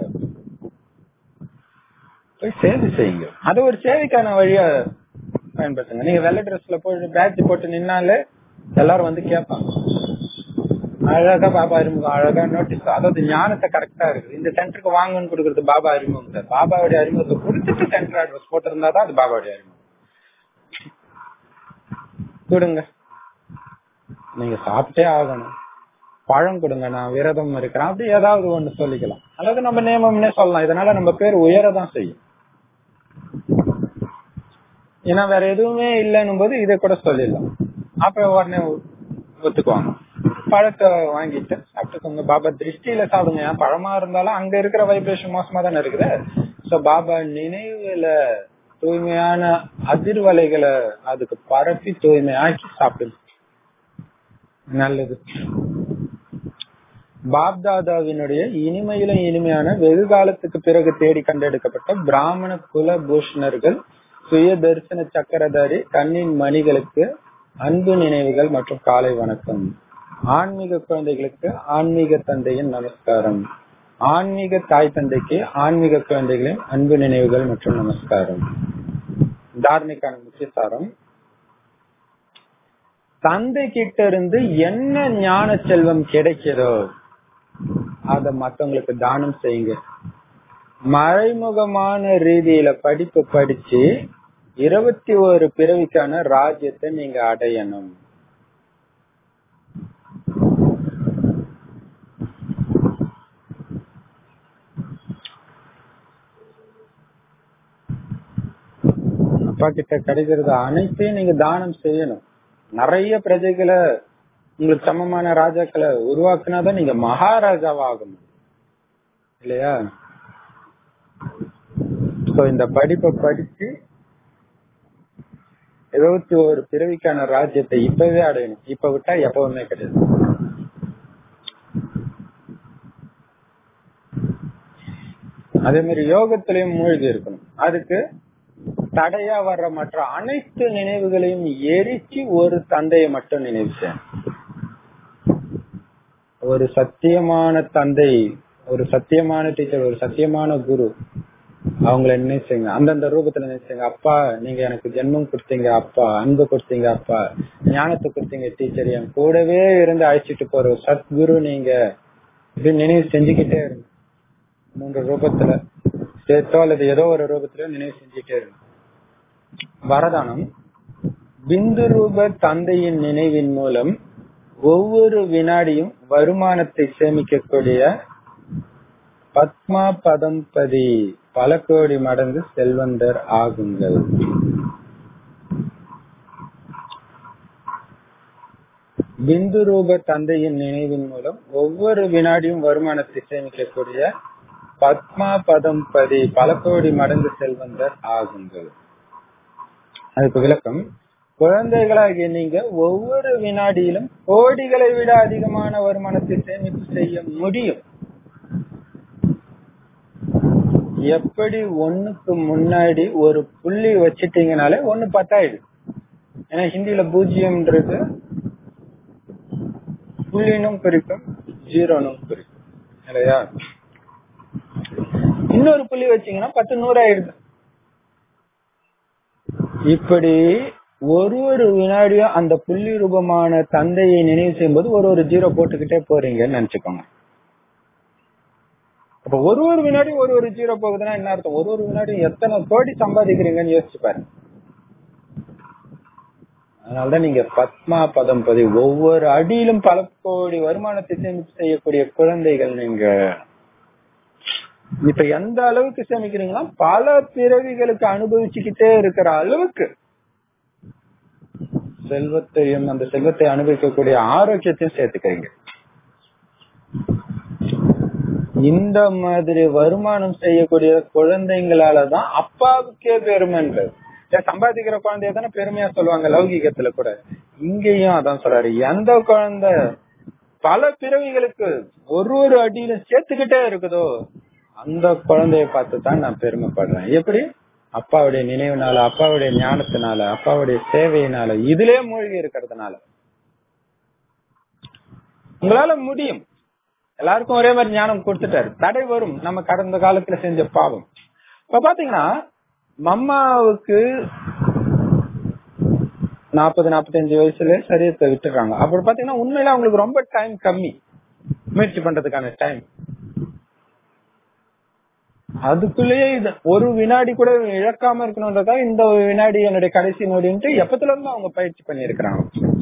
போய் சேவை செய்யுங்க அது ஒரு சேவைக்கான வழியா பயன்படுத்துங்க நீங்க வெள்ளை ட்ரெஸ்ல போய் பேட்ச் போட்டு நின்னாலே எல்லாரும் வந்து கேட்பாங்க அழகா பாபா அறிமுகம் அழகா நோட்டீஸ் அதாவது ஞானத்தை கரெக்டா இருக்குது இந்த சென்டருக்கு வாங்கன்னு கொடுக்கறது பாபா அறிமுகம் சார் பாபாவுடைய அறிமுகத்தை கொடுத்துட்டு சென்டர் அட்ரஸ் போட்டிருந்தாதான் அது பாபாவுடைய அறிமுகம் கொடுங்க நீங்க சாப்பிட்டே ஆகணும் பழம் கொடுங்க நான் விரதம் இருக்கிறேன் அப்படி ஏதாவது ஒண்ணு சொல்லிக்கலாம் அல்லது நம்ம நியமம்னே சொல்லலாம் இதனால நம்ம பேர் உயரதான் செய்யும் ஏன்னா வேற எதுவுமே இல்லைன்னும் போது இதை கூட சொல்லிடலாம் அப்ப உடனே ஒத்துக்குவாங்க பழத்தை வாங்கிட்டு சாப்பிட்டுக்கோங்க பாபா திருஷ்டியில சாப்பிடுங்க ஏன் பழமா இருந்தாலும் அங்க இருக்கிற வைப்ரேஷன் மோசமா தானே இருக்குது சோ பாபா நினைவுல தூய்மையான அதிர்வலைகளை அதுக்கு பரப்பி தூய்மையாக்கி சாப்பிடுங்க நல்லது பாப்தாதாவினுடைய இனிமையிலும் இனிமையான வெகு காலத்துக்கு பிறகு தேடி கண்டெடுக்கப்பட்ட பிராமண குல பூஷணர்கள் சுய தரிசன சக்கரதாரி கண்ணின் மணிகளுக்கு அன்பு நினைவுகள் மற்றும் காலை வணக்கம் ஆன்மீக குழந்தைகளுக்கு ஆன்மீக தந்தையின் நமஸ்காரம் ஆன்மீக தாய் தந்தைக்கு ஆன்மீக குழந்தைகளின் அன்பு நினைவுகள் மற்றும் நமஸ்காரம் தார்மிகான முக்கிய சாரம் தந்தை கிட்ட இருந்து என்ன ஞான செல்வம் கிடைக்கிறதோ அத மத்தவங்களுக்கு தானம் செய்யுங்க மறைமுகமான ரீதியில படிப்பு படிச்சு இருபத்தி ஒரு பிறவிக்கான ராஜ்யத்தை நீங்க அடையணும் அப்பா கிட்ட கிடைக்கிறது அனைத்தையும் நீங்க தானம் செய்யணும் நிறைய பிரஜைகளை உங்களுக்கு சமமான ராஜாக்களை உருவாக்குனாதான் நீங்க மகாராஜாவாகணும் இல்லையா சோ இந்த படிப்பை படிச்சு இருபத்தி ஒரு பிறவிக்கான ராஜ்யத்தை இப்பவே அடையணும் இப்ப விட்டா எப்பவுமே கிடையாது அதே மாதிரி யோகத்திலையும் மூழ்கி இருக்கணும் அதுக்கு தடையா வர்ற மற்ற அனைத்து நினைவுகளையும் எரிச்சு ஒரு தந்தையை மட்டும் நினைவு செய்யணும் ஒரு சத்தியமான தந்தை ஒரு சத்தியமான டீச்சர் ஒரு சத்தியமான குரு அவங்கள நினைச்சுங்க அந்தந்த ரூபத்துல நினைச்சுங்க அப்பா நீங்க எனக்கு ஜென்மம் கொடுத்தீங்க அப்பா அன்பு கொடுத்தீங்க அப்பா ஞானத்தை கொடுத்தீங்க டீச்சர் என் கூடவே இருந்து அழைச்சிட்டு போற ஒரு சத்குரு நீங்க இப்படி நினைவு செஞ்சுக்கிட்டே இருங்க மூன்று ரூபத்துல சேர்த்தோ அல்லது ஏதோ ஒரு ரூபத்துல நினைவு செஞ்சுட்டே இருங்க வரதானம் பிந்து ரூப தந்தையின் நினைவின் மூலம் ஒவ்வொரு வினாடியும் வருமானத்தை சேமிக்கக்கூடிய பத்மா பதம்பதி பல கோடி மடங்கு செல்வந்தர் ஆகுங்கள் பிந்து ரூப தந்தையின் நினைவின் மூலம் ஒவ்வொரு வினாடியும் வருமானத்தை சேமிக்கக்கூடிய பத்மா பதம்பதி பல கோடி மடங்கு செல்வந்தர் ஆகுங்கள் அதுக்கு விளக்கம் குழந்தைகளாகிய நீங்க ஒவ்வொரு வினாடியிலும் கோடிகளை விட அதிகமான வருமானத்தை சேமிப்பு செய்ய முடியும் எப்படி ஒண்ணுக்கு முன்னாடி ஒரு புள்ளி வச்சிட்டீங்கனாலே ஒண்ணு பத்தாயிடுது ஏன்னா ஹிந்தியில பூஜ்ஜியம்ன்றது புள்ளினும் குறிக்கும் ஜீரோனும் குறிக்கும் இல்லையா இன்னொரு புள்ளி வச்சீங்கன்னா பத்து நூறு ஆயிடுது இப்படி ஒரு ஒரு வினாடியும் அந்த புள்ளி ரூபமான தந்தையை நினைவு செய்யும்போது ஒரு ஒரு ஜீரோ போட்டுக்கிட்டே போறீங்கன்னு நினைச்சுக்கோங்க அப்ப ஒரு ஒரு வினாடி ஒரு ஒரு ஜீரோ போகுதுன்னா என்ன அர்த்தம் ஒரு ஒரு வினாடி எத்தனை கோடி சம்பாதிக்கிறீங்கன்னு யோசிச்சு பாருங்க அதனாலதான் நீங்க பத்மா பதம் பதி ஒவ்வொரு அடியிலும் பல கோடி வருமானத்தை சேமிப்பு செய்யக்கூடிய குழந்தைகள் நீங்க இப்ப எந்த அளவுக்கு சேமிக்கிறீங்கன்னா பல பிறவிகளுக்கு அனுபவிச்சுக்கிட்டே இருக்கிற அளவுக்கு செல்வத்தையும் அந்த செல்வத்தை அனுபவிக்கக்கூடிய ஆரோக்கியத்தையும் சேர்த்துக்கிறீங்க இந்த மாதிரி வருமானம் செய்யக்கூடிய குழந்தைங்களாலதான் அப்பாவுக்கே பெருமைன்றது சம்பாதிக்கிற குழந்தைய தானே பெருமையா சொல்லுவாங்க லௌகிகத்துல கூட இங்கேயும் அதான் சொல்றாரு எந்த குழந்தை பல பிறவிகளுக்கு ஒரு ஒரு அடியிலும் சேர்த்துக்கிட்டே இருக்குதோ அந்த குழந்தைய பார்த்து தான் நான் பெருமைப்படுறேன் எப்படி அப்பாவுடைய நினைவுனால அப்பாவுடைய ஞானத்தினால அப்பாவுடைய சேவையினால இதுலயே மூழ்கி இருக்கிறதுனால உங்களால முடியும் எல்லாருக்கும் ஒரே மாதிரி ஞானம் கொடுத்துட்டாரு தடை வரும் நம்ம கடந்த காலத்துல செஞ்ச பாவம் இப்ப பாத்தீங்கன்னா மம்மாவுக்கு நாற்பது நாற்பத்தஞ்சு வயசுல சரீரத்தை விட்டுறாங்க அப்படி பாத்தீங்கன்னா உண்மையில அவங்களுக்கு ரொம்ப டைம் கம்மி முயற்சி பண்றதுக்கான டைம் அதுக்குள்ளேயே இது ஒரு வினாடி கூட இழக்காம இருக்கணும்ன்றதா இந்த வினாடி என்னுடைய கடைசி நொடின்ட்டு எப்பத்துல இருந்து அவங்க பயிற்சி பண்ணிருக்கிறாங்க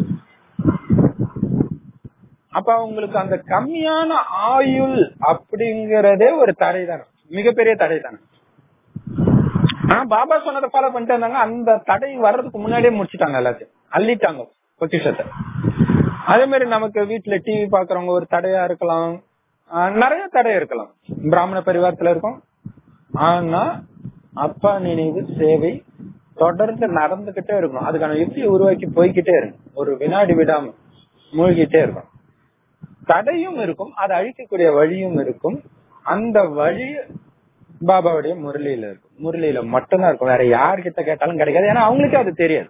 அப்ப அவங்களுக்கு அந்த கம்மியான ஆயுள் அப்படிங்கறதே ஒரு தடை தானே மிகப்பெரிய தடை தானே ஆனா பாபா சொன்னதை ஃபாலோ பண்ணிட்டு இருந்தாங்க அந்த தடை வர்றதுக்கு முன்னாடியே முடிச்சுட்டாங்க எல்லாத்தையும் அள்ளிட்டாங்க பொக்கிஷத்தை அதே மாதிரி நமக்கு வீட்டுல டிவி பாக்குறவங்க ஒரு தடையா இருக்கலாம் நிறைய தடை இருக்கலாம் பிராமண பரிவாரத்துல இருக்கும் ஆனா அப்பா நினைவு சேவை தொடர்ந்து நடந்துகிட்டே இருக்கணும் அதுக்கான யுக்தியை உருவாக்கி போய்கிட்டே இருக்கும் ஒரு வினாடி விடாம மூழ்கிட்டே இருக்கும் தடையும் இருக்கும் அதை அழிக்கக்கூடிய வழியும் இருக்கும் அந்த வழி பாபாவுடைய முரளியில இருக்கும் முரளியில மட்டும்தான் இருக்கும் வேற யார்கிட்ட கேட்டாலும் கிடைக்காது ஏன்னா அவங்களுக்கே அது தெரியாது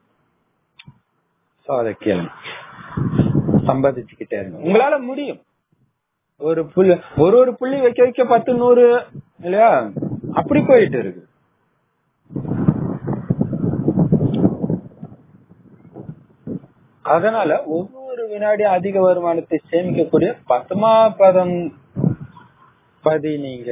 சோ அதை கேளுங்க சம்பாதிச்சுக்கிட்டே இருங்க உங்களால முடியும் ஒரு புள்ளி ஒரு ஒரு புள்ளி வைக்க வைக்க பத்து நூறு இல்லையா அப்படி போயிட்டு இருக்கு அதனால ஒவ்வொரு வினாடியும் அதிக வருமானத்தை சேமிக்கக்கூடிய பத்மா பதம் பதி நீங்க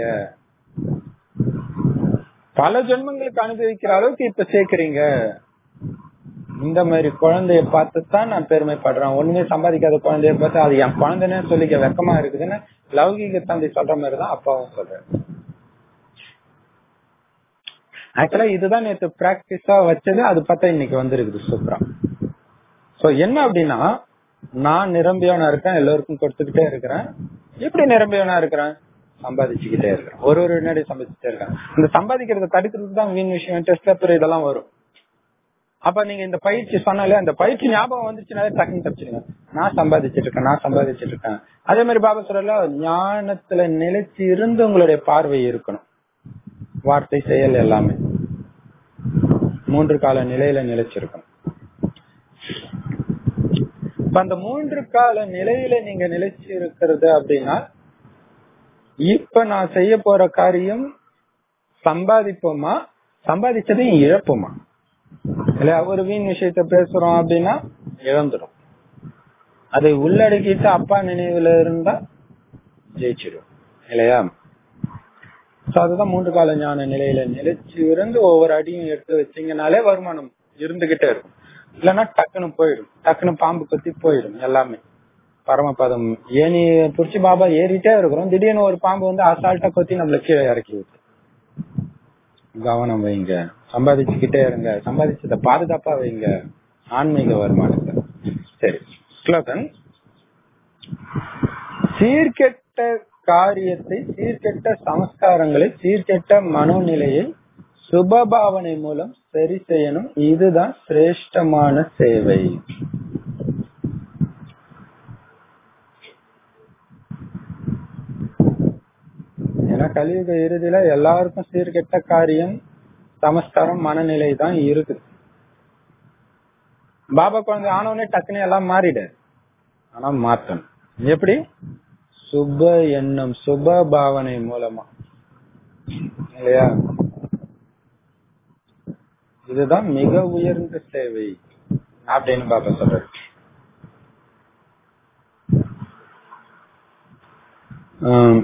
பல ஜென்மங்களுக்கு அனுபவிக்கிற அளவுக்கு இப்ப சேர்க்கிறீங்க இந்த மாதிரி குழந்தைய பார்த்து தான் நான் பெருமைப்படுறேன் ஒண்ணுமே சம்பாதிக்காத குழந்தைய பார்த்து அது என் குழந்தைன்னு சொல்லிக்க வெக்கமா இருக்குதுன்னு லௌகிக தந்தை சொல்ற மாதிரி தான் அப்பாவும் சொல்றேன் ஆக்சுவலா இதுதான் நேற்று பிராக்டிஸா வச்சது அது பார்த்தா இன்னைக்கு வந்திருக்குது சூப்பரா சோ என்ன அப்படின்னா நான் நிரம்பியவனா இருக்கேன் எல்லோருக்கும் கொடுத்துக்கிட்டே இருக்கிறேன் எப்படி நிரம்பியவனா இருக்கிறேன் சம்பாதிச்சுக்கிட்டே இருக்கிறேன் ஒரு ஒரு வினாடி சம்பாதிச்சுட்டே இருக்கேன் இந்த சம்பாதிக்கிறத தடுக்கிறதுக்கு தான் வீண் விஷயம் டெஸ்ட் பேப்பர் இதெல்லாம் வரும் அப்ப நீங்க இந்த பயிற்சி சொன்னாலே அந்த பயிற்சி ஞாபகம் வந்துச்சுனாலே டக்குன்னு தப்பிச்சிருங்க நான் சம்பாதிச்சிட்டு இருக்கேன் நான் சம்பாதிச்சிட்டு இருக்கேன் அதே மாதிரி பாபா சொல்றல ஞானத்துல நிலைச்சு இருந்து உங்களுடைய பார்வை இருக்கணும் வார்த்தை செயல் எல்லாமே மூன்று கால நிலையில நிலைச்சிருக்கணும் இப்ப அந்த மூன்று கால நிலையில நீங்க நிலைச்சு இருக்கிறது அப்படின்னா இப்ப நான் செய்ய போற காரியம் சம்பாதிப்போமா சம்பாதிச்சதையும் இழப்போமா இல்ல ஒரு வீண் விஷயத்த பேசுறோம் அப்படின்னா இழந்துடும் அதை உள்ளடக்கிட்டு அப்பா நினைவுல இருந்தா ஜெயிச்சிடும் இல்லையா சோ அதுதான் மூன்று கால ஞான நிலையில நிலைச்சு இருந்து ஒவ்வொரு அடியும் எடுத்து வச்சீங்கனாலே வருமானம் இருந்துகிட்டே இருக்கும் இல்லைன்னா டக்குன்னு போயிடும் டக்குன்னு பாம்பு கொத்தி போயிடும் எல்லாமே பரமபதம் ஏனி புடிச்சு பாபா ஏறிட்டே இருக்கிறோம் திடீர்னு ஒரு பாம்பு வந்து அசால்ட்டா கொத்தி நம்மள கீழே இறக்கி விட்டு கவனம் வைங்க சம்பாதிச்சுக்கிட்டே இருங்க சம்பாதிச்சத பாதுகாப்பா வைங்க ஆன்மீக வருமானத்தை சரி ஸ்லோகன் சீர்கெட்ட காரியத்தை சீர்கெட்ட சமஸ்காரங்களை சீர்கெட்ட மனோநிலையை சுபபாவனை மூலம் சரி செய்யணும் இதுதான் சிரேஷ்டமான சேவை ஏன்னா கலியுக இறுதியில எல்லாருக்கும் சீர்கெட்ட காரியம் சமஸ்காரம் மனநிலை தான் இருக்குது பாபா குழந்தை ஆனவனே டக்குன்னு எல்லாம் மாறிடாரு ஆனா மாத்தணும் எப்படி சுப எண்ணம் சுப பாவனை மூலமா இல்லையா இதுதான் மிக உயர்ந்த சேவை அப்படின்னு பாபா சொல்றாரு ஆம்.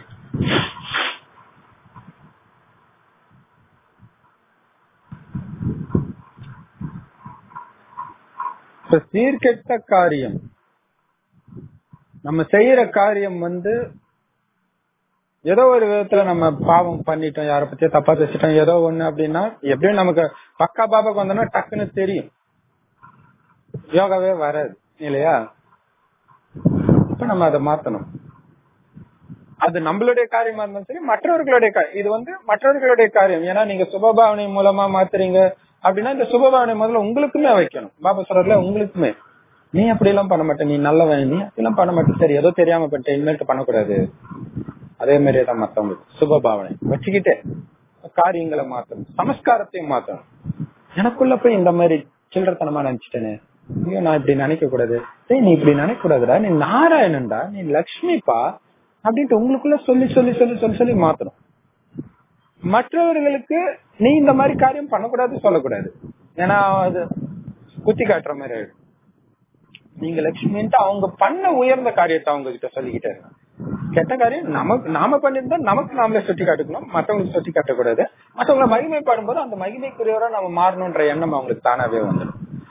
இப்ப சீர்கெட்ட காரியம் நம்ம செய்யற காரியம் வந்து ஏதோ ஒரு விதத்துல நம்ம பாவம் பண்ணிட்டோம் யார பத்தியோ தப்பா பேசிட்டோம் ஏதோ ஒண்ணு அப்படின்னா எப்படியும் நமக்கு பக்கா பாபாக்கு வந்தோம்னா டக்குன்னு தெரியும் யோகாவே வராது இல்லையா இப்ப நம்ம அதை மாத்தணும் அது நம்மளுடைய காரியமா இருந்தாலும் சரி மற்றவர்களுடைய கா- இது வந்து மற்றவர்களுடைய காரியம் ஏன்னா நீங்க சுபபாவனை மூலமா மாத்துறீங்க அப்படின்னா இந்த சுபபாவனை முதல்ல உங்களுக்குமே வைக்கணும் பாபா சொல்றதுல உங்களுக்குமே நீ அப்படி எல்லாம் பண்ண மாட்டே நீ நல்லவன் நீ அப்படிலாம் பண்ண மாட்டே சரி ஏதோ தெரியாம பண்ணிட்டேன் இனிமேல்ட்டு பண்ணக்கூடாது அதே மாதிரியே தான் மத்தவங்களுக்கு சுபபாவனை வச்சுக்கிட்டே காரியங்களை மாத்தணும் சமஸ்காரத்தையும் மாத்தணும் எனக்குள்ள போய் இந்த மாதிரி சில்லறத்தனமா நினைச்சிட்டேனே ஐயோ நான் இப்படி நினைக்க கூடாது டேய் நீ இப்படி நினைக்க கூடாதுடா நீ நாராயணன்டா நீ லக்ஷ்மிப்பா அப்படின்ட்டு உங்களுக்குள்ள சொல்லி சொல்லி சொல்லி சொல்லி சொல்லி மாத்தணும் மற்றவர்களுக்கு நீ இந்த மாதிரி காரியம் பண்ணக்கூடாது சொல்லக்கூடாது ஏன்னா அது குத்தி காட்டுற மாதிரி ஆயிடும் நீங்க லட்சுமின்ட்டு அவங்க பண்ண உயர்ந்த காரியத்தை அவங்க கிட்ட சொல்லிக்கிட்டே இருங்க கெட்ட காரியம் நமக்கு நாம பண்ணிருந்தா நமக்கு நாமளே சுட்டி காட்டுக்கணும் மத்தவங்களுக்கு சுட்டி காட்டக்கூடாது மத்தவங்களை மகிமைப்படும் போது அந்த மகிமைக்குரியவரா நம்ம மாறணும்ன்ற எண்ணம் அவங்களுக்கு தானாவே வந்துடும்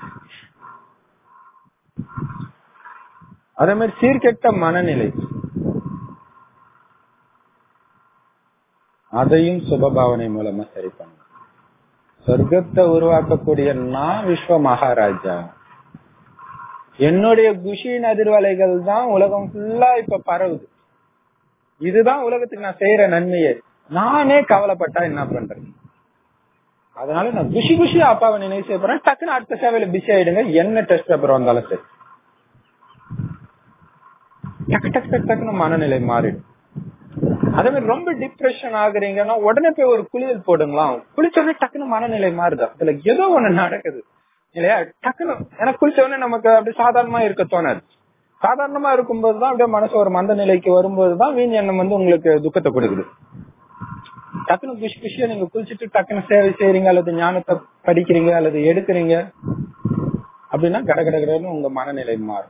அதே மாதிரி சீர்கெட்ட மனநிலை அதையும் சுபபாவனை மூலமா சரி பண்ணணும் சொர்க்கத்தை உருவாக்கக்கூடிய நான் விஸ்வ மகாராஜா என்னுடைய குஷியின் அதிர்வலைகள் தான் உலகம் ஃபுல்லா இப்ப பரவுது இதுதான் உலகத்துக்கு நான் செய்யற நன்மையே நானே கவலைப்பட்டா என்ன பண்றது அதனால நான் குஷி குஷி அப்பாவை நினைவு செய்ய போறேன் டக்குன்னு அடுத்த சேவையில பிஸி ஆயிடுங்க என்ன டெஸ்ட் பேப்பர் வந்தாலும் சரி டக்கு டக்கு டக்கு டக்குன்னு மனநிலை மாறிடும் அதே மாதிரி ரொம்ப டிப்ரெஷன் ஆகுறீங்கன்னா உடனே போய் ஒரு குளியல் போடுங்களா குளிச்ச உடனே டக்குன்னு மனநிலை மாறுது அதுல ஏதோ ஒண்ணு நடக்குது இல்லையா டக்குன்னு ஏன்னா குளிச்ச உடனே நமக்கு அப்படி சாதாரணமா இருக்க தோணாது சாதாரணமா இருக்கும்போது தான் அப்படியே மனசு ஒரு மந்த நிலைக்கு வரும்போது தான் வீண் எண்ணம் வந்து உங்களுக்கு துக்கத்தை கொடுக்குது டக்குனு குஷி குஷியா நீங்க குளிச்சுட்டு டக்குனு சேவை செய்யறீங்க அல்லது ஞானத்தை படிக்கிறீங்க அல்லது எடுக்கிறீங்க அப்படின்னா கட கட கடன்னு உங்க மனநிலை மாறும்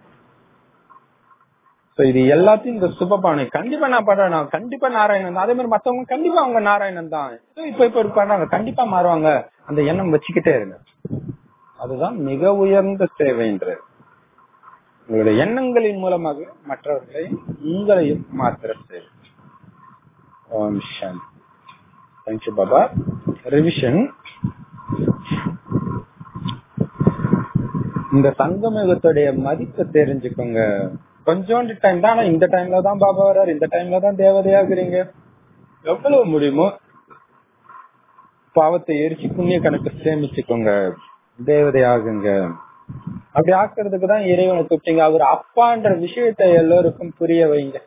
So இது எல்லாத்தையும் இந்த சுபபானை கண்டிப்பா நான் பண்றேன் நான் கண்டிப்பா நாராயணன் தான் அதே மாதிரி மத்தவங்க கண்டிப்பா அவங்க நாராயணன் தான் ஏதோ இப்ப இப்ப பண்றாங்க கண்டிப்பா மாறுவாங்க அந்த எண்ணம் வச்சுக்கிட்டே இருங்க அதுதான் மிக உயர்ந்த சேவைன்றது உங்களுடைய எண்ணங்களின் மூலமாக மற்றவர்களையும் உங்களையும் மாத்திர சேவை ஓம் சாந்தி தேங்க்யூ பாபா ரிவிஷன் இந்த சங்கமயுகத்துடைய மதிப்பை தெரிஞ்சுக்கோங்க கொஞ்சோண்டு டைம் தான் ஆனா இந்த டைம்ல தான் பாபா வர்றாரு இந்த டைம்ல தான் தேவதையாகிறீங்க எவ்வளவு முடியுமோ பாவத்தை எரிச்சு புண்ணிய கணக்கு சேமிச்சுக்கோங்க தேவதை ஆகுங்க அப்படி ஆக்குறதுக்கு தான் இறைவனை கூப்பிட்டீங்க அவர் அப்பான்ற விஷயத்தை எல்லோருக்கும் புரிய வைங்க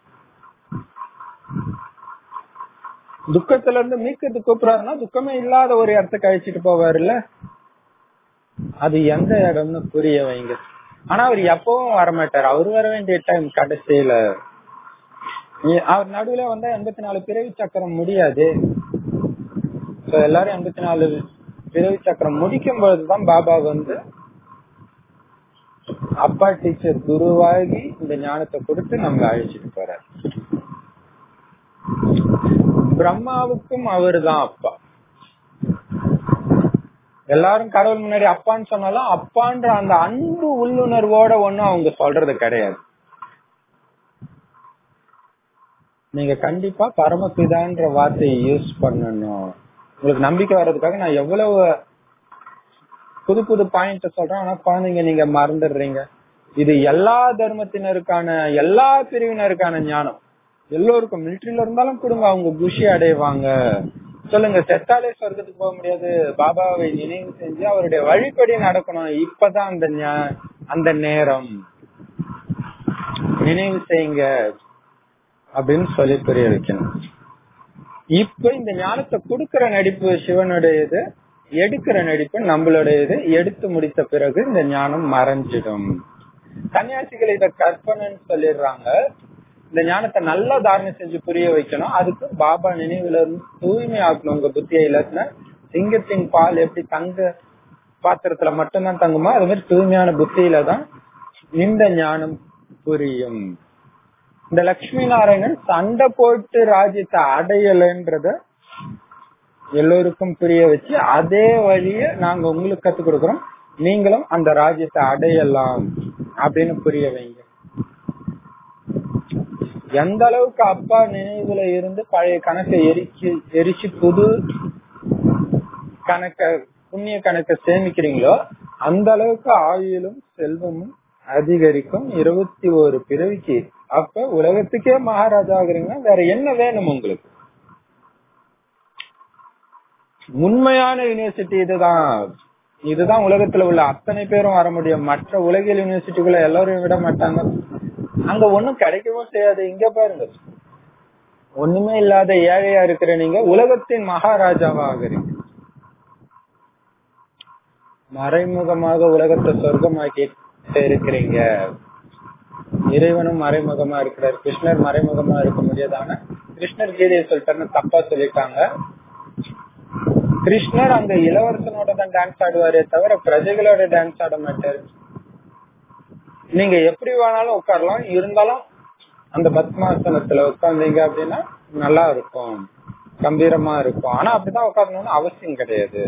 துக்கத்துல இருந்து மீட்கிறது கூப்பிடுறாருன்னா துக்கமே இல்லாத ஒரு இடத்துக்கு அழிச்சிட்டு போவாருல்ல அது எந்த இடம்னு புரிய வைங்க ஆனா அவர் எப்பவும் வரமாட்டார் அவர் வர வேண்டிய டைம் கடைசியில நீ- அவர் நடுவுல வந்தா எண்பத்தி நாலு பிறவி சக்கரம் முடியாது So, எல்லாரும் எண்பத்தி நாலு பிறவி சக்கரம் முடிக்கும் பொழுதுதான் பாபா வந்து அப்பா டீச்சர் குருவாகி இந்த ஞானத்தை கொடுத்து நம்மள அழைச்சிட்டு போறார் பிரம்மாவுக்கும் அவர்தான் அப்பா எல்லாரும் கடவுள் முன்னாடி அப்பான்னு சொன்னாலும் அப்பான்ற அந்த அன்பு உள்ளுணர்வோட ஒண்ணும் அவங்க சொல்றது கிடையாது நீங்க கண்டிப்பா பரமபிதான்ற வார்த்தையை யூஸ் பண்ணணும் உங்களுக்கு நம்பிக்கை வர்றதுக்காக நான் எவ்வளவு புது புது பாயிண்ட் சொல்றேன் ஆனா குழந்தைங்க நீங்க மறந்துடுறீங்க இது எல்லா தர்மத்தினருக்கான எல்லா பிரிவினருக்கான ஞானம் எல்லோருக்கும் மிலிட்டரியில இருந்தாலும் கொடுங்க அவங்க குஷி அடைவாங்க சொல்லுங்க செத்தாலே சொர்க்கத்துக்கு போக முடியாது பாபாவை நினைவு செஞ்சு அவருடைய வழிபடி நடக்கணும் இப்பதான் அந்த ஞா- அந்த நேரம் நினைவு செய்யுங்க அப்படின்னு சொல்லி புரிய வைக்கணும் இப்ப இந்த ஞானத்தை கொடுக்கிற நடிப்பு சிவனுடையது எடுக்கிற நடிப்பு நம்மளுடையது எடுத்து முடித்த பிறகு இந்த ஞானம் மறைஞ்சிடும் சன்னியாசிகள் இத கற்பனைன்னு சொல்லிடுறாங்க இந்த ஞானத்தை நல்லா தாரணை செஞ்சு புரிய வைக்கணும் அதுக்கு பாபா நினைவுல இருந்து தூய்மை ஆக்கணும் உங்க புத்தியை இல்லாட்டினா சிங்கத்தின் பால் எப்படி தங்க பாத்திரத்துல மட்டும்தான் தங்குமோ அது மாதிரி தூய்மையான புத்தியில தான் இந்த ஞானம் புரியும் இந்த லட்சுமி நாராயணன் சண்டை போட்டு ராஜ்யத்தை அடையலைன்றத எல்லோருக்கும் புரிய வச்சு அதே வழிய நாங்க உங்களுக்கு கத்து கொடுக்கறோம் நீங்களும் அந்த ராஜ்யத்தை அடையலாம் அப்படின்னு புரிய வைங்க எந்த அளவுக்கு அப்பா நினைவுல இருந்து பழைய கணக்கை எரிச்சு எரிச்சு புது கணக்க புண்ணிய கணக்கை சேமிக்கிறீங்களோ அந்த அளவுக்கு ஆயுளும் செல்வமும் அதிகரிக்கும் இருபத்தி ஒரு பிறவிக்கு அப்ப உலகத்துக்கே மகாராஜா ஆகுறீங்கன்னா வேற என்ன வேணும் உங்களுக்கு உண்மையான யூனிவர்சிட்டி இதுதான் இதுதான் உலகத்துல உள்ள அத்தனை பேரும் வர முடியும் மற்ற உலகியல் யூனிவர்சிட்டிக்குள்ள எல்லாரும் விட மாட்டாங்க அங்க ஒண்ணும் கிடைக்கவும் செய்யாது இங்க பாருங்க ஒண்ணுமே இல்லாத ஏழையா இருக்கிற நீங்க உலகத்தின் மகாராஜாவா ஆகுறீங்க மறைமுகமாக உலகத்தை சொர்க்கமாக்கி இருக்கிறீங்க இறைவனும் மறைமுகமா இருக்கிறார் கிருஷ்ணர் மறைமுகமா இருக்க முடியாது ஆனா கிருஷ்ணர் கீதையை சொல்லிட்டாருன்னு தப்பா சொல்லிட்டாங்க கிருஷ்ணர் அங்க இளவரசனோட தான் டான்ஸ் ஆடுவாரே தவிர பிரஜைகளோட டான்ஸ் ஆட மாட்டாரு நீங்க எப்படி வேணாலும் உட்காரலாம் இருந்தாலும் அந்த பத்மாசனத்துல உட்கார்ந்தீங்க அப்படின்னா நல்லா இருக்கும் கம்பீரமா இருக்கும் ஆனா அப்படிதான் உட்காரணும்னு அவசியம் கிடையாது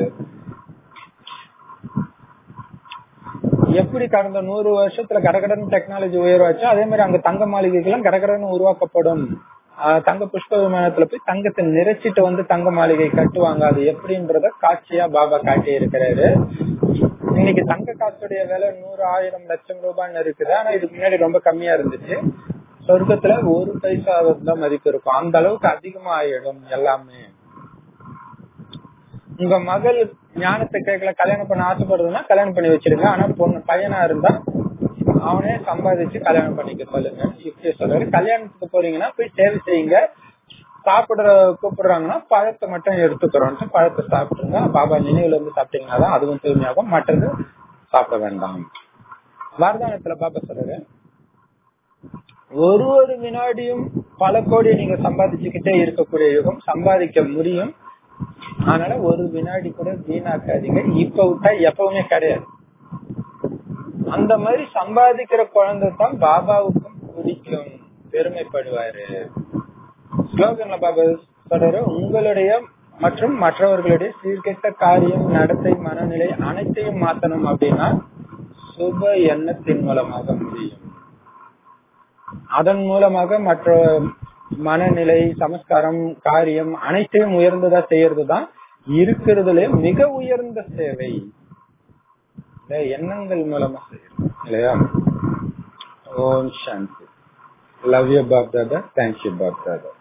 எப்படி கடந்த நூறு வருஷத்துல கடகடன் டெக்னாலஜி உயர்வாச்சோ அதே மாதிரி அங்க தங்க மாளிகைகள்லாம் கடகடன் உருவாக்கப்படும் ஆஹ் தங்க புஷ்ப விமானத்துல போய் தங்கத்தை நிறைச்சிட்டு வந்து தங்க மாளிகை கட்டுவாங்க அது எப்படின்றத காட்சியா பாபா காட்டி இருக்கிறாரு இன்னைக்கு தங்க காசுடைய விலை நூறு ஆயிரம் லட்சம் ரூபான்னு இருக்குது ஆனா இதுக்கு முன்னாடி ரொம்ப கம்மியா இருந்துச்சு சொர்க்கத்துல ஒரு பைசா தான் மதிப்பு இருக்கும் அந்த அளவுக்கு அதிகமா ஆயிடும் எல்லாமே உங்க மகள் ஞானத்தை கேட்கல கல்யாணம் பண்ண ஆசைப்படுறதுன்னா கல்யாணம் பண்ணி வச்சிருங்க ஆனா பொண்ணு பையனா இருந்தா அவனே சம்பாதிச்சு கல்யாணம் பண்ணிக்க சொல்லுங்க இப்படி சொல்றாரு கல்யாணத்துக்கு போறீங்கன்னா போய் சேவை செய்யுங்க சாப்பிடுற கூப்பிடுறாங்கன்னா பழத்தை மட்டும் எடுத்துக்கிறோம்ட்டு பழத்தை சாப்பிட்டுருங்க பாபா நினைவுல இருந்து சாப்பிட்டீங்கன்னா தான் அதுவும் தூய்மையாகும் மற்றது சாப்பிட வேண்டாம் வாரதானத்துல பாபா சொல்றாரு ஒரு ஒரு வினாடியும் பல கோடி நீங்க சம்பாதிச்சுக்கிட்டே இருக்கக்கூடிய யுகம் சம்பாதிக்க முடியும் அதனால ஒரு வினாடி கூட வீணாக்காதீங்க இப்ப விட்டா எப்பவுமே கிடையாது அந்த மாதிரி சம்பாதிக்கிற குழந்தை தான் பாபாவுக்கும் பிடிக்கும் பெருமைப்படுவாரு ஸ்லோகன்ல பாபா சொல்றாரு உங்களுடைய மற்றும் மற்றவர்களுடைய சீர்கெட்ட காரியம் நடத்தை மனநிலை அனைத்தையும் மாத்தணும் அப்படின்னா சுப எண்ணத்தின் மூலமாக முடியும் அதன் மூலமாக மற்ற மனநிலை சமஸ்காரம் காரியம் அனைத்தையும் உயர்ந்ததா செய்யறதுதான் இருக்கிறதுல மிக உயர்ந்த சேவை எண்ணங்கள் மூலமா செய்யறோம் இல்லையா ஓம் சாந்தி love you Bap Dada thank you Bap Dada